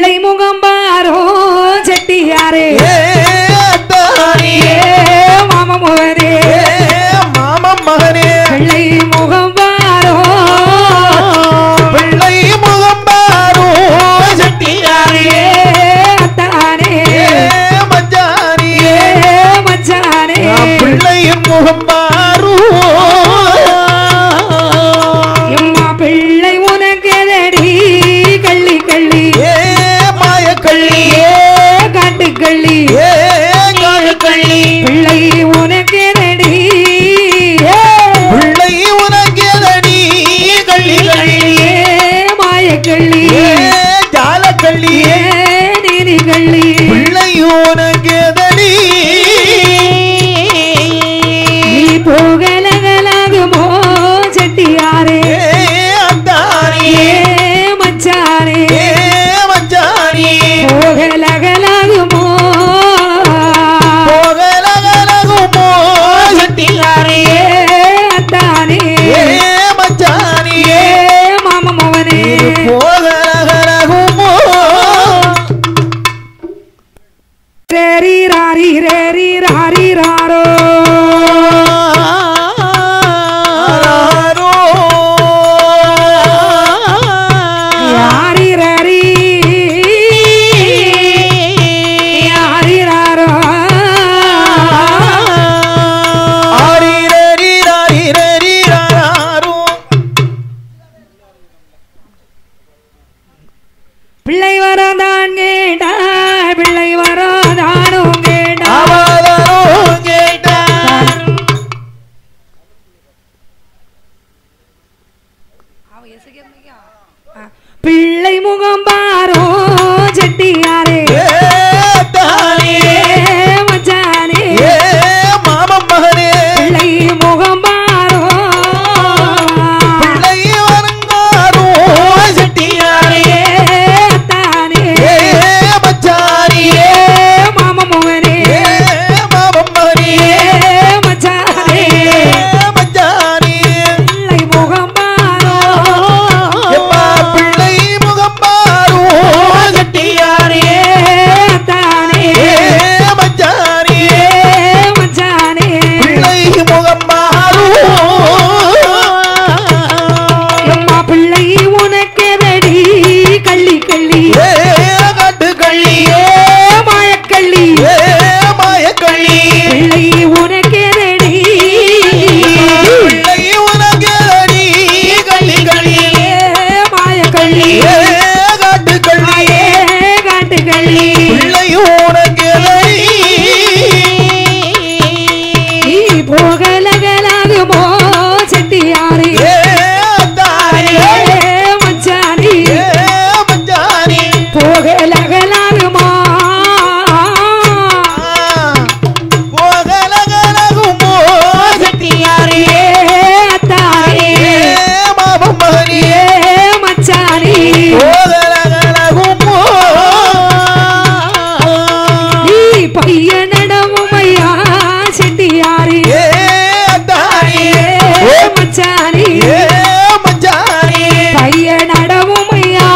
பிள்ளை முகம் பாரோ செட்டியாரே ஏ அத்தானி ஏ மாம முகரே ஏ மாமன் மகனே பிள்ளை முகம் பாரோ பிள்ளை முகம் பாரு செட்டியாரே ஏ அத்தானே ஏ மச்சானி ஏ மச்சானே பிள்ளையின் முகம் பாரு எம்மா பிள்ளை உனக்கெதடி கள்ளி கள்ளி ஏ மாயக்கள்ளி ஏ காட்டு கள்ளி ஏ காயக்கள்ளி பிள்ளை உனக்கெதடி ஏ பிள்ளை உனக்கேதடி கள்ளி கள்ளி ஏ மாயக்கள்ளி ஏ ஜாலக்கள்ளி ஏ நீதி கள்ளி பிள்ளை உனக்கேதடி நீ போகலகலாகுமோ செட்டியாரே ஏ அத்தானி ஏ மச்சானே ஏ மச்சானி போகலகலாகுமோ போகலகலகுமோ செட்டியாரே ஏ அத்தானே ஏ மச்சானி ஏ மாம மவனே போகலகலகுமோ ரேரி ராரி ரேரி ராரி ராரோ ஆராரோ. யாரி ரரி யாரி ராரோ ஆரிரரிரரிரரிரராரோ. பிள்ளை வரதான் கேட்டா பிள்ளை வரதானும் கேட்டா அவதாரோ கேட்டார். பிள்ளை முகம் பாரோ செட்டியாரே ஏ தானே, ஏ மச்சானே ஏ மாமன் மகனே, பிள்ளை முகம் பாரோ பிள்ளை வருங்காரோ செட்டியாரே. ஏ அத்தானே ஏ மச்சானி, ஏ மாம மோகனே ஏ மாமன் மகனே, ஏ மச்சானே ஏ மச்சானி. பிள்ளை முகம் பாரோ எப்பா பிள்ளை முகம் பாரு செட்டியாரே. ஏ அத்தானே ஏ மச்சானி, ஏ மச்சானே பிள்ளை முகம் பாரு எம்மா பிள்ளை உனக்கெதடி கள்ளி கள்ளி ஏ காட்டுக்கள்ளி ஏ மாயக்கள்ளி ஏ மாயக்கள்ளி பிள்ளை உனக்கெதடி பிள்ளை உனக்கேதடி கள்ளி கள்ளி ஏ மாயக்கள்ளி ஏ காட்டுக்கள்ளி ஏ காட்டுக்கள்ளி பிள்ளை உனக்கேதடி நீ போகலகலாகுமோ செட்டியாரே ஏ தானே ஏ மச்சானி ஏ மச்சானி போகலகலாகுமோ போகலகலகுமோ செட்டியாரே ஏ அத்தானே ஏ மாமன் மகனி ஏ மச்சானி போகலகலகுமோ நீ பையனடமுமையா செட்டியாரே ஏ தானே ஏ மச்சானி ஏ மச்சானி பையனடமுமையா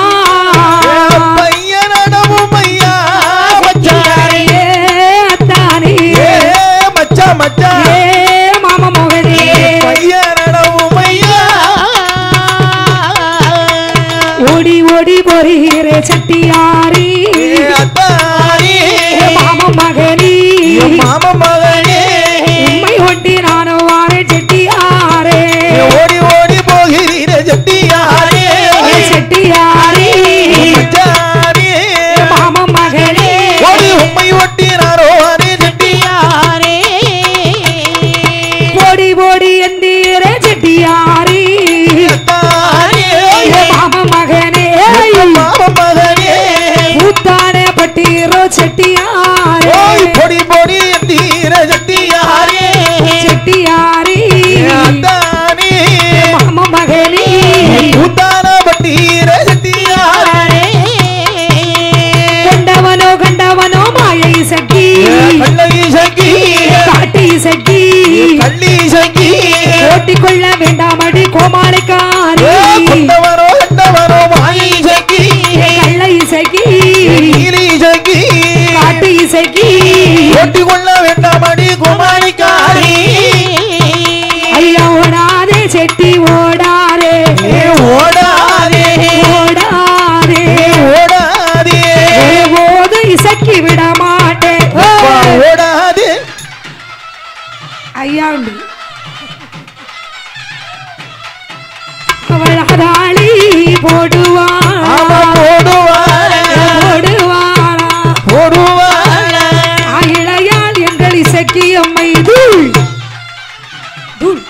பையனடமும் ஐயா மச்சானி ஏ அத்தானே ஏ மச்சா மச்சா ஏ மாம மோகனே பையனடமும் ஐயா ஓடி ஓடி போறீரே செட்டியாரி ஏ அத்தானி ஏ மாம மகனி ஏ மாம மகனே உம்மை ஒட்டி நானும் வாரே செட்டியாரே ஏ ஓடி ஓடி போகிறீர ஜட்டியாரே ஏ செட்டியாரி மச்சானி ஏ மாம மகனே ஓடி உம்மை ஒட்டினாரோ அரே ஜட்டியாரே ஓடி ஓடி எந்தீரே செட்டியாரி அத்தானி ஏ மாம மகனே மாம மகனே பூத்தானே பட்டீரோ செட்டியாரே ஓய் பொடி பொடி தீர ஜட்டியாரே செட்டியாரி அத்தானி மாம மகனே உத்தான பட்டீர ஜட்டியாரே கண்டவனோ கண்டவனோ மாயை சக்கி கள்ளை சங்கி காட்டி சக்கி கள்ளி சங்கி ஓட்டிக்கொள்ள வேண்டாமடி கோமாளிக்காரி கொண்டவரோ கண்டவரோ வாயி சங்கி கள்ளை சக்கி போட்டி கொள்ள வேண்டாமடி குமாரிக்காரி ஐயா ஓடாதே செட்டி ஓடாதே ஏ ஓடாதே ஓடாதே ஓடாதே போது இசக்கி விட மாட்டேன் அப்பா, ஓடாதே ஐயா உண்டு அவள் அதாளி போடுவாள் ஆமா போடுவாள போடுவாளா போடுவாள இளையாள் எங்கள் இசக்கி அம்மை தூள் தூள்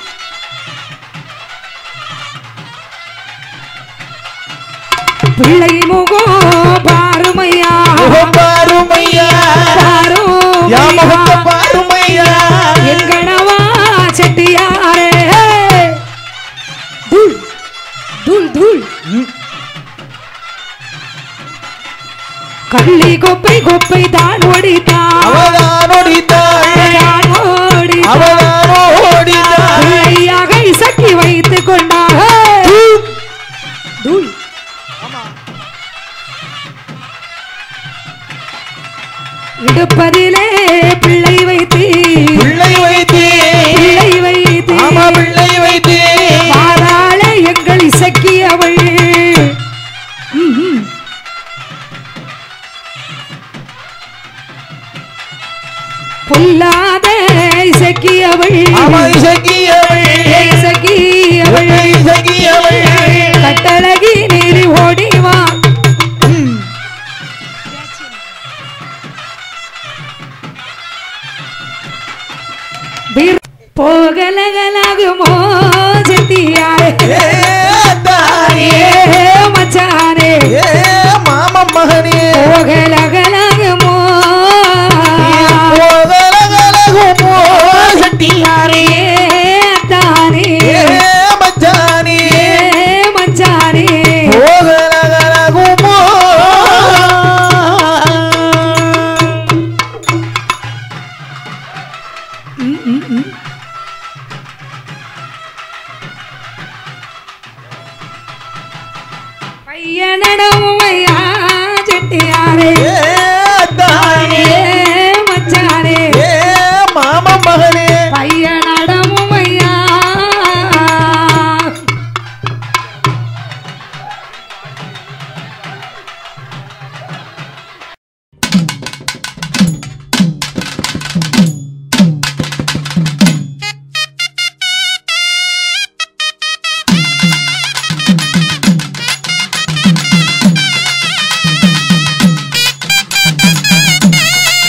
பிள்ளை முகம் பாருமையா முகம் பாருமையா யா முகத்தை பாருமையா பாருமையா எங்கனவா செட்டியாரே தூள் தூள் தூள் கள்ளி கொப்பை கொப்பை தான் ஓடித்தான் அவதான் ஓடித்தாள் தான் ஓடித்தான் அவதான் ஓடித்தாள் பிள்ளையாக இசக்கி வைத்துக் கொண்டாக தூள் இடுப்பதிலே பிள்ளை வைத்து பிள்ளை வைத்தே பிள்ளை வைத்து ஆமா பிள்ளை வைத்தே பாராள எங்கள் இசக்கியவள் ம்ஹும். பொல்லாத இசக்கியவள் ஆமா இசக்கியவள் இசக்கியவள் இசக்கியவள் கட்டழகி நீரி ஓடிவா போகலகலாகுமோ செட்டியாரே ஏ தாயே ஏ மச்சானே ஏ மாம மகனே போகலகலாகுமோ போகலகலகுமோ செட்டியாரே ஏ தானே ஏ மச்சானே ஏ மச்சானே போகலகலகுமோ பையனடமையா செட்டியாரே ஏ தாயே ஏ மச்சானே ஏ மாம மகனே பையனடமையா Thank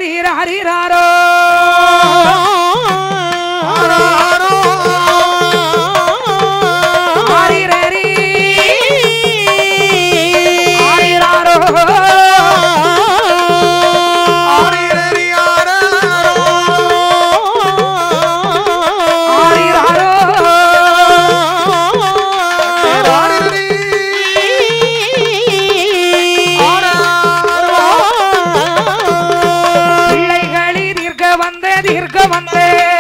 ஆரிரரிராரோ ஆரிரரி ஆரிராரோ ஆரிராரோ பிள்ளைகளி தீர்க்க வந்த தீர்க்க வந்த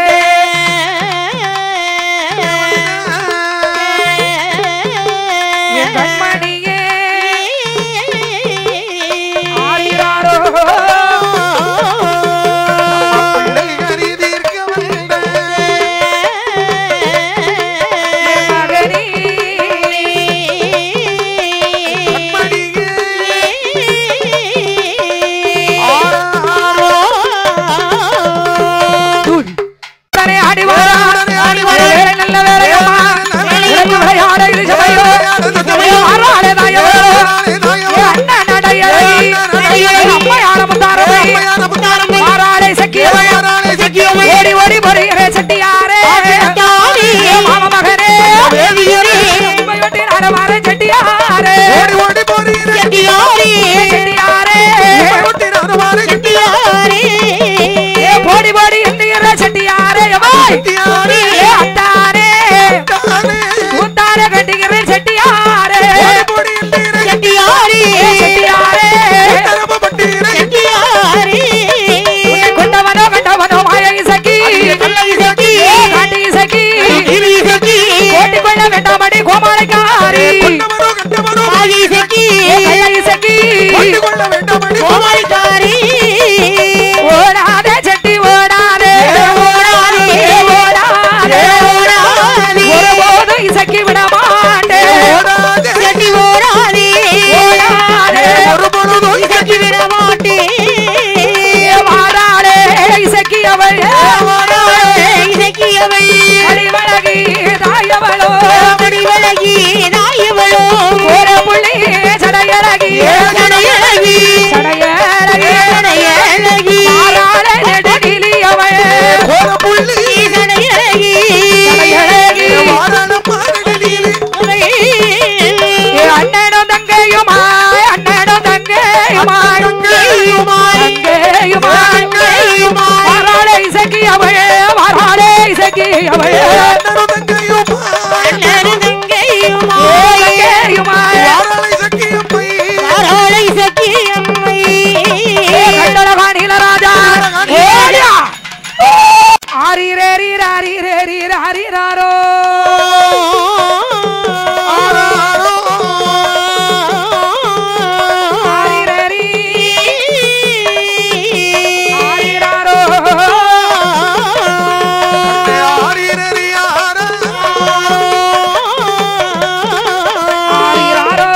என் கண்மணியே ஆரிராரோ என் மகனே தனே அடிவாரா அடிவாரா நல்ல வேலையம்மா எனக்கு விளையாட இது சபையோ சபையோ ஆறாளே தாயவோ அண்ணா நடையலை அம்மையான முத்தாரமை ஆறாளே சக்கியவை ஓடி ஓடி வருகிறே செட்டியாரே மாம மகனே உண்மையொட்டி நடமாற செட்டியாரே செட்டியாரே ஏ போடி போடி என்கிற செட்டியாரே எவாய் ஏ அத்தாரே கூத்தாரே கட்டுகிற செட்டியாரே ஏ செட்டியாரே உன்னை கொண்டவனோ கண்டவனோ மாய இசக்கி ஏ காட்டி இசக்கி ஓட்டி கொள்ள வேண்டாமடி கோமாளிக்காரி ஏ கள்ள இசக்கி ஓடாதே செட்டி ஓடாதே ஓடாதே ஓடாதே ஒருபோதும் இசக்கி விட மாட்டேன் ஓடாதே ஏ வாடாளே இசக்கி அவள் அடிவழகி தாயவளோ ஒரு புள்ளி சடையழகி சடையழகி மாறாளே நெடுகிலி அவள் சடையழகி ஏ அண்ணனும் தங்கையுமாய் அண்ணனும் தங்கையுமாய் தங்கையுமாய் மாறாளே இசக்கி அவள் மாறாளே இசக்கி அவள் தங்கையுமாய் கண்டழகா நீலராஜா ஓடியா ஆரிரேரி ராரிரேரி ராரிராரோ ஆரிரேரி ஆரிராரோ ஆரிராரோ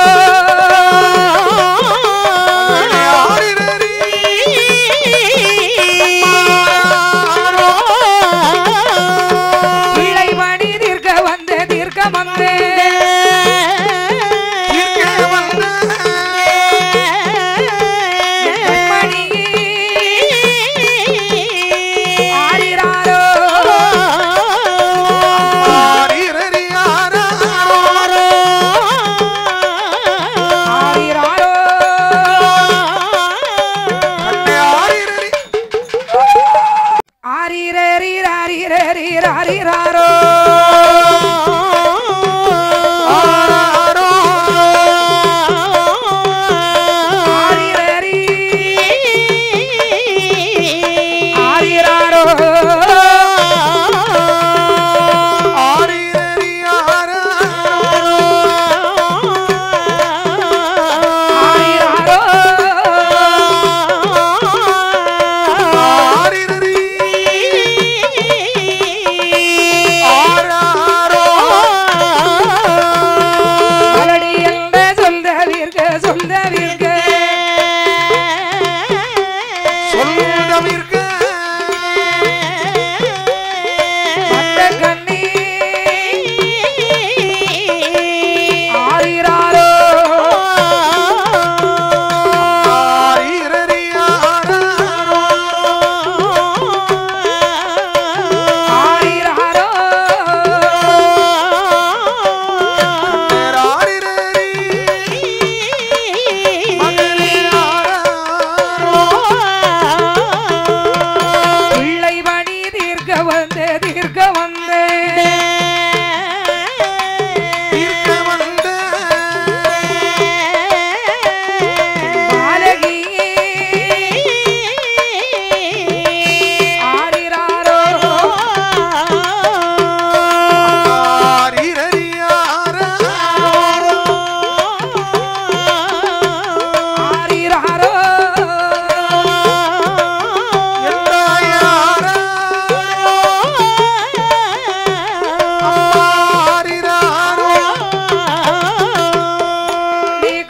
பிள்ளை மணி தீர்க்க வந்த தீர்க்க வந்தே மணி ஆரிராரோ ஆரிராரோ ஆரிரேரி ராரிரேரி ராரிராரோ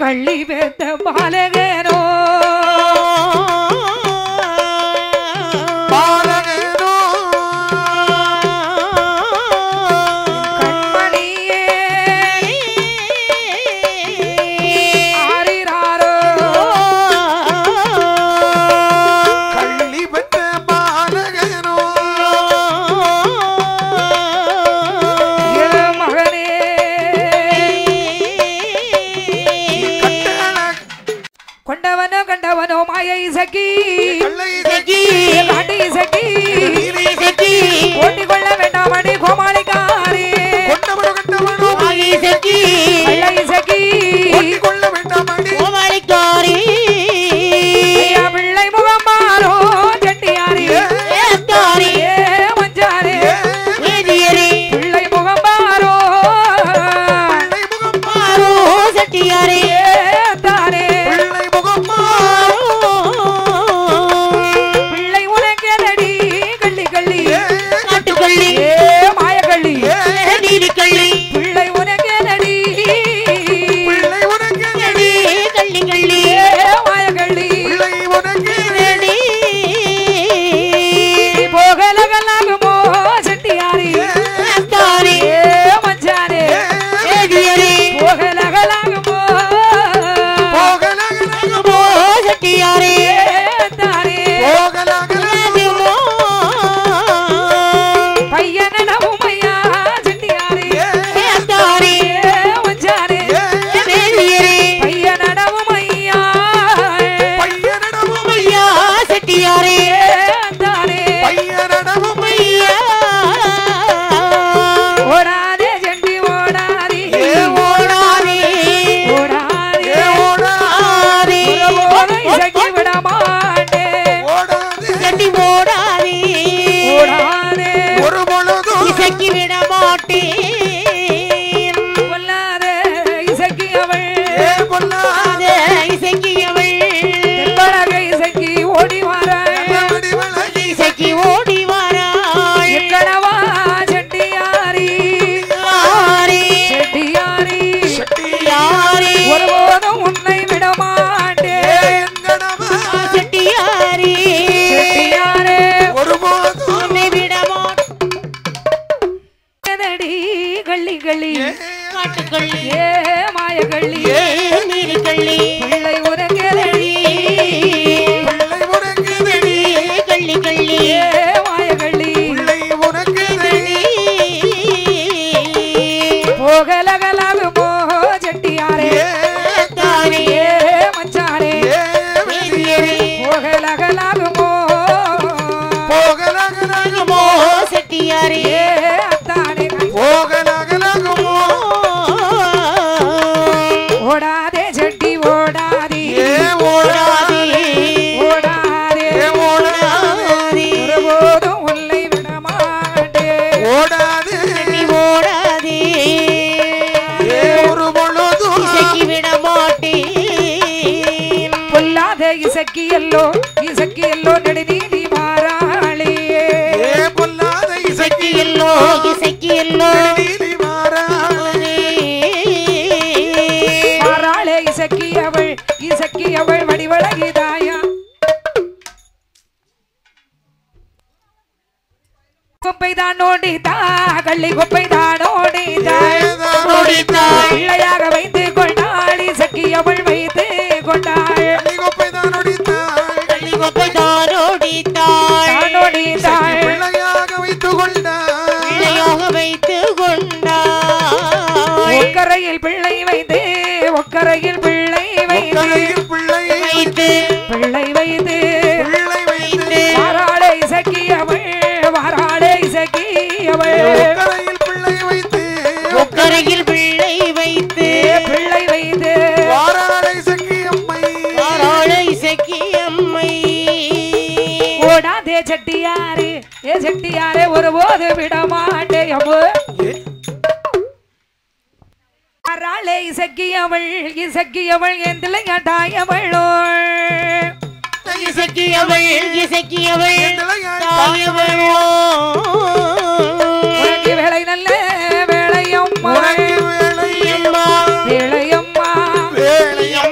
கள்ளி பெத்த பாலகனோ பாலகனோ கண்மணியே ஆரிராரோ கள்ளி பெற்ற பாலகனோ என் மகனே கட்டழ கொண்டவனோ கண்டவனோ மாயை சகி கள்ளை காட்டி சகி நீலி சகி ஓட்டி கொள்ள வேண்டாம் அடி கோமாளிக்காரி கொண்டவனோ கண்டவனோ கள்ளை சகி ஒட்டிக் கொள்ள வேண்டாம் அடி ஐயா பிள்ளை முகம் மாறோ செட்டியாரி ஏ மஞ்சாரே பிள்ளை முகம் மாறோ பிள்ளை முகம் ஏ தாரே பிள்ளை முகம் பிள்ளை உனக்கேதடி கள்ளி கள்ளி காட்டுக்கள்ளி ஏ மாயக்கள்ளி நீதிக்கள்ளி பிள்ளை உனக்கேதடி பிள்ளை உனக்கு கள்ளி கள்ளி ஏ மாயக்கள்ளி பிள்ளை உனக்கு ரெடி நீ போகலகலாகுமோ செட்டியாரி தாரி ஏ மஞ்சாரே ஏதியரி போகலகலாகுமோ போகலகலகமோ செட்டியாரே ஏ தாரே போகலகலகமோ பையனடவும் ஐயா செட்டியாரி தாரி ஏ மஞ்சாரே ஏதியரி பையனடவும் ஐயா பையனடவும் ஐயா செட்டியாரே ஏ தாரே பையனடவும் ஐயா ஓடாதே செண்டி ஓடாதி ஏ ஓடாதே ஓடாதே ஏ ஓடாதே ஒருபோதும் இசைக்கு விட மாட்டேன் ஓடாதே செட்டி ஓடாதே ஓடாதே ஒரு பொழுதும் இசைக்கு விட மாட்டேன் கொல்லாதே இசைக்கு அவள் ஏ பொல்லாதே இசைக்கு அவள் தென்பழக இசைக்கு ஓடி வாராள் அடி விலகி இசைக்கு ஓடி வராள் எங்கடவா செட்டியாரி யாரே செட்டியாரி யாரே ஒருபோதும் உன்னை விட மாட்டேன் எங்கடவா செட்டியாரே செட்டியாரே ஒருபோதும் உன்னை விட மாட்டேன் எதடி கள்ளி கள்ளி காட்டுக்கள்ளி ஏ மாயகள்ளி நீரிக்கள்ளி பிள்ளை உறங்கதடி பிள்ளை உனக்குதடி கள்ளி கள்ளி ஏ மாயகள்ளி பிள்ளை உனக்குதடி போகலகலாகுமோ செட்டியாரே ஏ தாரே ஏ மச்சாரே ஏ வெளியே போகலகலாகுமோ போகலகலகமோ செட்டியாரே ஏ அத்தானே போகலகலகமோ ஓடாதே செட்டி ஓடாதி ஏ ஓடாதே ஓடாதே ஏ ஓடாதே ஒருபோதும் உன்னை விட மாட்டேன் ஓடாதே நீ ஓடாதே ஏ ஒரு பொழுதும் இசைக்கு விட மாட்டேன் பொல்லாத இசக்கி எல்லோ இசக்கி எல்லோ நெடுநீதி மாறாளே ஏ பொல்லாத இசைக்கு எல்லோ இசைக்கு எல்லோ நீலி மாறாளே மாறாளே இசக்கி அவள் இசக்கி அவள் வடிவழகிதாயா குப்பை தான் நோண்டிதா கள்ளி குப்பை தான் நோண்டிதாள் நோடித்தாள். பிள்ளையாக வைத்து கொண்டாள் இசக்கி அவள் வைத்து கொண்டாள் கள்ளிகொப்பைதான் ஒடித்தாள் கள்ளி கொப்பை தாரோடித்தாள் தான் நோண்டிதாள் பிள்ளையாக வைத்துக் கொண்டாள் பிள்ளையாக வைத்து கொண்டாள் ஒக்கரையில் பிள்ளை வைத்து ஒக்கரையில் பிள்ளை வைத்து கரையில் பிள்ளை வைத்து பிள்ளை வைத்து பிள்ளை வைத்து வாராளே இசக்கி அவள் வாராளே இசக்கி அவள் கரையில் பிள்ளை வைத்து ஒக்கரையில் பிள்ளை வைத்து பிள்ளை வைத்து வாராளை சங்கி அம்மை வாராளை இசைக்கு அம்மை ஓடாதே செட்டியாரே ஏ செட்டியாரே ஒருபோது விட மாட்டேன் அம்மு. வாராளே இசக்கி அவள் இசக்கி அவள் என் திளையாட்டாயவளோ இசைக்கியவள் இசைக்கியவள் எந்தலையாய் தாயவளோ உனக்கு வேலை நல்ல வேலையம்மா உனக்கு வேலை அம்மா வேலையம்மா வேலையம்மா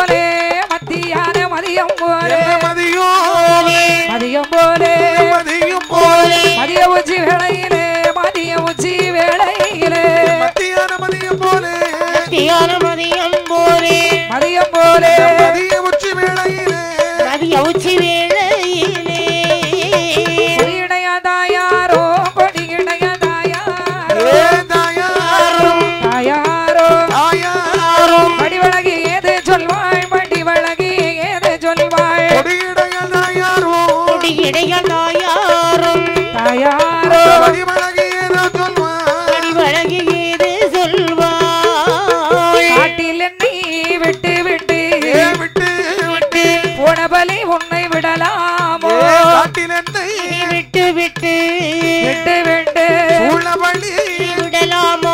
போலே மத்தியான மதியம் போலே என்ன மதியம் மதியம் போலே மதியம் போலே மதிய உச்சி வேளையிலே மதிய உச்சி வேளையிலே மத்தியான மதியம் போலே தியான மதியம் போலே மதியம் போலே மதிய உச்சி வேளையிலே மதிய உச்சி வேளையிலே கொடியிடையா தாயாரோ கொடியிடையா தாயாரோ ஏ தாயாரும் தாயாரோ தாயாரும் மடிவழகி ஏது சொல்வாய் மடிவழகி ஏது சொல்வாய் கொடியிடைய தாயாரும் கொடி இடையலாயாரும் தாயாரோ வடிவழகி ஏதோ சொல்வார் அடி வழங்கி ஏது சொல்வாய் காட்டில் என்னை விட்டு விட்டு ஏ விட்டு விட்டு போன பலி உன்னை விடலாமோ ஏ காட்டில் என்னை விட்டு விட்டு விட்டு விட்டு உள்ளபடி விடலாமோ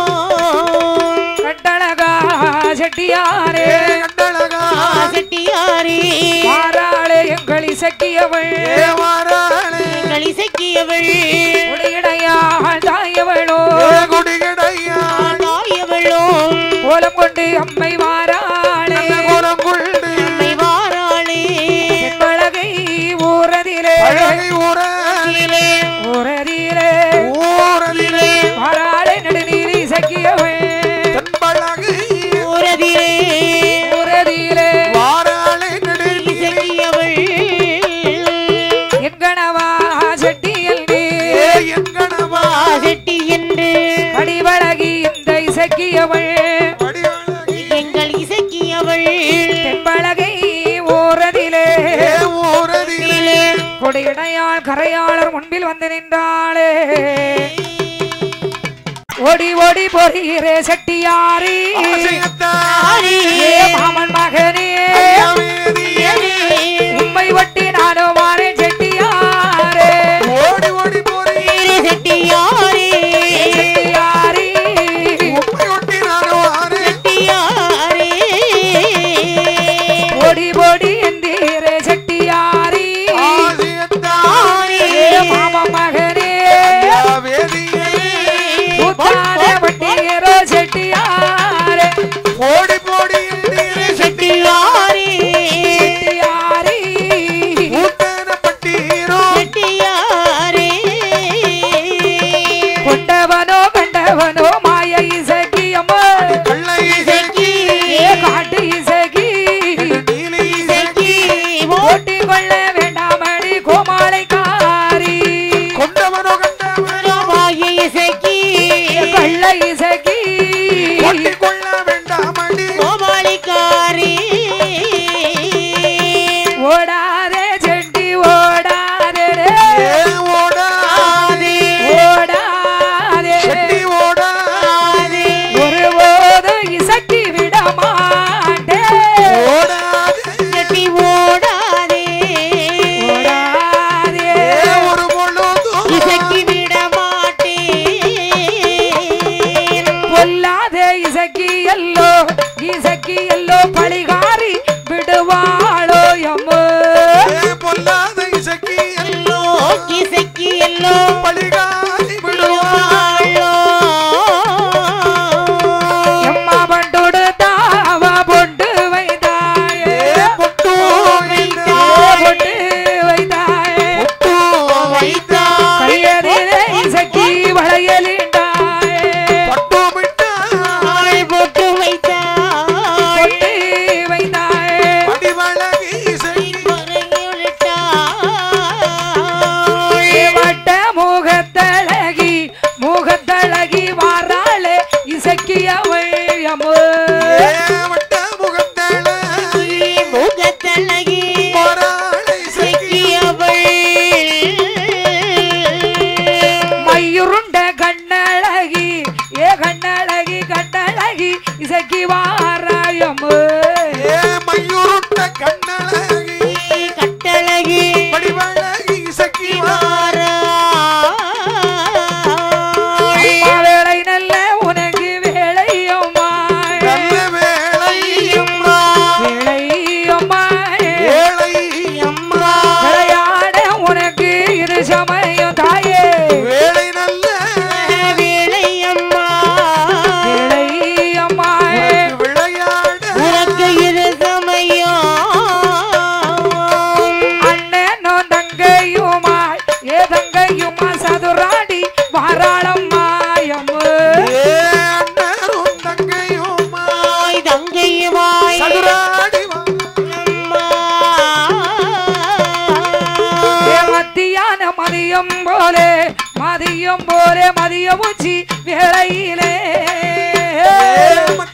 கட்டழகா செட்டியாரே ஏ கண்டழகா செட்டியாரி மாறாளே எங்கள் இசக்கியவள் ஏ வாராளே களிசக்கியவள் உடையடையாள் தாயவளோ ஏ குடிகடையா ஆதாயவளும் கோலம் கொண்டு அம்மை வாராளே குரம் கொண்டு அம்மை வாராளே செம்பழகை ஊரதிலே அழகை ஊரலிலே ஊரதிலே ஊரலிலே வாராளே நடுநீர் இசக்கியவள் தென்பழகு ஊரதிலே ஊரதிலே வாராளே நடுநீர் இசக்கியவள் என் கணவா செட்டியல் ஏ என் கணவா செட்டி என்று படிவழகி இந்த இசக்கியவள் வடிவழகி எங்கள் இசக்கியவள் தென்பழகை ஊரதிலே ஏ ஊரலிலே கொடியடையாள் கரையாளர் முன்பில் வந்து நின்றாளே ஓடி ஓடி போறீரே செட்டியாரி ஆசையத்தாரி ஏ மாமன் மகனே வேதியே உண்மை வட்டி நானும் மாறேன் செட்டியாரே ஓடி ஓடி போறீர் செட்டியாரி செட்டியாரி உப்பை ஒட்டி நானும் ஆறே செட்டியாரி ஓடி ஓடி எந்தீரே செட்டியாரி ஆசையத்தாரி ஏ மாமன் மகனே வேதியே உத்தான வட்டியரோ செட்டியாரே ஓடி போடி எண்ணீரே செட்டியாரி மதியம் போலே மதியம் போலே மதியம் உச்சி வேளையிலே